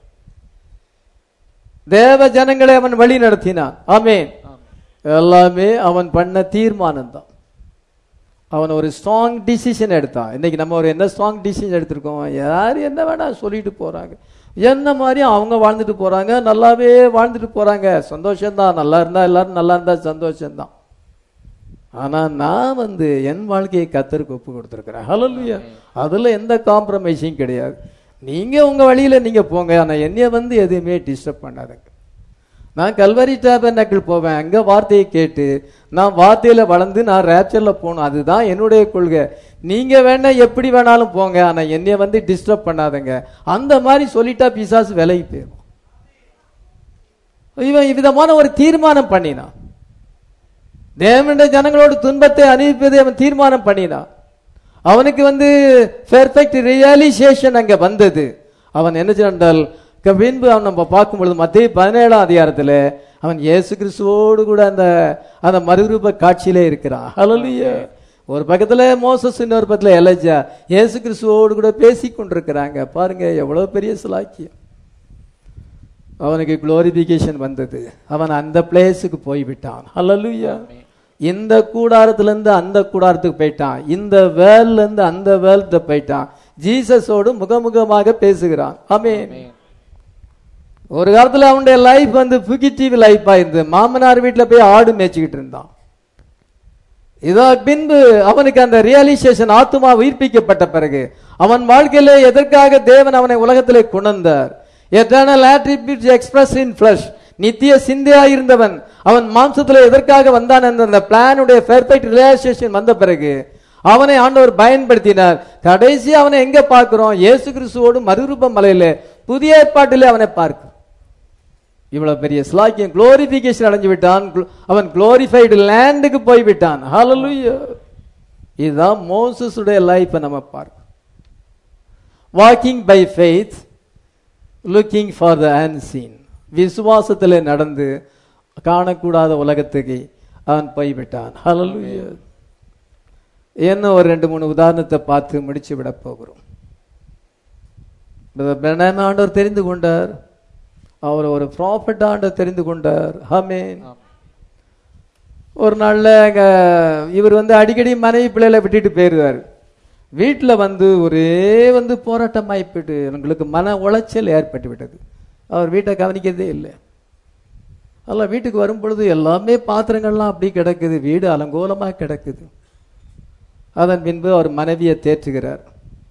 தேவ ஜனங்களை அவன் வழி நடத்தினான் ஆமென் எல்லாமே அவன் பண்ண தீர்மானம் தான் அவன் ஒரு ஸ்ட்ராங் டிசிஷன் எடுத்தான் இன்னைக்கு நம்ம ஒரு என்ன ஸ்ட்ராங் டிசிஷன் எடுத்திருக்கோம் யார் என்ன வேணா சொல்லிட்டு போறாங்க என்ன மாதிரி அவங்க வாழ்ந்துட்டு போறாங்க நல்லாவே வாழ்ந்துட்டு போறாங்க சந்தோஷம்தான் நல்லா இருந்தா எல்லாரும் நல்லா இருந்தா சந்தோஷம்தான் ஆனா நான் வந்து என் வாழ்க்கையை கத்தருக்கு ஒப்பு கொடுத்துருக்கிறேன் ஹalleluya அதுல எந்த காம்ப்ரமைஸும் கிடையாது நீங்க உங்க வழியில நீங்க போங்க ஆனா என்னைய வந்து எதுவுமே டிஸ்டர்ப் பண்ணாதுங்க நான் கல்வரி டேபர்னக்கிள் போவேன் அங்க வார்த்தையை கேட்டு நான் வார்த்தையில வளர்ந்து நான் ரேப்சர்ல போகணும் அதுதான் என்னுடைய கொள்கை நீங்க வேணா எப்படி வேணாலும் போங்க ஆனா என்னைய வந்து டிஸ்டர்ப் பண்ணாதங்க அந்த மாதிரி சொல்லிட்டா பிசாசு விலகி போயிடும் இவன் இவ்விதமான ஒரு தீர்மானம் பண்ணினான் தேவனுடைய ஜனங்களோட துன்பத்தை அனுப்பிப்பதை அவன் தீர்மானம் பண்ணினான் அவனுக்கு வந்து பெர்ஃபெக்ட் ரியலைசேஷன் அங்க வந்தது அவன் என்ன சொன்னால் பின்பு அவன் நம்ம பார்க்கும் பொழுது மத்திய பதினேழாம் அதிகாரத்துல அவன் இயேசு கிறிஸ்துவோடு கூட அந்த அந்த மறுரூப காட்சியிலே இருக்கிறான் ஹalleluya ஒரு பக்கத்துல மோசஸ் இன்னொரு பக்கத்துல எலஜா இயேசு கிறிஸ்துவோடு கூட பேசி கொண்டிருக்கிறாங்க பாருங்க எவ்வளவு பெரிய சிலாக்கியம் அவனுக்கு குளோரிபிகேஷன் வந்தது அவன் அந்த பிளேஸுக்கு போய்விட்டான் ஹalleluya இந்த கூடாரத்துல இருந்து அந்த கூடாரத்துக்கு போயிட்டான் இந்த வேல்ல இருந்து அந்த வேல்ட்ட போயிட்டான் ஜீசஸோடு முகமுகமாக பேசுகிறான் ஆமென் ஒரு காலத்துல அவனுடைய லைஃப் வந்து புகிட்டிவ் லைஃபா இருந்து மாமனார் வீட்டுல போய் ஆடு மேய்ச்சிக்கிட்டு இருந்தான் இதோ பின்பு அவனுக்கு அந்த ரியலைசேஷன் ஆத்துமா உயிர்ப்பிக்கப்பட்ட பிறகு அவன் வாழ்க்கையிலே எதற்காக தேவன் அவனை உலகத்திலே கொண்டார் eternal attributes express in flesh நித்திய சிந்தையா இருந்தவன் அவன் மாம்சத்துல எதற்காக வந்தான் என்ற அந்த பிளானுடைய பெர்ஃபெக்ட் ரியலைசேஷன் வந்த பிறகு அவனை ஆண்டவர் பயன்படுத்தினார் கடைசி அவனை எங்க பார்க்கிறோம் இயேசு கிறிஸ்துவோடு மறுரூப மலையில புதிய ஏற்பாட்டிலே அவனை பார்க்கிறோம் இவ்வளவு பெரிய ஸ்லாக்கியம் குளோரிபிகேஷன் அடைஞ்சு விட்டான் Glo- அவன் குளோரிஃபைடு லேண்டுக்கு போய் விட்டான் ஹalleluya இதுதான் மோசஸுடைய லைஃப்பை நம்ம பார்க்கணும் walking by faith looking for the unseen விசுவாசத்தில் நடந்து காணக்கூடாத உலகத்துக்கு அவன் போய்விட்டான் ஹalleluya என்ன ஒரு ரெண்டு மூணு உதாரணத்தை பார்த்து முடிச்சு விட போகிறோம் Brother Branham ஆண்டவர் தெரிந்து கொண்டார் அவர் ஒரு ப்ராஃபட் ஆண்டவர் தெரிந்து கொண்டார் ஆமென் ஒரு நாள்ல அங்க இவர் வந்து அடிக்கடி மனைவி பிள்ளைகளை விட்டுட்டு போயிருவார் வீட்டுல வந்து ஒரே வந்து போராட்டம் ஆயிப்பிட்டு எங்களுக்கு மன உளைச்சல் ஏற்பட்டு விட்டது அவர் வீட்டை கவனிக்கிறதே இல்லை அல்ல வீட்டுக்கு வரும் பொழுது எல்லாமே பாத்திரங்கள்லாம் அப்படி கிடக்குது வீடு அலங்கோலமா கிடக்குது அதன் பின்பு அவர் மனைவியை தேற்றுகிறார்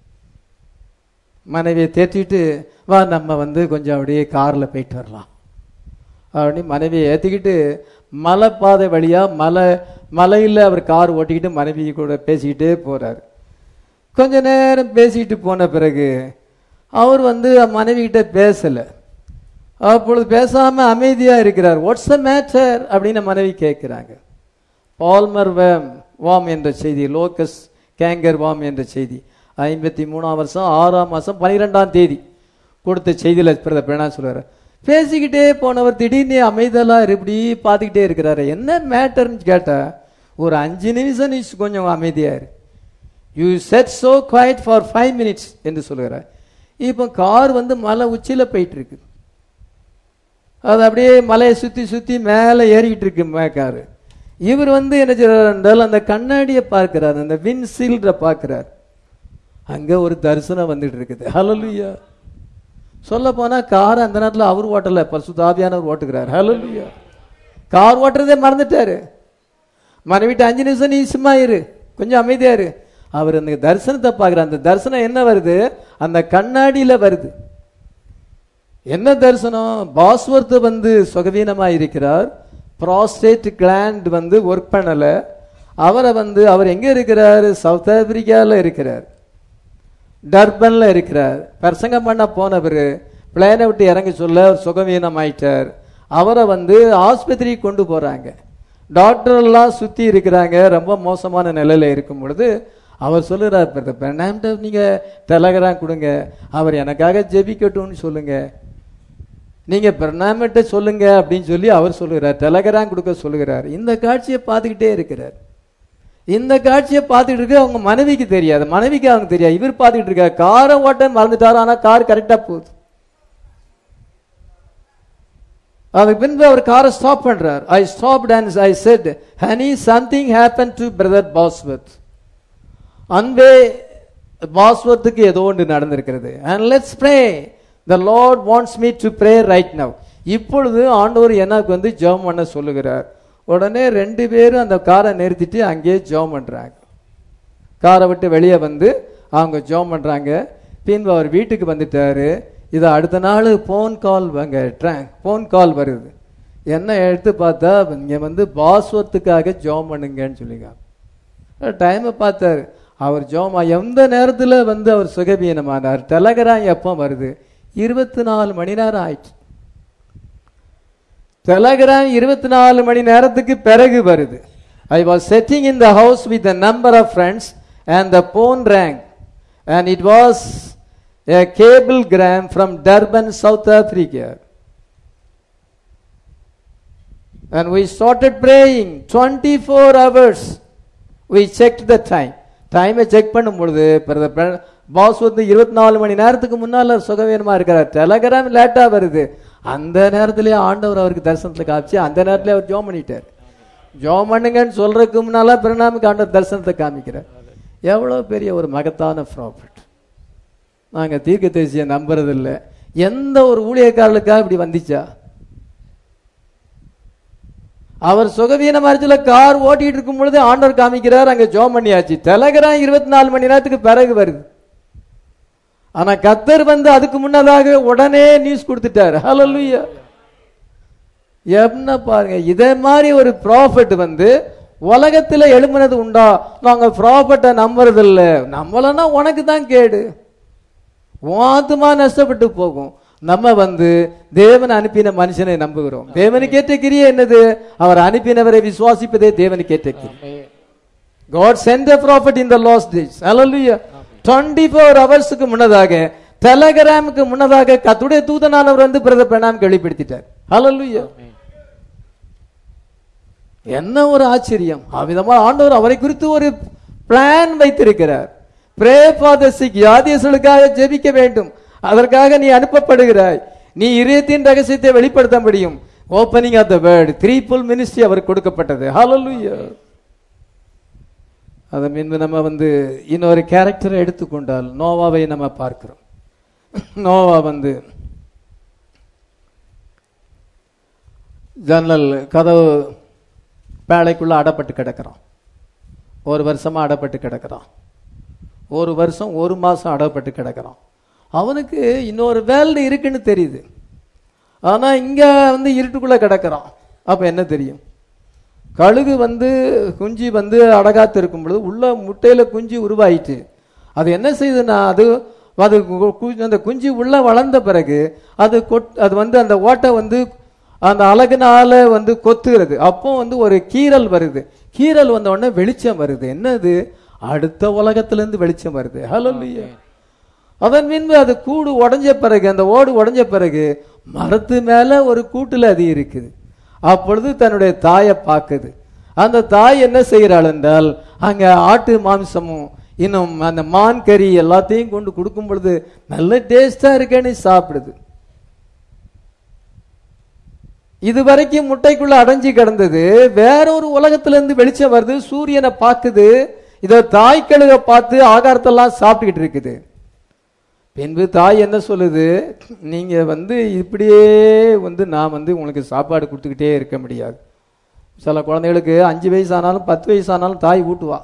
மனைவியை தேற்றிட்டு வா நம்ம வந்து கொஞ்சம் அப்படியே காரில் போயிட்டு வரலாம் அப்படின்னு மனைவியை ஏற்றிக்கிட்டு மலை பாதை வழியா மலை மலையில் அவர் கார் ஓட்டிக்கிட்டு மனைவி கூட பேசிக்கிட்டே போறார் கொஞ்ச நேரம் பேசிக்கிட்டு போன பிறகு அவர் வந்து மனைவி கிட்ட பேசல அப்பொழுது பேசாம அமைதியா இருக்கிறார் வாட்ஸ் த மேட்டர் அப்படின்னு மனைவி கேட்கிறாங்க பால்மர் வேம் வாம் என்ற செய்தி லோக்கஸ் கேங்கர் வாம் என்ற செய்தி ஐம்பத்தி மூணாம் வருஷம் ஆறாம் மாசம் பனிரெண்டாம் தேதி கொடுத்த செய்தியில பிரதர் பிரணா சொல்றாரு பேசிக்கிட்டே போனவர் திடீர்னு அமைதலா இப்படி பார்த்துக்கிட்டே இருக்கிறாரு என்ன மேட்டர்னு கேட்டா ஒரு அஞ்சு நிமிஷம் நீ கொஞ்சம் அமைதியா இரு you sit so quiet for five minutes என்று சொல்கிறார் இப்போ கார் வந்து மலை உச்சியில போயிட்டு இருக்கு அது அப்படியே மலையை சுத்தி சுத்தி மேலே ஏறிக்கிட்டு இருக்கு மே- காரு இவர் வந்து என்ன செய்றார் என்றால் அந்த கண்ணாடியை பார்க்கிறார் அந்த வின்சீல்ட பார்க்கிறார் அங்க ஒரு தரிசனம் வந்துட்டு இருக்குது ஹalleluya சொல்ல போனா கார் அந்த நேரத்துல அவர் ஓட்டல பரிசுத்தாவியானவர் ஓட்டுகிறார் ஹalleluya கார் ஓட்டுறதே மறந்துட்டாரு மனைவிட்டு அஞ்சு நிமிஷம் நீ சும்மா இரு கொஞ்சம் அமைதியா இரு அவர் அந்த தரிசனத்தை பார்க்கிறார் அந்த தரிசனம் என்ன வருது அந்த கண்ணாடியில வருது என்ன தரிசனம் பாஸ்வர்த் வந்து சுகவீனமா இருக்கிறார் ப்ராஸ்டேட் கிளாண்ட் வந்து ஒர்க் பண்ணல அவரை வந்து அவர் எங்க இருக்கிறார் சவுத் ஆப்பிரிக்கால இருக்கிறார் டர்பன்ல இருக்கிறார் பிரசங்கம் பண்ண போனவர் பிளேனை விட்டு இறங்கி சொல்ல அவர் சுகவீனம் ஆயிட்டார் அவரை வந்து ஆஸ்பத்திரிக்கு கொண்டு போறாங்க டாக்டர் எல்லாம் சுத்தி இருக்கிறாங்க ரொம்ப மோசமான நிலையில இருக்கும் பொழுது அவர் சொல்லுறார் பிரதர் பெர்னாம்ட நீங்க டெலகிராம் கொடுங்க அவர் எனக்காக ஜெபிக்கட்டும்னு சொல்லுங்க நீங்க பெர்னாமிட்ட சொல்லுங்க அப்படின்னு சொல்லி அவர் சொல்லுகிறார் டெலகிராம் கொடுக்க சொல்லுகிறார் இந்த காட்சியை பார்த்துக்கிட்டே இருக்கிறார் இந்த காட்சியை பார்த்துட்டு இருக்க அவங்க மனைவிக்கு தெரியாது மனைவிக்கு அவங்க தெரியாது இவர் பார்த்துக்கிட்டு இருக்காரு காரை ஓட்ட மறந்துட்டாரு ஆனா கார் கரெக்டா போகுது அதுக்கு பின்பு அவர் காரை ஸ்டாப் பண்றார் I stop and I said honey something happen to brother Bosworth அன்பே பாஸ்வத்துக்கு ஏதோ ஒன்று நடந்திருக்கிறது and let's pray the Lord wants me to pray right now இப்பொழுது ஆண்டவர் எனக்கு வந்து ஜெபம் பண்ண சொல்லுகிறார் உடனே ரெண்டு பேரும் அந்த காரை நிறுத்திட்டு அங்கேயே ஜெபம் பண்றாங்க காரை விட்டு வெளியே வந்து அவங்க ஜெபம் பண்றாங்க பின்பு அவர் வீட்டுக்கு வந்துட்டாரு இது அடுத்த நாள் ஃபோன் கால் வாங்க ஃபோன் கால் வருது என்ன எடுத்து பார்த்தா இங்க வந்து பாஸ்வத்துக்காக ஜெபம் பண்ணுங்கன்னு சொல்லிங்க டைமை பார்த்தாரு அவர் ஜோமா எந்த நேரத்துல வந்து அவர் சுகவீனமானார் டெலகிராம் எப்போ வருது இருபத்தி நாலு மணி நேரம் ஆயிடுச்சு டெலகிராம் இருபத்தி நாலு மணி நேரத்துக்கு பிறகு வருது I was sitting in the house with number of friends and the phone rang and it was a cable gram from Durban, South Africa. and we started praying 24 hours we checked the time டைமை check பண்ணும் பொழுது pass வந்து இருபத்தி நாலு மணி நேரத்துக்கு முன்னால சுகவீனமா இருக்கிறார் Telegram லேட்டா வருது அந்த நேரத்திலேயே ஆண்டவர் அவருக்கு தரிசனத்துல காமிச்சு அந்த நேரத்திலே அவர் ஜோம் பண்ணிட்டார் ஜோம் பண்ணுங்கன்னு சொல்றதுக்கு முன்னால பிரணாமுக்கு ஆண்டவர் தரிசனத்தை காமிக்கிறார் எவ்வளவு பெரிய ஒரு மகத்தான ப்ராஃபிட் நாங்க தீர்க்க தரிசியை நம்புறதில்லை எந்த ஒரு ஊழியக்காரர்களுக்காக இப்படி வந்துச்சா அவர் சுகவீன மரத்துல கார் ஓட்டிட்டு இருக்கும் பொழுது ஆண்டவர் காமிக்கிறார் அங்க ஜோம் பண்ணியாச்சு டெலகிராம் இருபத்தி நாலு மணி நேரத்துக்கு பிறகு வருது ஆனா கத்தர் வந்து அதுக்கு முன்னதாக உடனே நியூஸ் கொடுத்துட்டார் ஹalleluya என்ன பாருங்க இதே மாதிரி ஒரு ப்ராஃபிட் வந்து உலகத்துல எழும்பினது உண்டா நாங்க ப்ராஃபிட்டை நம்புறது இல்ல நம்மளன்னா உனக்கு தான் கேடு உன் ஆத்துமா நஷ்டப்பட்டு போகும் நம்ம வந்து தேவன் அனுப்பின மனுஷனை நம்புகிறோம் தேவனுக்கு ஏற்ற கிரியை என்னது அவர் அனுப்பினவரை விசுவாசிப்பதே தேவனுக்கு ஏற்ற கிரியை God sent a prophet in the last days. Hallelujah. 24 ஹவர்ஸ்க்கு முன்னதாக டெலகிராமுக்கு முன்னதாக கத்துடைய தூதனானவர் வந்து பிரதர் பிரணாம் வெளிப்படுத்திட்டார் Hallelujah. என்ன ஒரு ஆச்சரியம் அவ்விதமா ஆண்டவர் அவரை குறித்து ஒரு பிளான் வைத்திருக்கிறார் பிரே ஃபார் த சிக் யாதியர்களுக்காக ஜெபிக்க வேண்டும் அதற்காக நீ அனுப்பப்படுகிறாய் நீ இதயத்தின் ரகசியத்தை வெளிப்படுத்த முடியும் opening of the word threefold ministry அவருக்கு கொடுக்கப்பட்டது Hallelujah. அதன் பின்பு நம்ம வந்து இன்னொரு கேரக்டரை எடுத்துக்கொண்டால் நோவாவை நம்ம பார்க்கிறோம் நோவா வந்து ஜன்னல் கதவு பேழைக்குள்ள அடப்பட்டு கிடக்கிறான் ஒரு வருஷமா அடப்பட்டு கிடக்கிறான் ஒரு வருஷம் ஒரு மாசம் அடப்பட்டு கிடக்கிறான் அவனுக்கு இன்னொரு வேல்டு இருக்குன்னு தெரியுது ஆனா இங்க வந்து இருட்டுக்குள்ள கிடக்கிறான் அப்ப என்ன தெரியும் கழுகு வந்து குஞ்சு வந்து அடகாத்து இருக்கும் பொழுது உள்ள முட்டையில குஞ்சு உருவாயிட்டு அது என்ன செய்யுதுன்னா அது அது கு- கு- அந்த குஞ்சு உள்ள வளர்ந்த பிறகு அது கொட் அது வந்து அந்த ஓட்டை வந்து அந்த அழகுனால வந்து கொத்துகிறது அப்போ வந்து ஒரு கீறல் வருது கீறல் வந்த உடனே வெளிச்சம் வருது என்னது அடுத்த உலகத்துல இருந்து வெளிச்சம் வருது ஹலோ அதன் பின்பு அது கூடு உடைஞ்ச பிறகு அந்த ஓடு உடைஞ்ச பிறகு மரத்து மேல ஒரு கூட்டுல அது இருக்குது அப்பொழுது தன்னுடைய தாயை பார்க்குது அந்த தாய் என்ன செய்கிறாள் என்றால் அங்க ஆட்டு மாம்சமும் இன்னும் அந்த மான் கறி எல்லாத்தையும் கொண்டு கொடுக்கும் பொழுது நல்ல டேஸ்டா இருக்கேன்னு சாப்பிடுது இது வரைக்கும் முட்டைக்குள்ள அடைஞ்சு கிடந்தது வேற ஒரு உலகத்துல இருந்து வெளிச்சம் வருது சூரியனை பார்க்குது இத தாய் கழுக பார்த்து ஆகாரத்தெல்லாம் சாப்பிட்டுக்கிட்டு இருக்குது பின்பு தாய் என்ன சொல்லுது நீங்க வந்து இப்படியே வந்து நான் வந்து உங்களுக்கு சாப்பாடு கொடுத்துக்கிட்டே இருக்க முடியாது சில குழந்தைகளுக்கு அஞ்சு வயசு ஆனாலும் பத்து வயசு ஆனாலும் தாய் ஊட்டுவா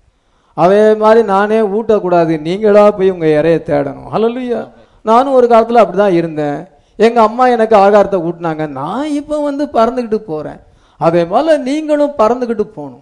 அதே மாதிரி நானே ஊட்டக்கூடாது நீங்களா போய் உங்க இறைய தேடணும் ஹalleluya நானும் ஒரு காலத்துல அப்படிதான் இருந்தேன் எங்க அம்மா எனக்கு ஆகாரத்தை ஊட்டினாங்க நான் இப்போ வந்து பறந்துக்கிட்டு போறேன் அதே போல நீங்களும் பறந்துக்கிட்டு போகணும்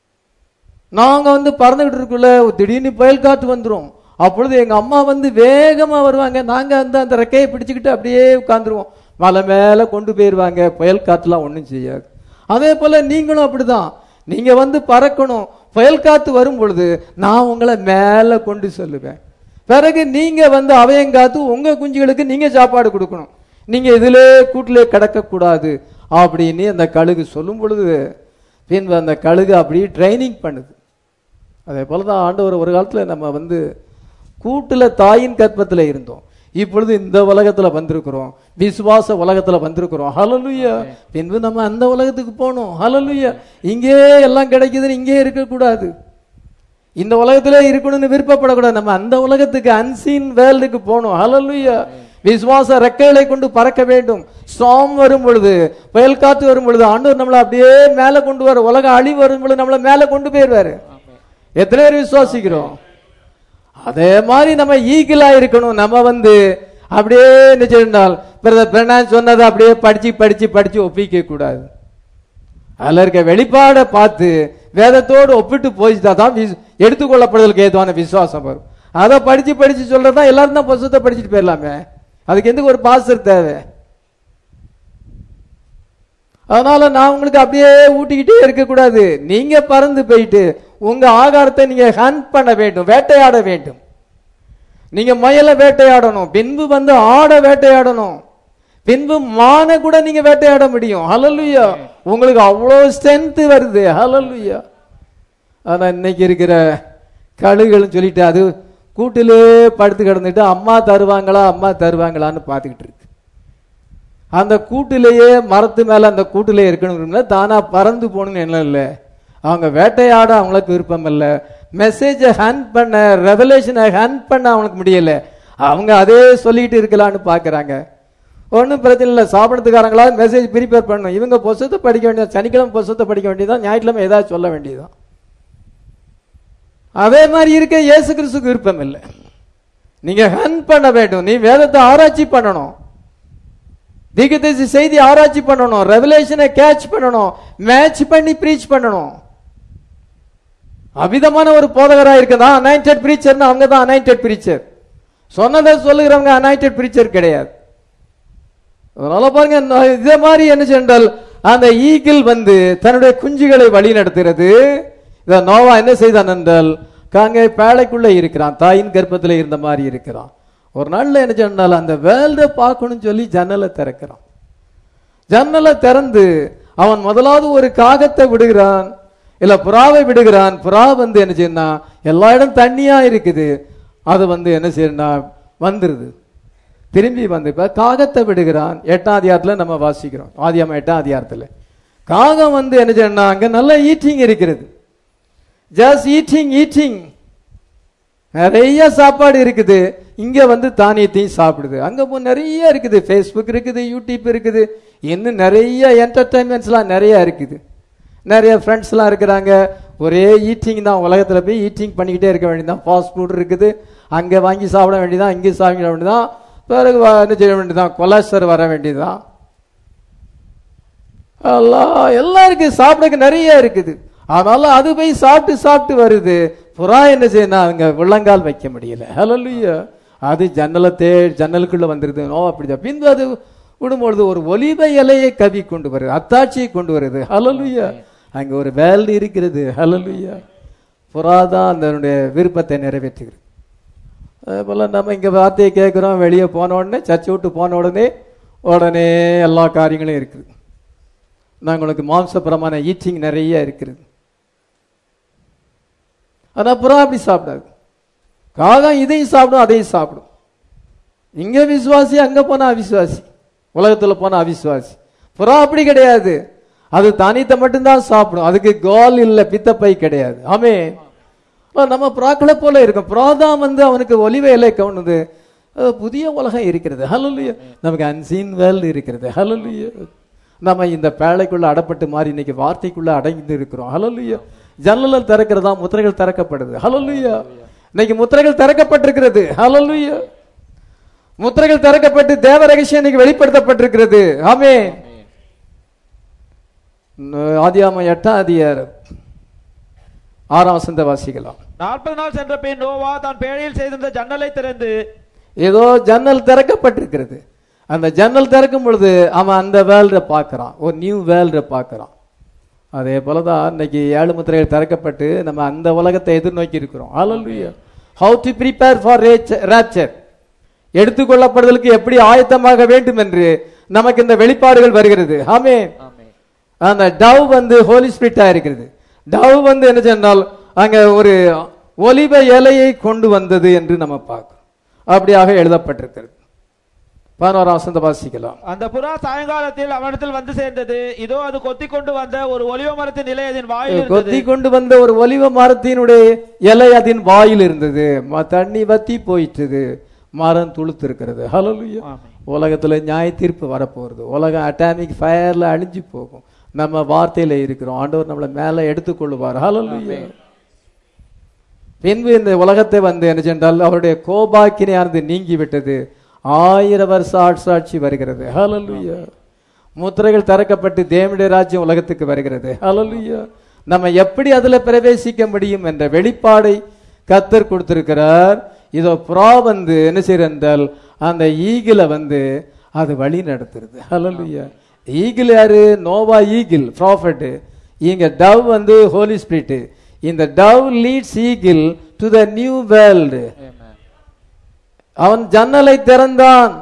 நாங்க வந்து பறந்துகிட்டு இருக்குள்ள திடீர்னு புயல் காத்து வந்துரும் அப்பொழுது எங்க அம்மா வந்து வேகமா வருவாங்க நாங்க வந்து அந்த ரெக்கையை பிடிச்சுக்கிட்டு அப்படியே உட்கார்ந்துருவோம் மலை மேல கொண்டு போயிருவாங்க புயல் காத்துலாம் ஒண்ணும் செய்யாது அதே போல நீங்களும் அப்படிதான் நீங்க வந்து பறக்கணும் புயல் காத்து வரும் பொழுது நான் உங்களை மேல கொண்டு செல்லுவேன் பிறகு நீங்க வந்து அவையங்காத்து உங்க குஞ்சுகளுக்கு நீங்க சாப்பாடு கொடுக்கணும் நீங்க இதிலே கூட்டிலே கிடக்க கூடாது அப்படின்னு அந்த கழுகு சொல்லும் பொழுது பின்பு அந்த கழுகு அப்படியே ட்ரைனிங் பண்ணுது அதே போல தான் ஆண்டவர் ஒரு காலத்துல நம்ம வந்து கூட்டுல தாயின் கற்பத்துல இருந்தோம் இப்பொழுது இந்த உலகத்துல வந்திருக்கிறோம் விசுவாச உலகத்துல வந்திருக்கிறோம் ஹalleluya பின்பு நம்ம அந்த உலகத்துக்கு போகணும் ஹalleluya இங்கே எல்லாம் கிடைக்குதுன்னு இங்கே இருக்க கூடாது இந்த உலகத்திலே இருக்கணும்னு விருப்பப்படக்கூடாது நம்ம அந்த உலகத்துக்கு அன்சீன் வேர்ல்டுக்கு போகணும் ஹalleluya விசுவாச ரெக்கைகளை கொண்டு பறக்க வேண்டும் ஸ்டாம் வரும் பொழுது புயல் காத்து வரும் பொழுது ஆண்டவர் நம்மளை அப்படியே மேல கொண்டு வர உலக அழிவு வரும் பொழுது நம்மளை மேல கொண்டு போயிருவாரு எத்தனை பேர் விசுவாசிக்கிறோம் அதே மாதிரி நம்ம ஈகிளா இருக்கணும் நம்ம வந்து அப்படியே நினைச்சிருந்தால் பிரதர் பிரணான் சொன்னதை அப்படியே படிச்சு படிச்சு படிச்சு ஒப்பிக்க கூடாது அதுல இருக்க வெளிப்பாடை பார்த்து வேதத்தோடு ஒப்பிட்டு போயிட்டா தான் விஸ்- எடுத்துக்கொள்ளப்படுதலுக்கு ஏதுவான விசுவாசம் வரும் அதை படிச்சு படிச்சு சொல்றதா எல்லாரும் தான் புத்தகத்தை படிச்சுட்டு போயிடலாமே அதுக்கு எதுக்கு ஒரு பாஸ்டர் தேவை அதனால நான் உங்களுக்கு அப்படியே ஊட்டிக்கிட்டே இருக்க கூடாது நீங்க பறந்து போயிட்டு உங்க ஆகாரத்தை நீங்க ஹண்ட் பண்ண வேண்டும் வேட்டையாட வேண்டும் நீங்க முயலை வேட்டையாடணும் பின்பு வந்து ஆடை வேட்டையாடணும் பின்பு மான கூட நீங்க வேட்டையாட முடியும் ஹalleluya உங்களுக்கு அவ்வளோ ஸ்ட்ரென்த் வருது ஹalleluya ஆனா இன்னைக்கு இருக்கிற கழுகுகள்னு சொல்லிட்டு அது கூட்டிலே படுத்து கிடந்துட்டு அம்மா தருவாங்களா அம்மா தருவாங்களான்னு பார்த்துக்கிட்டு இருக்கு அந்த கூட்டிலேயே மரத்து மேல அந்த கூட்டிலே இருக்கணும் தானா பறந்து போகணும்னு என்ன இல்லை அவங்க வேட்டையாட அவங்களுக்கு விருப்பம் இல்லை மெசேஜை ஹேண்ட் பண்ண ரெவலேஷனை ஹேண்ட் பண்ண அவங்களுக்கு முடியல அவங்க அதே சொல்லிட்டு இருக்கலாம்னு பார்க்கறாங்க ஒன்றும் பிரச்சனை இல்லை சாப்பிடத்துக்காரங்களா மெசேஜ் ப்ரிப்பேர் பண்ணணும் இவங்க புஸ்தத்தை படிக்க வேண்டியது சனிக்கிழமை புஸ்தத்தை படிக்க வேண்டியதான் ஞாயிற்றுக்கிழமை ஏதாவது சொல்ல வேண்டியதுதான் அதே மாதிரி இருக்க இயேசு கிறிஸ்துக்கு விருப்பம் இல்லை நீங்க ஹேண்ட் பண்ண வேண்டும் நீ வேதத்தை ஆராய்ச்சி பண்ணணும் தீர்க்கதரிசி செய்தி ஆராய்ச்சி பண்ணணும் ரெவலேஷனை கேட்ச் பண்ணணும் மேட்ச் பண்ணி ப்ரீச் பண்ணணும் அவிதமான ஒரு போதகரா இருக்கதான் அனாயிண்டட் பிரீச்சர்னு அவங்க தான் அனாயிண்டட் பிரீச்சர் சொன்னதை சொல்லுகிறவங்க அனாயிண்டட் பிரீச்சர் கிடையாது அதனால பாருங்க நான் இதே மாதிரி என்ன சென்றால் அந்த ஈகிள் வந்து தன்னுடைய குஞ்சுகளை வழி நடத்துகிறது இத நோவா என்ன செய்தான் என்றால் காங்க பேழைக்குள்ள இருக்கிறான் தாயின் கர்ப்பத்தில் இருந்த மாதிரி இருக்கிறான் ஒரு நாள்ல என்ன சொன்னால் அந்த வேல்ட பார்க்கணும்னு சொல்லி ஜன்னலை திறக்கிறான் ஜன்னலை திறந்து அவன் முதலாவது ஒரு காகத்தை விடுகிறான் இல்ல புறாவை விடுகிறான் புறா வந்து என்ன செய்யணும்னா எல்லா இடம் தண்ணியா இருக்குது அது வந்து என்ன செய்யணும்னா வந்துருது திரும்பி வந்து இப்ப காகத்தை விடுகிறான் எட்டாம் அதிகாரத்துல நம்ம வாசிக்கிறோம் ஆதியாம எட்டாம் அதிகாரத்துல காகம் வந்து என்ன செய்யணும்னா அங்க நல்ல ஈட்டிங் இருக்கிறது ஜஸ்ட் ஈட்டிங் ஈட்டிங் நிறைய சாப்பாடு இருக்குது இங்க வந்து தானியத்தையும் சாப்பிடுது அங்க போ நிறைய இருக்குது ஃபேஸ்புக் இருக்குது யூடியூப் இருக்குது இன்னும் நிறைய என்டர்டைன்மெண்ட்ஸ்லாம் நிறைய இருக்குது நிறைய ஃப்ரெண்ட்ஸ்லாம் இருக்கிறாங்க ஒரே ஈட்டிங் தான் உலகத்துல போய் ஈட்டிங் பண்ணிக்கிட்டே இருக்க வேண்டியதான் ஃபாஸ்ட் ஃபுட் இருக்குது அங்க வாங்கி சாப்பிட வேண்டியதான் இங்கே சாப்பிட வேண்டியதான் பிறகு வ- என்ன செய்ய வேண்டியதான் கொலாஸ்டர் வர வேண்டியதுதான் எல்லாம் எல்லாம் இருக்கு சாப்பிடக்கு நிறைய இருக்குது அதனால அது போய் சாப்பிட்டு சாப்பிட்டு வருது புறா என்ன செய்யணும் அங்க உள்ளங்கால் வைக்க முடியல ஹalleluya அது ஜன்னலை தே ஜன்னலுக்குள்ள வந்துருது ஓ அப்படிதான் பின்பு அது விடும்பொழுது ஒரு ஒலிவ இலையை கவி கொண்டு வருது அத்தாட்சியை கொண்டு வருது ஹalleluya அங்க ஒரு வேல்டு இருக்கிறது ஹalleluya புறா தான் அதனுடைய விருப்பத்தை நிறைவேற்றுகிறது அதே போல நம்ம இங்க வார்த்தையை கேட்கிறோம் வெளியே போன உடனே சர்ச்சை விட்டு போன உடனே உடனே எல்லா காரியங்களும் இருக்குது நாங்களுக்கு மாம்சபுரமான ஈட்டிங் நிறைய இருக்கிறது ஆனா புறா அப்படி சாப்பிடாது காகம் இதையும் சாப்பிடும் அதையும் சாப்பிடும் இங்க விசுவாசி அங்க போனா அவிசுவாசி உலகத்துல போனா அவிசுவாசி புறா அப்படி கிடையாது அது தானியத்தை மட்டும்தான் சாப்பிடும் அதுக்கு கோல் இல்ல பித்தப்பை கிடையாது ஆமே நம்ம புறாக்களை போல இருக்கும் புறா தான் வந்து அவனுக்கு ஒலிவ இலை கவுனுது அது புதிய உலகம் இருக்கிறது ஹலலுயா நமக்கு அன்சீன் வேல் இருக்கிறது ஹலலுயா நம்ம இந்த பேழைக்குள்ள அடப்பட்டு மாறி இன்னைக்கு வார்த்தைக்குள்ள அடங்கி இருக்கிறோம் ஹலலுயா ஜன்னல் திறக்கிறதா முத்திரைகள் திறக்கப்படுது ஹலலுயா இன்னைக்கு முத்திரைகள் திறக்கப்பட்டிருக்கிறது ஹலலுயா முத்திரைகள் திறக்கப்பட்டு தேவ ரகசியம் இன்னைக்கு வெளிப்படுத்தப்பட்டிருக்கிறது ஆமே ஆதியாம எட்டாம் அதிகாரம் ஆறாம் வசந்த வாசிக்கலாம் நாற்பது நாள் சென்ற பின் நோவா தான் பேழையில் செய்திருந்த ஜன்னலை திறந்து ஏதோ ஜன்னல் திறக்கப்பட்டிருக்கிறது அந்த ஜன்னல் திறக்கும் பொழுது அவன் அந்த வேல்ட பார்க்கறான் ஒரு நியூ வேல்ட பார்க்கறான் அதே போலதான் இன்னைக்கு ஏழு முத்திரைகள் திறக்கப்பட்டு நம்ம அந்த உலகத்தை எதிர்நோக்கி இருக்கிறோம் ஹalleluya how to prepare for rapture எடுத்துக்கொள்ளப்படுதலுக்கு எப்படி ஆயத்தமாக வேண்டும் என்று நமக்கு இந்த வெளிப்பாடுகள் வருகிறது ஆமென் அந்த டவ் வந்து ஹோலி ஸ்பிரிட்டா இருக்கிறது டவ் வந்து என்ன சொன்னால் அங்க ஒரு ஒலிவ இலையை கொண்டு வந்தது என்று நம்ம பார்க்கிறோம் அப்படியாக எழுதப்பட்டிருக்கிறது பதினோராம் வசந்த வாசிக்கலாம் அந்த புறா சாயங்காலத்தில் அவனிடத்தில் வந்து சேர்ந்தது இதோ அது கொத்தி கொண்டு வந்த ஒரு ஒலிவ மரத்தின் நிலை அதன் வாயில் கொத்தி இருந்தது கொண்டு வந்த ஒரு ஒலிவ மரத்தினுடைய இலை அதன் வாயில் இருந்தது ம- தண்ணி வத்தி போயிட்டது மரம் துளுத்து இருக்கிறது ஹalleluya ஆமென். உலகத்துல நியாய தீர்ப்பு வரப்போகுது உலகம் அட்டாமிக் ஃபயர்ல அழிஞ்சு போகும் நம்ம வார்த்தையில இருக்கிறோம் ஆண்டவர் நம்மளை மேல எடுத்துக்கொள்ளுவார் ஹalleluya பின்பு இந்த உலகத்தை வந்து என்ன சென்றால் அவருடைய கோபாக்கினையானது நீங்கி விட்டது ஆயிரம் வருஷ ஆட்சாட்சி வருகிறது ஹalleluya முத்திரைகள் திறக்கப்பட்டு தேவனுடைய ராஜ்யம் உலகத்துக்கு வருகிறது ஹalleluya நம்ம எப்படி அதுல பிரவேசிக்க முடியும் என்ற வெளிப்பாடை கத்தர் கொடுத்திருக்கிறார் இதோ புறா வந்து என்ன செய்யற என்றால் அந்த ஈகிளை வந்து அது வழி நடத்துறது ஹalleluya ஈகிள் யாரு நோவா ஈகிள் ப்ராஃபட் இங்க டவ் வந்து ஹோலி ஸ்பிரிட் இந்த dove leads eagle to the new world அவன் ஜன்னலை திறந்தான்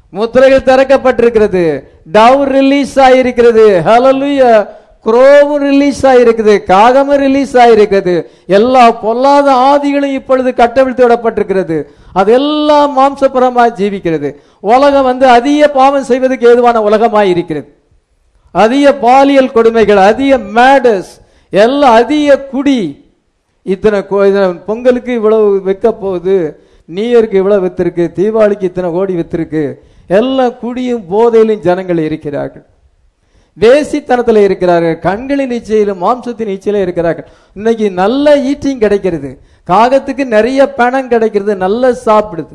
முத்திரைகள் திறக்கப்பட்டிருக்கிறது டவ் ரிலீஸ் ஆயிருக்கிறது ஹalleluya குரோவும் ரிலீஸ் ஆயிருக்குது காகமும் ரிலீஸ் ஆயிருக்கிறது எல்லா பொல்லாத ஆதிகளும் இப்பொழுது கட்டவிழ்த்து விடப்பட்டிருக்கிறது அதெல்லாம் மாம்சபுறமாய் ஜீவிக்கிறது உலகம் வந்து அதிக பாவம் செய்வதற்கு ஏதுவான உலகமாய் இருக்கிறது அதிக பாலியல் கொடுமைகள் அதிக மேடஸ் எல்லாம் அதிக குடி இத்தனை கோ- இத்தனை பொங்கலுக்கு இவ்வளவு விற்க போகுது நியூ இயருக்கு இவ்வளவு வித்திருக்கு தீபாவளிக்கு இத்தனை கோடி வித்திருக்கு எல்லாம் குடியும் போதையிலும் ஜனங்கள் இருக்கிறார்கள் வேசித்தனத்தில் இருக்கிறார்கள் கண்களின் இச்சையிலும் மாம்சத்தின் இச்சையிலும் இருக்கிறார்கள் இன்னைக்கு நல்ல ஈட்டிங் கிடைக்கிறது காகத்துக்கு நிறைய பணம் கிடைக்கிறது நல்லா சாப்பிடுது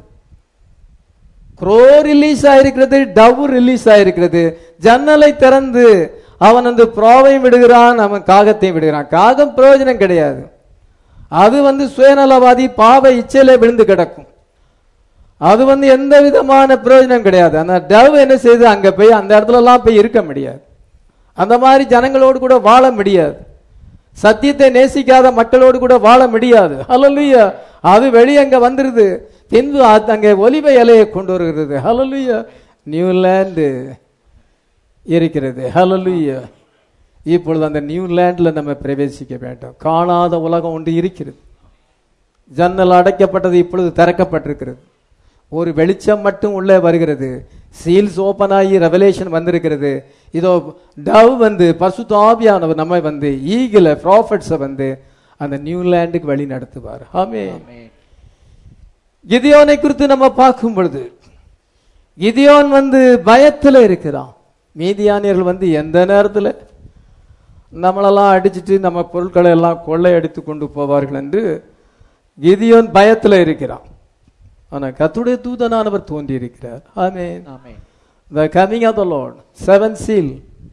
குரோ ரிலீஸ் ஆயிருக்கிறது டவ் ரிலீஸ் ஆயிருக்கிறது ஜன்னலை திறந்து அவன் அந்த ப்ரோவையும் விடுகிறான் அவன் காகத்தையும் விடுகிறான் காகம் பிரயோஜனம் கிடையாது அது வந்து சுயநலவாதி பாவ இச்சையில விழுந்து கிடக்கும் அது வந்து எந்த விதமான பிரயோஜனம் கிடையாது அந்த டவ் என்ன செய்யுது அங்க போய் அந்த இடத்துல எல்லாம் போய் இருக்க முடியாது அந்த மாதிரி ஜனங்களோடு கூட வாழ முடியாது சத்தியத்தை நேசிக்காத மக்களோடு கூட வாழ முடியாது ஹalleluya அது வெளியே அங்க வந்துருது பின்பு அது அங்கே ஒலிவ இலையை கொண்டு வருகிறது ஹalleluya நியூலாந்து இருக்கிறது ஹalleluya இப்பொழுது அந்த நியூலாண்ட்ல நம்ம பிரவேசிக்க வேண்டும் காணாத உலகம் ஒன்று இருக்கிறது ஜன்னல் அடைக்கப்பட்டது இப்பொழுது திறக்கப்பட்டிருக்கிறது ஒரு வெளிச்சம் மட்டும் உள்ளே வருகிறது சீல்ஸ் ஓபன் ஆகி ரெவலேஷன் வந்திருக்கிறது இதோ டவ் வந்து பசுத்த ஆவியானவர் நம்மை வந்து ஈகில ப்ராஃபட்ஸை வந்து அந்த நியூலாண்டுக்கு வழி நடத்துவார் ஆமே கிதியோனை குறித்து நம்ம பார்க்கும் பொழுது கிதியோன் வந்து பயத்துல இருக்கிறான் மீதியானியர்கள் வந்து எந்த நேரத்துல நம்மளெல்லாம் அடிச்சிட்டு நம்ம பொருட்களை எல்லாம் கொள்ளையடித்து கொண்டு போவார்கள் என்று கிதியோன் பயத்துல இருக்கிறான் ஆனா கத்துடைய தூதனானவர் தோன்றி இருக்கிறார் ஆமென் ஆமென் the coming of the lord seven seal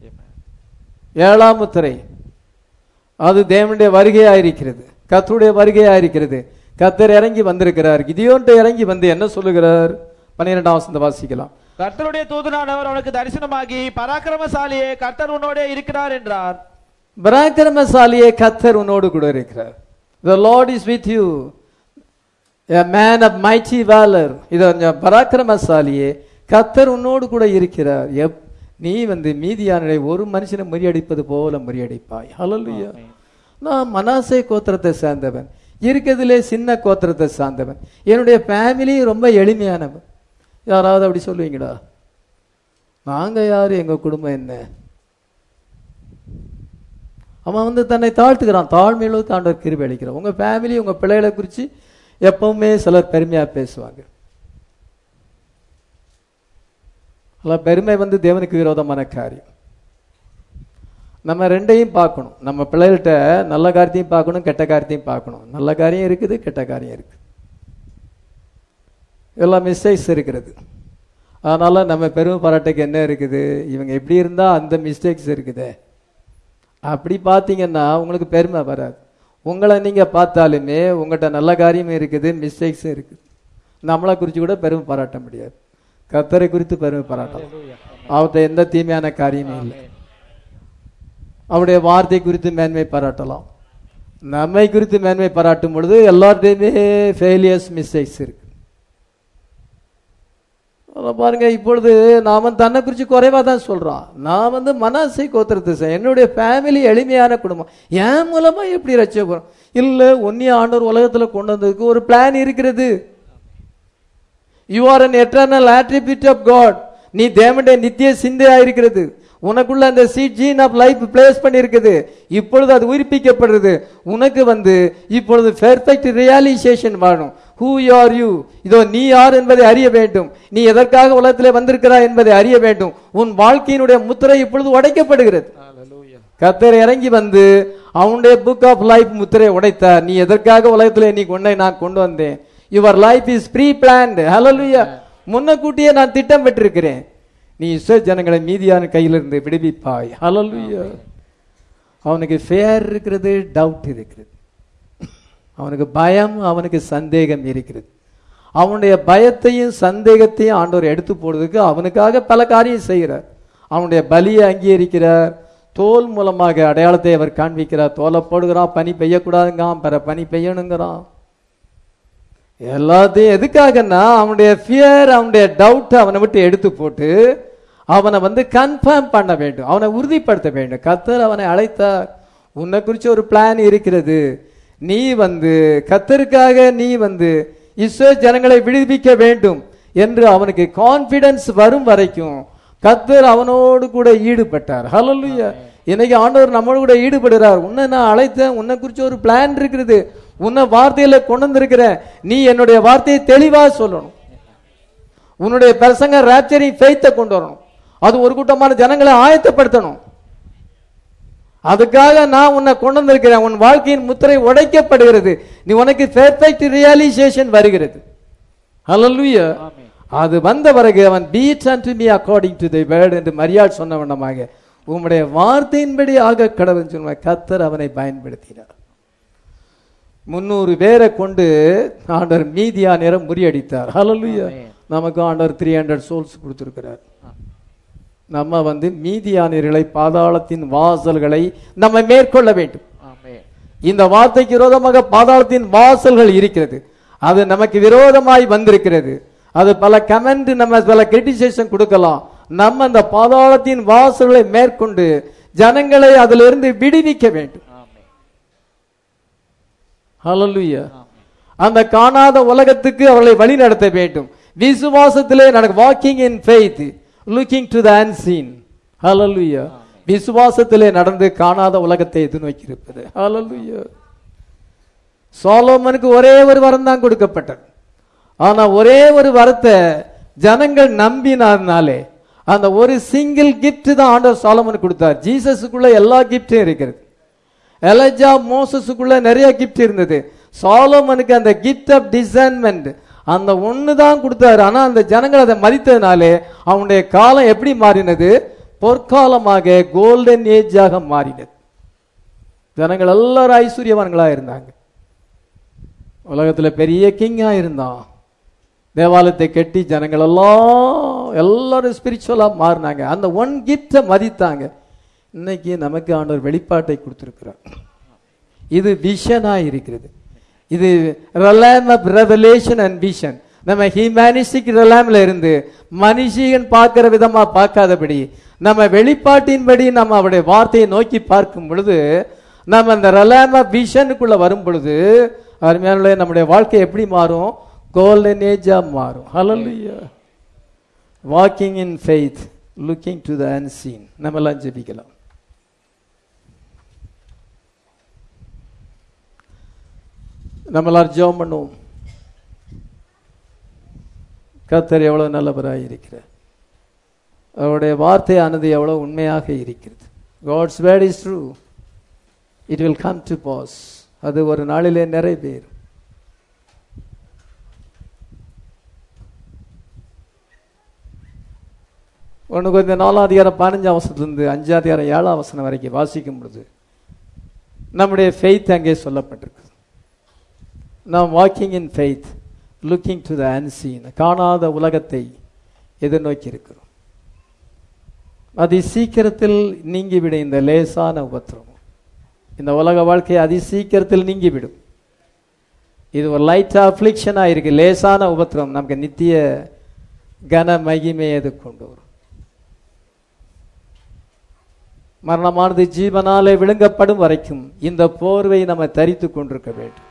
ஏழாம் முத்திரை அது தேவனுடைய வருகையா இருக்கிறது கர்த்தருடைய வருகையா இருக்கிறது கத்தர் இறங்கி வந்திருக்கிறார் கிதியோன்ட்ட இறங்கி வந்து என்ன சொல்லுகிறார் பன்னிரெண்டாம் வசந்த வாசிக்கலாம் கர்த்தருடைய தூதனானவர் அவனுக்கு தரிசனமாகி பராக்கிரமசாலியே கர்த்தர் உன்னோட இருக்கிறார் என்றார் பராக்கிரமசாலியே கத்தர் உன்னோடு கூட இருக்கிறார் the lord is with you a man of mighty valor இது கொஞ்சம் பராக்கிரமசாலியே கத்தர் உன்னோடு கூட இருக்கிறார் எப் நீ வந்து மீதியானரை ஒரு மனுஷனை முறியடிப்பது போல முறியடிப்பாய் ஹalleluya நான் மனாசே கோத்திரத்தை சேர்ந்தவன் இருக்கிறதுலே சின்ன கோத்திரத்தை சார்ந்தவன் என்னுடைய ஃபேமிலி ரொம்ப எளிமையானவன் யாராவது அப்படி சொல்லுவீங்களா நாங்க யாரு எங்க குடும்பம் என்ன அவன் வந்து தன்னை தாழ்த்துக்கிறான் தாழ்மையிலுக்கு ஆண்டவர் கிருபை அளிக்கிறான் உங்க ஃபேமிலி உங்க பிள்ளைகளை குறித்து எப்பவுமே சிலர் பெருமையா பேசுவாங்க அல்ல பெருமை வந்து தேவனுக்கு விரோதமான காரியம் நம்ம ரெண்டையும் பார்க்கணும் நம்ம பிள்ளைகள்கிட்ட நல்ல காரியத்தையும் பார்க்கணும் கெட்ட காரியத்தையும் பார்க்கணும் நல்ல காரியம் இருக்குது கெட்ட காரியம் இருக்கு எல்லாம் மிஸ்டேக்ஸ் இருக்கிறது அதனால நம்ம பெருமை பாராட்டுக்கு என்ன இருக்குது இவங்க எப்படி இருந்தா அந்த மிஸ்டேக்ஸ் இருக்குதே அப்படி பார்த்தீங்கன்னா உங்களுக்கு பெருமை வராது உங்களை நீங்க பார்த்தாலுமே உங்கள்கிட்ட நல்ல காரியமும் இருக்குது மிஸ்டேக்ஸும் இருக்குது நம்மளை குறித்து கூட பெருமை பாராட்ட முடியாது கத்தரை குறித்து பெருமை பாராட்டலாம் அவர்கிட்ட எந்த தீமையான காரியமும் இல்லை அவருடைய வார்த்தை குறித்து மேன்மை பாராட்டலாம் நம்மை குறித்து மேன்மை பாராட்டும் பொழுது எல்லார்ட்டையுமே ஃபெயிலியர்ஸ் மிஸ்டேக்ஸ் இருக்கு அதான் பாருங்க இப்பொழுது நாம தன்னை குறித்து குறைவா தான் சொல்றான் நான் வந்து மனசை கோத்திரத்தை செய்ய என்னுடைய ஃபேமிலி எளிமையான குடும்பம் என் மூலமா எப்படி ரட்சிக்கப்போறோம் இல்ல ஒன்னிய ஆண்டவர் உலகத்துல கொண்டு வந்ததுக்கு ஒரு பிளான் இருக்கிறது you are an eternal attribute of God நீ தேவனுடைய நித்திய சிந்தையா இருக்கிறது உனக்குள்ள அந்த seed gene of life place பண்ணியிருக்குது இப்பொழுது அது உயிர்ப்பிக்கப்படுறது உனக்கு வந்து இப்பொழுது பெர்ஃபெக்ட் ரியலைசேஷன் வாழும் ஹூ ஆர் யூ இதோ நீ யார் என்பதை அறிய வேண்டும் நீ எதற்காக உலகத்திலே வந்திருக்கிறாய் என்பதை அறிய வேண்டும் உன் வாழ்க்கையினுடைய முத்திரை இப்பொழுது உடைக்கப்படுகிறது கத்தர் இறங்கி வந்து அவனுடைய புக் ஆஃப் லைஃப் முத்திரை உடைத்தார் நீ எதற்காக உலகத்திலே நீ உன்னை நான் கொண்டு வந்தேன் your life is preplanned ஹalleluya முன்னக்கூட்டியே நான் திட்டம் பெற்றிருக்கிறேன் நீ இஸ்ரேல் ஜனங்களை மீதியான கையிலிருந்து விடுவிப்பாய் ஹalleluya அவனுக்கு ஃபேர் இருக்கிறது டவுட் இருக்கிறது அவனுக்கு பயம் அவனுக்கு சந்தேகம் இருக்கிறது அவனுடைய பயத்தையும் சந்தேகத்தையும் ஆண்டவர் எடுத்து போடுறதுக்கு அவனுக்காக பல காரியம் செய்கிறார் அவனுடைய பலியை அங்கீகரிக்கிறார் தோல் மூலமாக அடையாளத்தை அவர் காண்பிக்கிறார் தோலை போடுகிறான் பனி பெய்யக்கூடாதுங்கான் பிற பனி பெய்யணுங்கிறான் எல்லாத்தையும் எதுக்காகன்னா அவனுடைய ஃபியர் அவனுடைய டவுட் அவனை விட்டு எடுத்து போட்டு அவனை வந்து கன்ஃபார்ம் பண்ண வேண்டும் அவனை உறுதிப்படுத்த வேண்டும் கத்தர் அவனை அழைத்தார் உன்னை குறித்து ஒரு பிளான் இருக்கிறது நீ வந்து கத்தருக்காக நீ வந்து இஸ்ரோ ஜனங்களை விடுவிக்க வேண்டும் என்று அவனுக்கு கான்பிடன்ஸ் வரும் வரைக்கும் கத்தர் அவனோடு கூட ஈடுபட்டார் ஹalleluya இன்னைக்கு ஆண்டவர் நம்மளோட கூட ஈடுபடுறார் உன்னை நான் அழைத்தேன் உன்னை குறித்து ஒரு பிளான் இருக்குது உன்னை வார்த்தையில கொண்டு வந்திருக்கிறேன் நீ என்னுடைய வார்த்தையை தெளிவா சொல்லணும் உன்னுடைய பிரசங்க ராப்சரிங் ஃபெய்த்தை கொண்டு வரணும் அது ஒரு கூட்டமான ஜனங்களை ஆயத்தப்படுத்தணும் அதுக்காக நான் உன்னை கொண்டு வந்திருக்கிறேன் உன் வாழ்க்கையின் முத்திரை உடைக்கப்படுகிறது நீ உனக்கு பெர்ஃபெக்ட் ரியலைசேஷன் வருகிறது ஹalleluya ஆமென். அது வந்த பிறகு அவன் be it unto me according to the word என்று மரியாள் சொன்ன வண்ணமாக உம்முடைய வார்த்தையின்படி ஆக கடவுள் சொன்ன கத்தர் அவனை பயன்படுத்தினார் முன்னூறு பேரை கொண்டு ஆண்டவர் மீதியா நேரம் முறியடித்தார் ஹalleluya ஆமென். நமக்கு ஆண்டவர் த்ரீ ஹண்ட்ரட் சோல்ஸ் கொடுத்திருக்கிறார் நம்ம வந்து மீதியானியர்களை பாதாளத்தின் வாசல்களை நம்ம மேற்கொள்ள வேண்டும் ஆமென். இந்த வார்த்தைக்கு விரோதமாக பாதாளத்தின் வாசல்கள் இருக்கிறது அது நமக்கு விரோதமாய் வந்திருக்கிறது அது பல கமெண்ட் நம்ம பல கிரிட்டிசேஷன் கொடுக்கலாம் நம்ம அந்த பாதாளத்தின் வாசல்களை மேற்கொண்டு ஜனங்களை அதிலிருந்து விடுவிக்க வேண்டும் ஆமென். ஹalleluya ஆமென். அந்த காணாத உலகத்துக்கு அவர்களை வழி நடத்த வேண்டும் விசுவாசத்திலே நடக்க walking in faith looking to the unseen ஹalleluya விசுவாசத்திலே நடந்து காணாத உலகத்தை எதிர்நோக்கி இருப்பது ஹalleluya சாலோமனுக்கு ஒரே ஒரு வரம் தான் கொடுக்கப்பட்டது ஆனா ஒரே ஒரு வரத்தை ஜனங்கள் நம்பினார்னாலே அந்த ஒரு சிங்கிள் gift தான் ஆண்டவர் சாலமனுக்கு கொடுத்தார் ஜீசஸுக்குள்ள எல்லா கிஃப்டும் இருக்கிறது எலஜா மோசஸுக்குள்ள நிறைய கிஃப்ட் இருந்தது சாலோமனுக்கு அந்த கிஃப்ட் ஆஃப் டிசைன்மெண்ட் அந்த ஒன்று தான் கொடுத்தாரு ஆனா அந்த ஜனங்கள் அதை மதித்ததுனாலே அவனுடைய காலம் எப்படி மாறினது பொற்காலமாக கோல்டன் ஏஜாக மாறினது ஜனங்கள் எல்லாரும் ஐஸ்வர்யவான்களா இருந்தாங்க உலகத்துல பெரிய கிங்கா இருந்தான் தேவாலயத்தை கட்டி ஜனங்கள் எல்லாம் எல்லாரும் ஸ்பிரிச்சுவலா மாறினாங்க அந்த ஒன் கிஃப்டை மதித்தாங்க இன்னைக்கு நமக்கு ஆண்டவர் வெளிப்பாட்டை கொடுத்திருக்கிறார் இது விஷனா இருக்கிறது இது realm of revelation and vision நம்ம ஹியூமனிஸ்டிக் ரெலாம்ல இருந்து மனுஷியன் பார்க்கிற விதமா பார்க்காதபடி நம்ம வெளிப்பாட்டின்படி நம்ம அவருடைய வார்த்தையை நோக்கி பார்க்கும் பொழுது நம்ம அந்த ரெலாம் ஆஃப் விஷனுக்குள்ள வரும் பொழுது அருமையான நம்முடைய வாழ்க்கை எப்படி மாறும் கோல்டன் ஏஜா மாறும் ஹalleluya walking in faith looking to the unseen நம்ம எல்லாம் ஜெபிக்கலாம் நம்ம எல்லாரும் ஜெபம் பண்ணுவோம் கர்த்தர் எவ்வளவு நல்லவராய் இருக்கிறார் அவருடைய வார்த்தையானது எவ்வளவு உண்மையாக இருக்கிறது God's word is true it will come to pass அது ஒரு நாளிலே நிறைவேறும் ஒன்று கொஞ்சம் நாலாம் அதிகாரம் பதினஞ்சாம் வசனத்துலேருந்து அஞ்சாம் அதிகாரம் ஏழாம் வசனம் வரைக்கும் வாசிக்கும் பொழுது நம்முடைய ஃபெய்த் அங்கே சொல்லப்பட்டிருக்கு நாம் walking in faith looking to the unseen காணாத உலகத்தை எதிர்நோக்கி இருக்கிறோம் அதி சீக்கிரத்தில் நீங்கிவிட இந்த லேசான உபத்திரம் இந்த உலக வாழ்க்கை அதி சீக்கிரத்தில் நீங்கிவிடும் இது ஒரு லைட் அஃப்ளிக்ஷனா இருக்கு லேசான உபத்திரம் நமக்கு நித்திய கன மகிமையை அது கொண்டு வரும் மரணமானது ஜீவனாலே விழுங்கப்படும் வரைக்கும் இந்த போர்வை நம்ம தரித்து கொண்டிருக்க வேண்டும்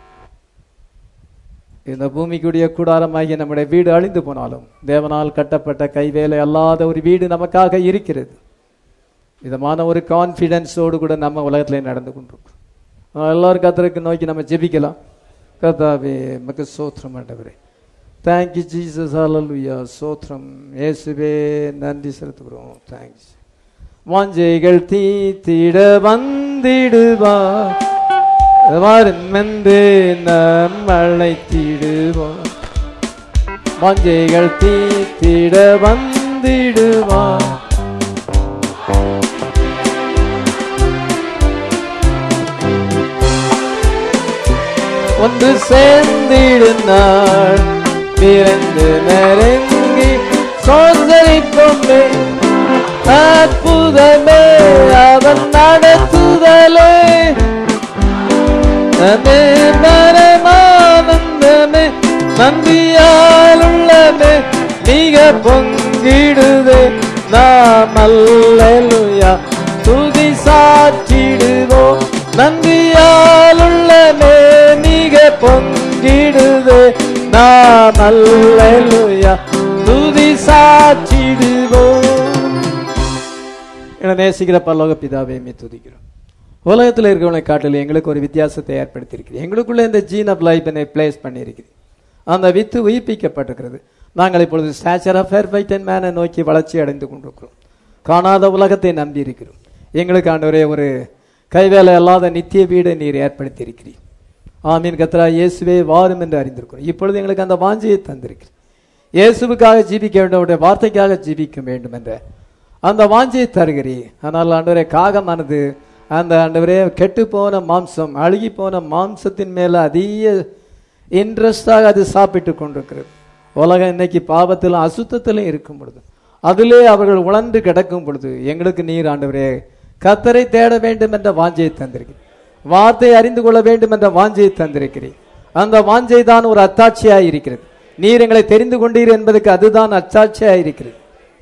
இந்த பூமிக்குடைய கூடாரமாகிய நம்முடைய வீடு அழிந்து போனாலும் தேவனால் கட்டப்பட்ட கைவேலை அல்லாத ஒரு வீடு நமக்காக இருக்கிறது விதமான ஒரு கான்ஃபிடென்ஸோடு கூட நம்ம உலகத்திலே நடந்து கொண்டிருக்கோம் ஆஹ் எல்லாரும் கத்தருக்கு நோக்கி நம்ம ஜெபிக்கலாம் கர்த்தாவே மக்கு சோத்திரம் ஆண்டவரே தேங்க்யூ ஜீசஸ் ஹalleluya சோத்திரம் இயேசுவே நன்றி செலுத்துகிறோம் தேங்க்ஸ் வாஞ்சைகள் தீத்திட வந்திடுவார் வருமென்று நம் அழைத்திடுவார் வாஞ்சைகள் தீத்திட வந்திடுவார் ஒன்று சேர்ந்திடு நாள் பிறந்து நெருங்கி சோதரிப்போமே அற்புதமே அவன் நடத்துதலே நமே மரமானந்தமே நன்றியால் உள்ளமே நீக பொங்கிடுதே நாம் அல்லேலூயா துதி சாற்றிடுவோம் நன்றியால் உள்ளமே நீக பொங்கிடுதே நாம் அல்லேலூயா துதி சாற்றிடுவோம் என நேசிக்கிற பரலோக பிதாவை மே துதிக்கிறோம் உலகத்தில் இருக்கிறவனை காட்டில் எங்களுக்கு ஒரு வித்தியாசத்தை ஏற்படுத்தியிருக்கிறேன் எங்களுக்குள்ள இந்த ஜீன் ஆஃப் லைஃப் என்னை பிளேஸ் பண்ணியிருக்கிறேன் அந்த வித்து உயிர்ப்பிக்கப்பட்டிருக்கிறது நாங்கள் இப்பொழுது ஸ்டாச்சர் ஆஃப் பெர்ஃபெக்ட் அண்ட் மேனை நோக்கி வளர்ச்சி அடைந்து கொண்டிருக்கிறோம் காணாத உலகத்தை நம்பி இருக்கிறோம் எங்களுக்கு ஆண்டவரே ஒரு கைவேலை அல்லாத நித்திய வீடை நீர் ஏற்படுத்தியிருக்கிறீர் ஆமீன் கத்ரா இயேசுவே வாரும் என்று அறிந்திருக்கிறோம் இப்பொழுது எங்களுக்கு அந்த வாஞ்சியை தந்திருக்கிறீர் இயேசுவுக்காக ஜீவிக்க வேண்டும் அவருடைய வார்த்தைக்காக ஜீவிக்க வேண்டும் என்ற அந்த வாஞ்சியை தருகிறீர் ஆனால் ஆண்டவரே காகமானது அந்த ஆண்டவரே கெட்டு போன மாம்சம் அழுகி போன மாம்சத்தின் மேல அதிக இன்ட்ரெஸ்டாக அது சாப்பிட்டு கொண்டிருக்கிறது உலகம் இன்னைக்கு பாவத்திலும் அசுத்தத்திலும் இருக்கும் பொழுது அதிலே அவர்கள் உழந்து கிடக்கும் பொழுது எங்களுக்கு நீர் ஆண்டவரே கத்தரை தேட வேண்டும் என்ற வாஞ்சையை தந்திருக்கிறேன் வார்த்தை அறிந்து கொள்ள வேண்டும் என்ற வாஞ்சையை தந்திருக்கிறேன் அந்த வாஞ்சை தான் ஒரு அத்தாட்சியாய் இருக்கிறது நீர் எங்களை தெரிந்து கொண்டீர் என்பதற்கு அதுதான் அச்சாட்சியாய் இருக்கிறது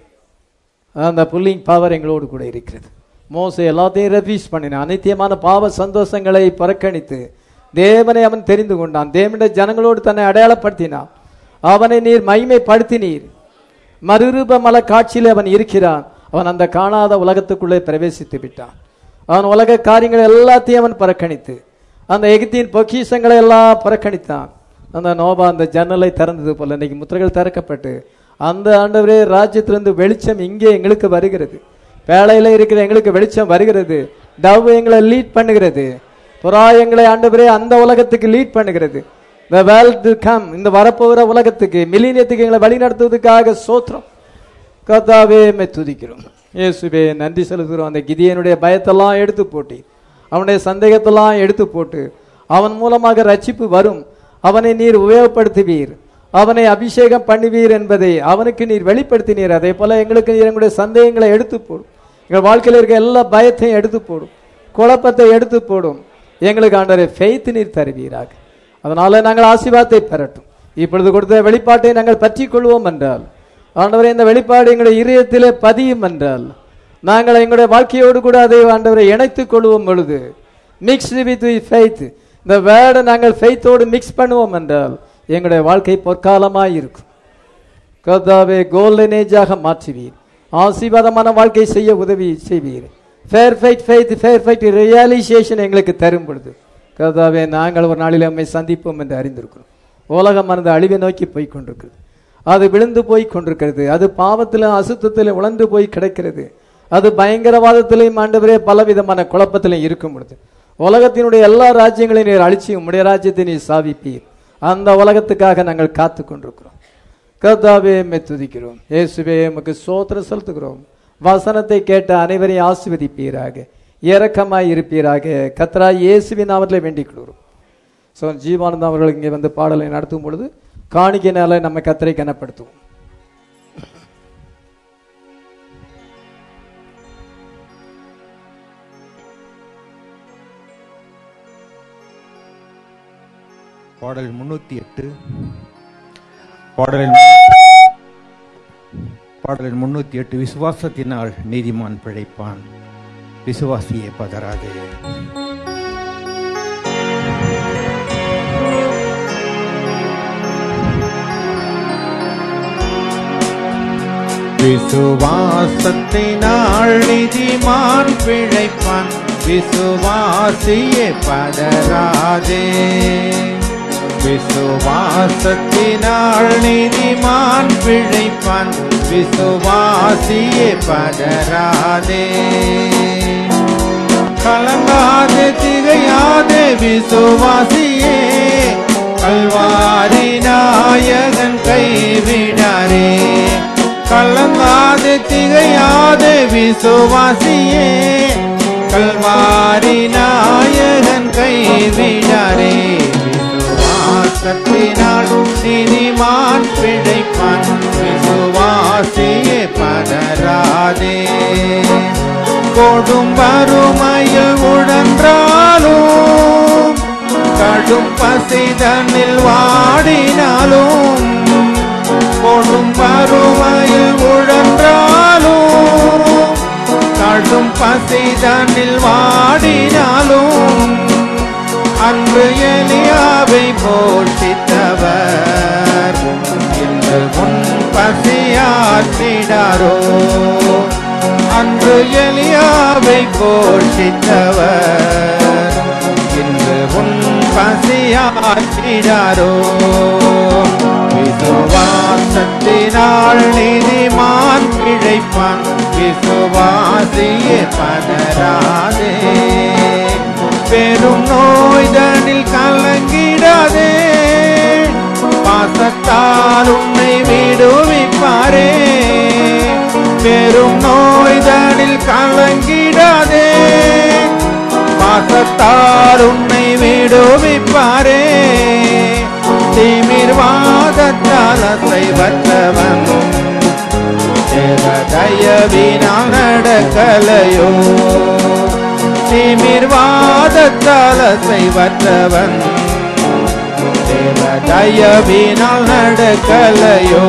அந்த புல்லிங் பவர் எங்களோடு கூட இருக்கிறது மோசே எல்லாத்தையும் ரெஃப்யூஸ் பண்ணினான் அனித்தியமான பாவ சந்தோஷங்களை புறக்கணித்து தேவனை அவன் தெரிந்து கொண்டான் தேவனுடைய ஜனங்களோடு தன்னை அடையாளப்படுத்தினான் அவனை நீர் மகிமைப்படுத்தினீர் மறுரூப மல காட்சியில் அவன் இருக்கிறான் அவன் அந்த காணாத உலகத்துக்குள்ளே பிரவேசித்து விட்டான் அவன் உலக காரியங்களை எல்லாத்தையும் அவன் புறக்கணித்து அந்த எகிப்தின் பொக்கிஷங்களை எல்லாம் புறக்கணித்தான் அந்த நோபா அந்த ஜன்னலை திறந்தது போல இன்னைக்கு முத்திரைகள் திறக்கப்பட்டு அந்த ஆண்டவரே ராஜ்யத்திலிருந்து வெளிச்சம் இங்கே எங்களுக்கு வருகிறது வேலையில இருக்கிற எங்களுக்கு வெளிச்சம் வருகிறது டவ் எங்களை லீட் பண்ணுகிறது புறா எங்களை ஆண்டவரே அந்த உலகத்துக்கு லீட் பண்ணுகிறது இந்த வேர்ல்டு கம் இந்த வரப்போகிற உலகத்துக்கு மில்லினியத்துக்கு எங்களை வழி நடத்துவதற்காக சோத்திரம் கர்த்தாவே மே துதிக்கிறோம் இயேசுவே நன்றி செலுத்துகிறோம் அந்த கிதியனுடைய பயத்தெல்லாம் எடுத்து போட்டு அவனுடைய சந்தேகத்தெல்லாம் எடுத்து போட்டு அவன் மூலமாக ரட்சிப்பு வரும் அவனை நீர் உபயோகப்படுத்துவீர் அவனை அபிஷேகம் பண்ணுவீர் என்பதை அவனுக்கு நீர் வெளிப்படுத்தினீர் அதே போல எங்களுக்கு நீர் எங்களுடைய சந்தேகங்களை எடுத்து போடும் எங்கள் வாழ்க்கையில் இருக்க எல்லா பயத்தையும் எடுத்து போடும் குழப்பத்தை எடுத்து போடும் எங்களுக்கு ஆண்டவரை ஃபெய்த் நீர் தருவீராக அதனால நாங்கள் ஆசீர்வாதத்தை பெறட்டும் இப்பொழுது கொடுத்த வெளிப்பாட்டை நாங்கள் பற்றி கொள்வோம் என்றால் ஆண்டவரை இந்த வெளிப்பாடு எங்களுடைய இதயத்திலே பதியும் என்றால் நாங்கள் எங்களுடைய வாழ்க்கையோடு கூட அதை ஆண்டவரை இணைத்துக் கொள்வோம் பொழுது மிக்ஸ்டு வித் ஃபெய்த் இந்த வேர்டை நாங்கள் ஃபெய்த்தோடு மிக்ஸ் பண்ணுவோம் என்றால் எங்களுடைய வாழ்க்கை பொற்காலமாய் இருக்கும் கர்த்தாவே கோல்டன் ஏஜாக மாற்றுவீர் ஆசீர்வாதமான வாழ்க்கை செய்ய உதவி செய்வீர் fair fight faith fair fight realization எங்களுக்கு தரும் பொழுது கர்த்தாவே நாங்கள் ஒரு நாளில் நம்மை சந்திப்போம் என்று அறிந்திருக்கிறோம் உலகம் மறந்து அழிவை நோக்கி போய் கொண்டிருக்கிறது அது விழுந்து போய் கொண்டிருக்கிறது அது பாவத்திலும் அசுத்தத்திலும் உழந்து போய் கிடக்கிறது அது பயங்கரவாதத்திலையும் ஆண்டவரே பலவிதமான குழப்பத்திலும் இருக்கும் பொழுது உலகத்தினுடைய எல்லா ராஜ்யங்களையும் நீர் அழிச்சு உம்முடைய ராஜ்யத்தை நீர் சாவிப்பீர் அந்த உலகத்துக்காக நாங்கள் காத்து கொண்டிருக்கிறோம் கர்த்தாவே மெய் துதிக்கிறோம் இயேசுவே உமக்கு சோத்திரம் செலுத்துகிறோம் வசனத்தை கேட்ட அனைவரையும் ஆசிர்வதிப்பீராக இரக்கமாய் இருப்பீராக கத்ரா இயேசுவின் நாமத்திலே வேண்டிக் கொள்கிறோம் ஸோ ஜீவானந்தம் அவர்கள் இங்கே வந்து பாடலை நடத்தும் பொழுது காணிக்கைனால நம்ம கத்தரை கனப்படுத்துவோம் பாடல் முன்னூத்தி எட்டு பாடலில் பாடலில் முன்னூத்தி எட்டு விசுவாசத்தினால் நீதிமான் பிழைப்பான் விசுவாசியே பதறாதே விசுவாசத்தினால் நீதிமான் பிழைப்பான் விசுவாசியே பதறாதே விசுவாசத்தினால் நீதிமான் பிழைப்பான் விசுவாசியே பதறாதே கலங்காதே திகையாதே விசுவாசியே கல்வாரி நாயகன் கைவிடாரே கலங்காதே திகையாதே விசுவாசியே கல்வாரி நாயகன் கைவிடாரே விசுவாசத்தினால் நீதிமான் பிழைப்பான் விசுவாசியே பதறாதே கொடும் வறுமையில் உழன்றாலும் கடும் பசிதனில் வாடினாலும் கடும் பசிதனில் வாடினாலும் அன்று எலியாவை போஷித்தவர் இன்று முன் பசியாற்றிடாரோ அன்று எலியாவை போஷித்தவர் இன்று முன் பசியாற்றிடாரோ விசுவாசத்தினால் நீதிமான் பிழைப்பான் விசுவாசியே பதராதே பெரும் நோய்தனில் கலங்கிடாதே பாசத்தால் உன்னை விடுவிப்பாரே பெரும் நோய்தனில் கலங்கிடாதே பாசத்தால் உன்னை விடுவிப்பாரே திமிர்வாதத்தால் அசைவற்றவன் தேவ தயவினால் நடக்கலையோ திமிர்வாதத்தால் அசைவற்றவன் தேவ தயவினால் நடக்கலையோ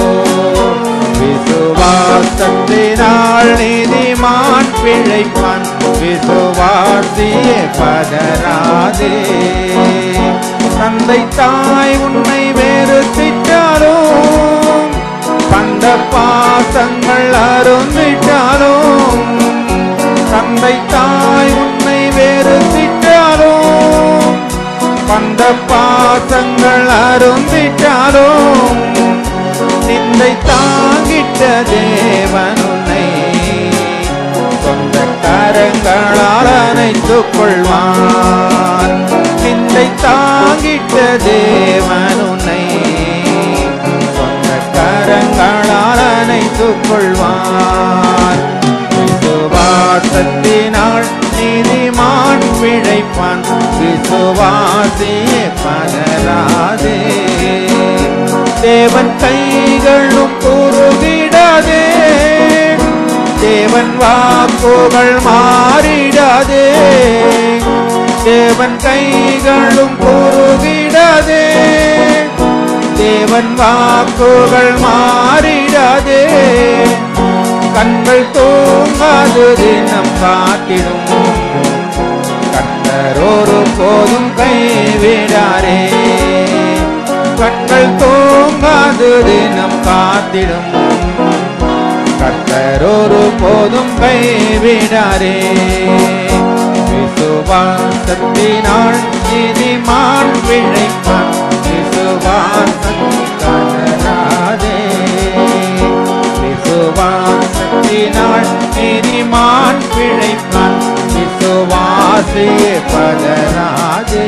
விசுவாசத்தினால் நீதிமான் பிழைப்பான் விசுவாசியே பதராதே தந்தை தாய் உன்னை வெறுத்திட்டாலும் பந்த பாசங்கள் அருந்திட்டாலும் தந்தை தாய் உன்னை வெறுத்திட்டாலும் பந்த பாசங்கள் அருந்திட்டாலும் நிந்தை தாங்கிட்ட தேவன் உன்னை சொந்த கரங்களால் அணைத்துக் கொள்வான் நிந்தை தாங்கிட்ட தேவன் உன்னை சொந்த கரங்களால் அணைத்துக் கொள்வான் விசுவாசத்தினால் நீதிமான் பிழைப்பான் விசுவாசியே பலராதே தேவன் கைகளும் குறுகிடாதே தேவன் வாக்குகள் மாறிடாதே தேவன் கைகளும் குறுகிடாதே தேவன் வாக்குகள் மாறிடாதே கண்கள் தூங்காது தினம் காட்டிடும் கண்ணர் ஒரு போதும் கைவிடாரே கண்கள் தூங்காது தினம் காத்திடும் கர்த்தர் ஒரு போதும் கைவிடாரே விசுவாசத்தினால் நீதிமான் பிழைப்பான் விசுவாசத்தினாதே விசுவாசத்தினால் நீதிமான் பிழைப்பான் விசுவாசியே பதராதே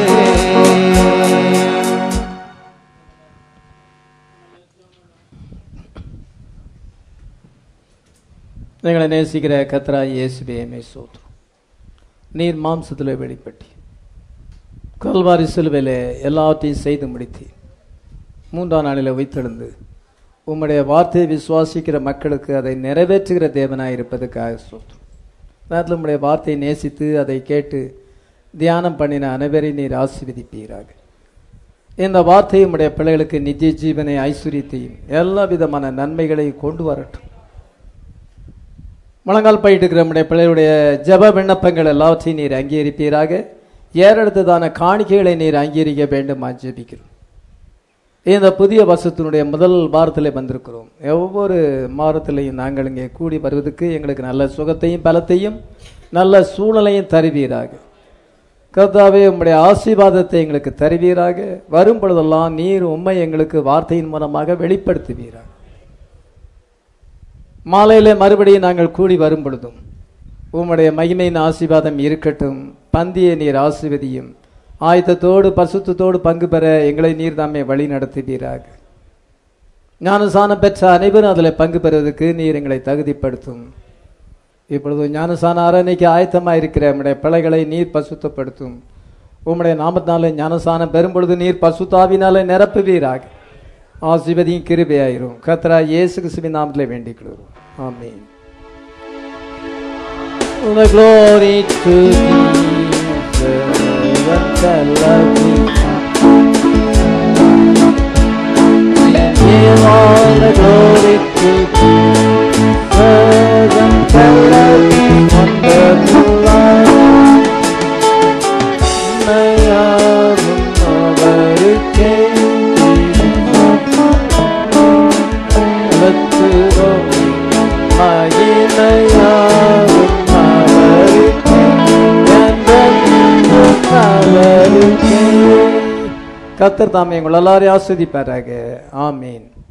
எங்களை நேசிக்கிற கத்ரா இயேசுவே மே சோத்ரம் நீர் மாம்சத்தில் வெளிப்பட்டி கல்வாரி சிலுவையில் எல்லாத்தையும் செய்து முடித்தி மூன்றாம் நாளில் வைத்தெழுந்து உம்முடைய வார்த்தையை விசுவாசிக்கிற மக்களுக்கு அதை நிறைவேற்றுகிற தேவனாய் இருப்பதுக்காக சோத்ரம் நேரத்தில் உம்முடைய வார்த்தையை நேசித்து அதை கேட்டு தியானம் பண்ணின அனைவரையும் நீர் ஆசீர்வதிப்பீராக இந்த வார்த்தை உம்முடைய பிள்ளைகளுக்கு நித்திய ஜீவனை ஐஸ்வர்யத்தையும் எல்லா விதமான நன்மைகளையும் கொண்டு வரட்டும் முழங்கால் போயிட்டு இருக்கிற நம்முடைய பிள்ளைகளுடைய ஜெப விண்ணப்பங்கள் எல்லாவற்றையும் நீர் அங்கீகரிப்பீராக ஏறெடுத்ததான காணிக்கைகளை நீர் அங்கீகரிக்க வேண்டும் ஜெபிக்கிறோம் இந்த புதிய வருஷத்தினுடைய முதல் வாரத்தில் வந்திருக்கிறோம் ஒவ்வொரு மாதத்திலையும் நாங்கள் இங்கே கூடி வருவதற்கு எங்களுக்கு நல்ல சுகத்தையும் பலத்தையும் நல்ல சூழலையும் தருவீராக கர்த்தாவே உம்முடைய ஆசீர்வாதத்தை எங்களுக்கு தருவீராக வரும் பொழுதெல்லாம் நீர் உண்மை எங்களுக்கு வார்த்தையின் மூலமாக வெளிப்படுத்துவீராக மாலையிலே மறுபடியும் நாங்கள் கூடி வரும் பொழுதும் உம்முடைய மகிமையின் ஆசீர்வாதம் இருக்கட்டும் பந்தியை நீர் ஆசீர்வதியும் ஆயத்தத்தோடு பசுத்தத்தோடு பங்கு பெற எங்களை நீர் தாமே வழி நடத்துவீராக ஞானசானம் பெற்ற அனைவரும் அதில் பங்கு பெறுவதற்கு நீர் எங்களை தகுதிப்படுத்தும் இப்பொழுது ஞானசான அரணைக்கு ஆயத்தமாக இருக்கிற நம்முடைய பிள்ளைகளை நீர் பசுத்தப்படுத்தும் உம்முடைய நாமத்தினாலே ஞானசானம் பெறும் பொழுது நீர் பசுத்தாவினாலே நிரப்புவீராக ஆசிர்வதியும் கிருபையாயிரும் கத்ரா இயேசு கிறிஸ்துவின் நாமத்திலே வேண்டிக் கொள்கிறோம் ஆமென் The glory to Jesus, and love Give all the glory to Jesus, and love கத்தர் தாமே உங்கள் எல்லாரையும் ஆஸ்வதிப்பாராக ஆமீன்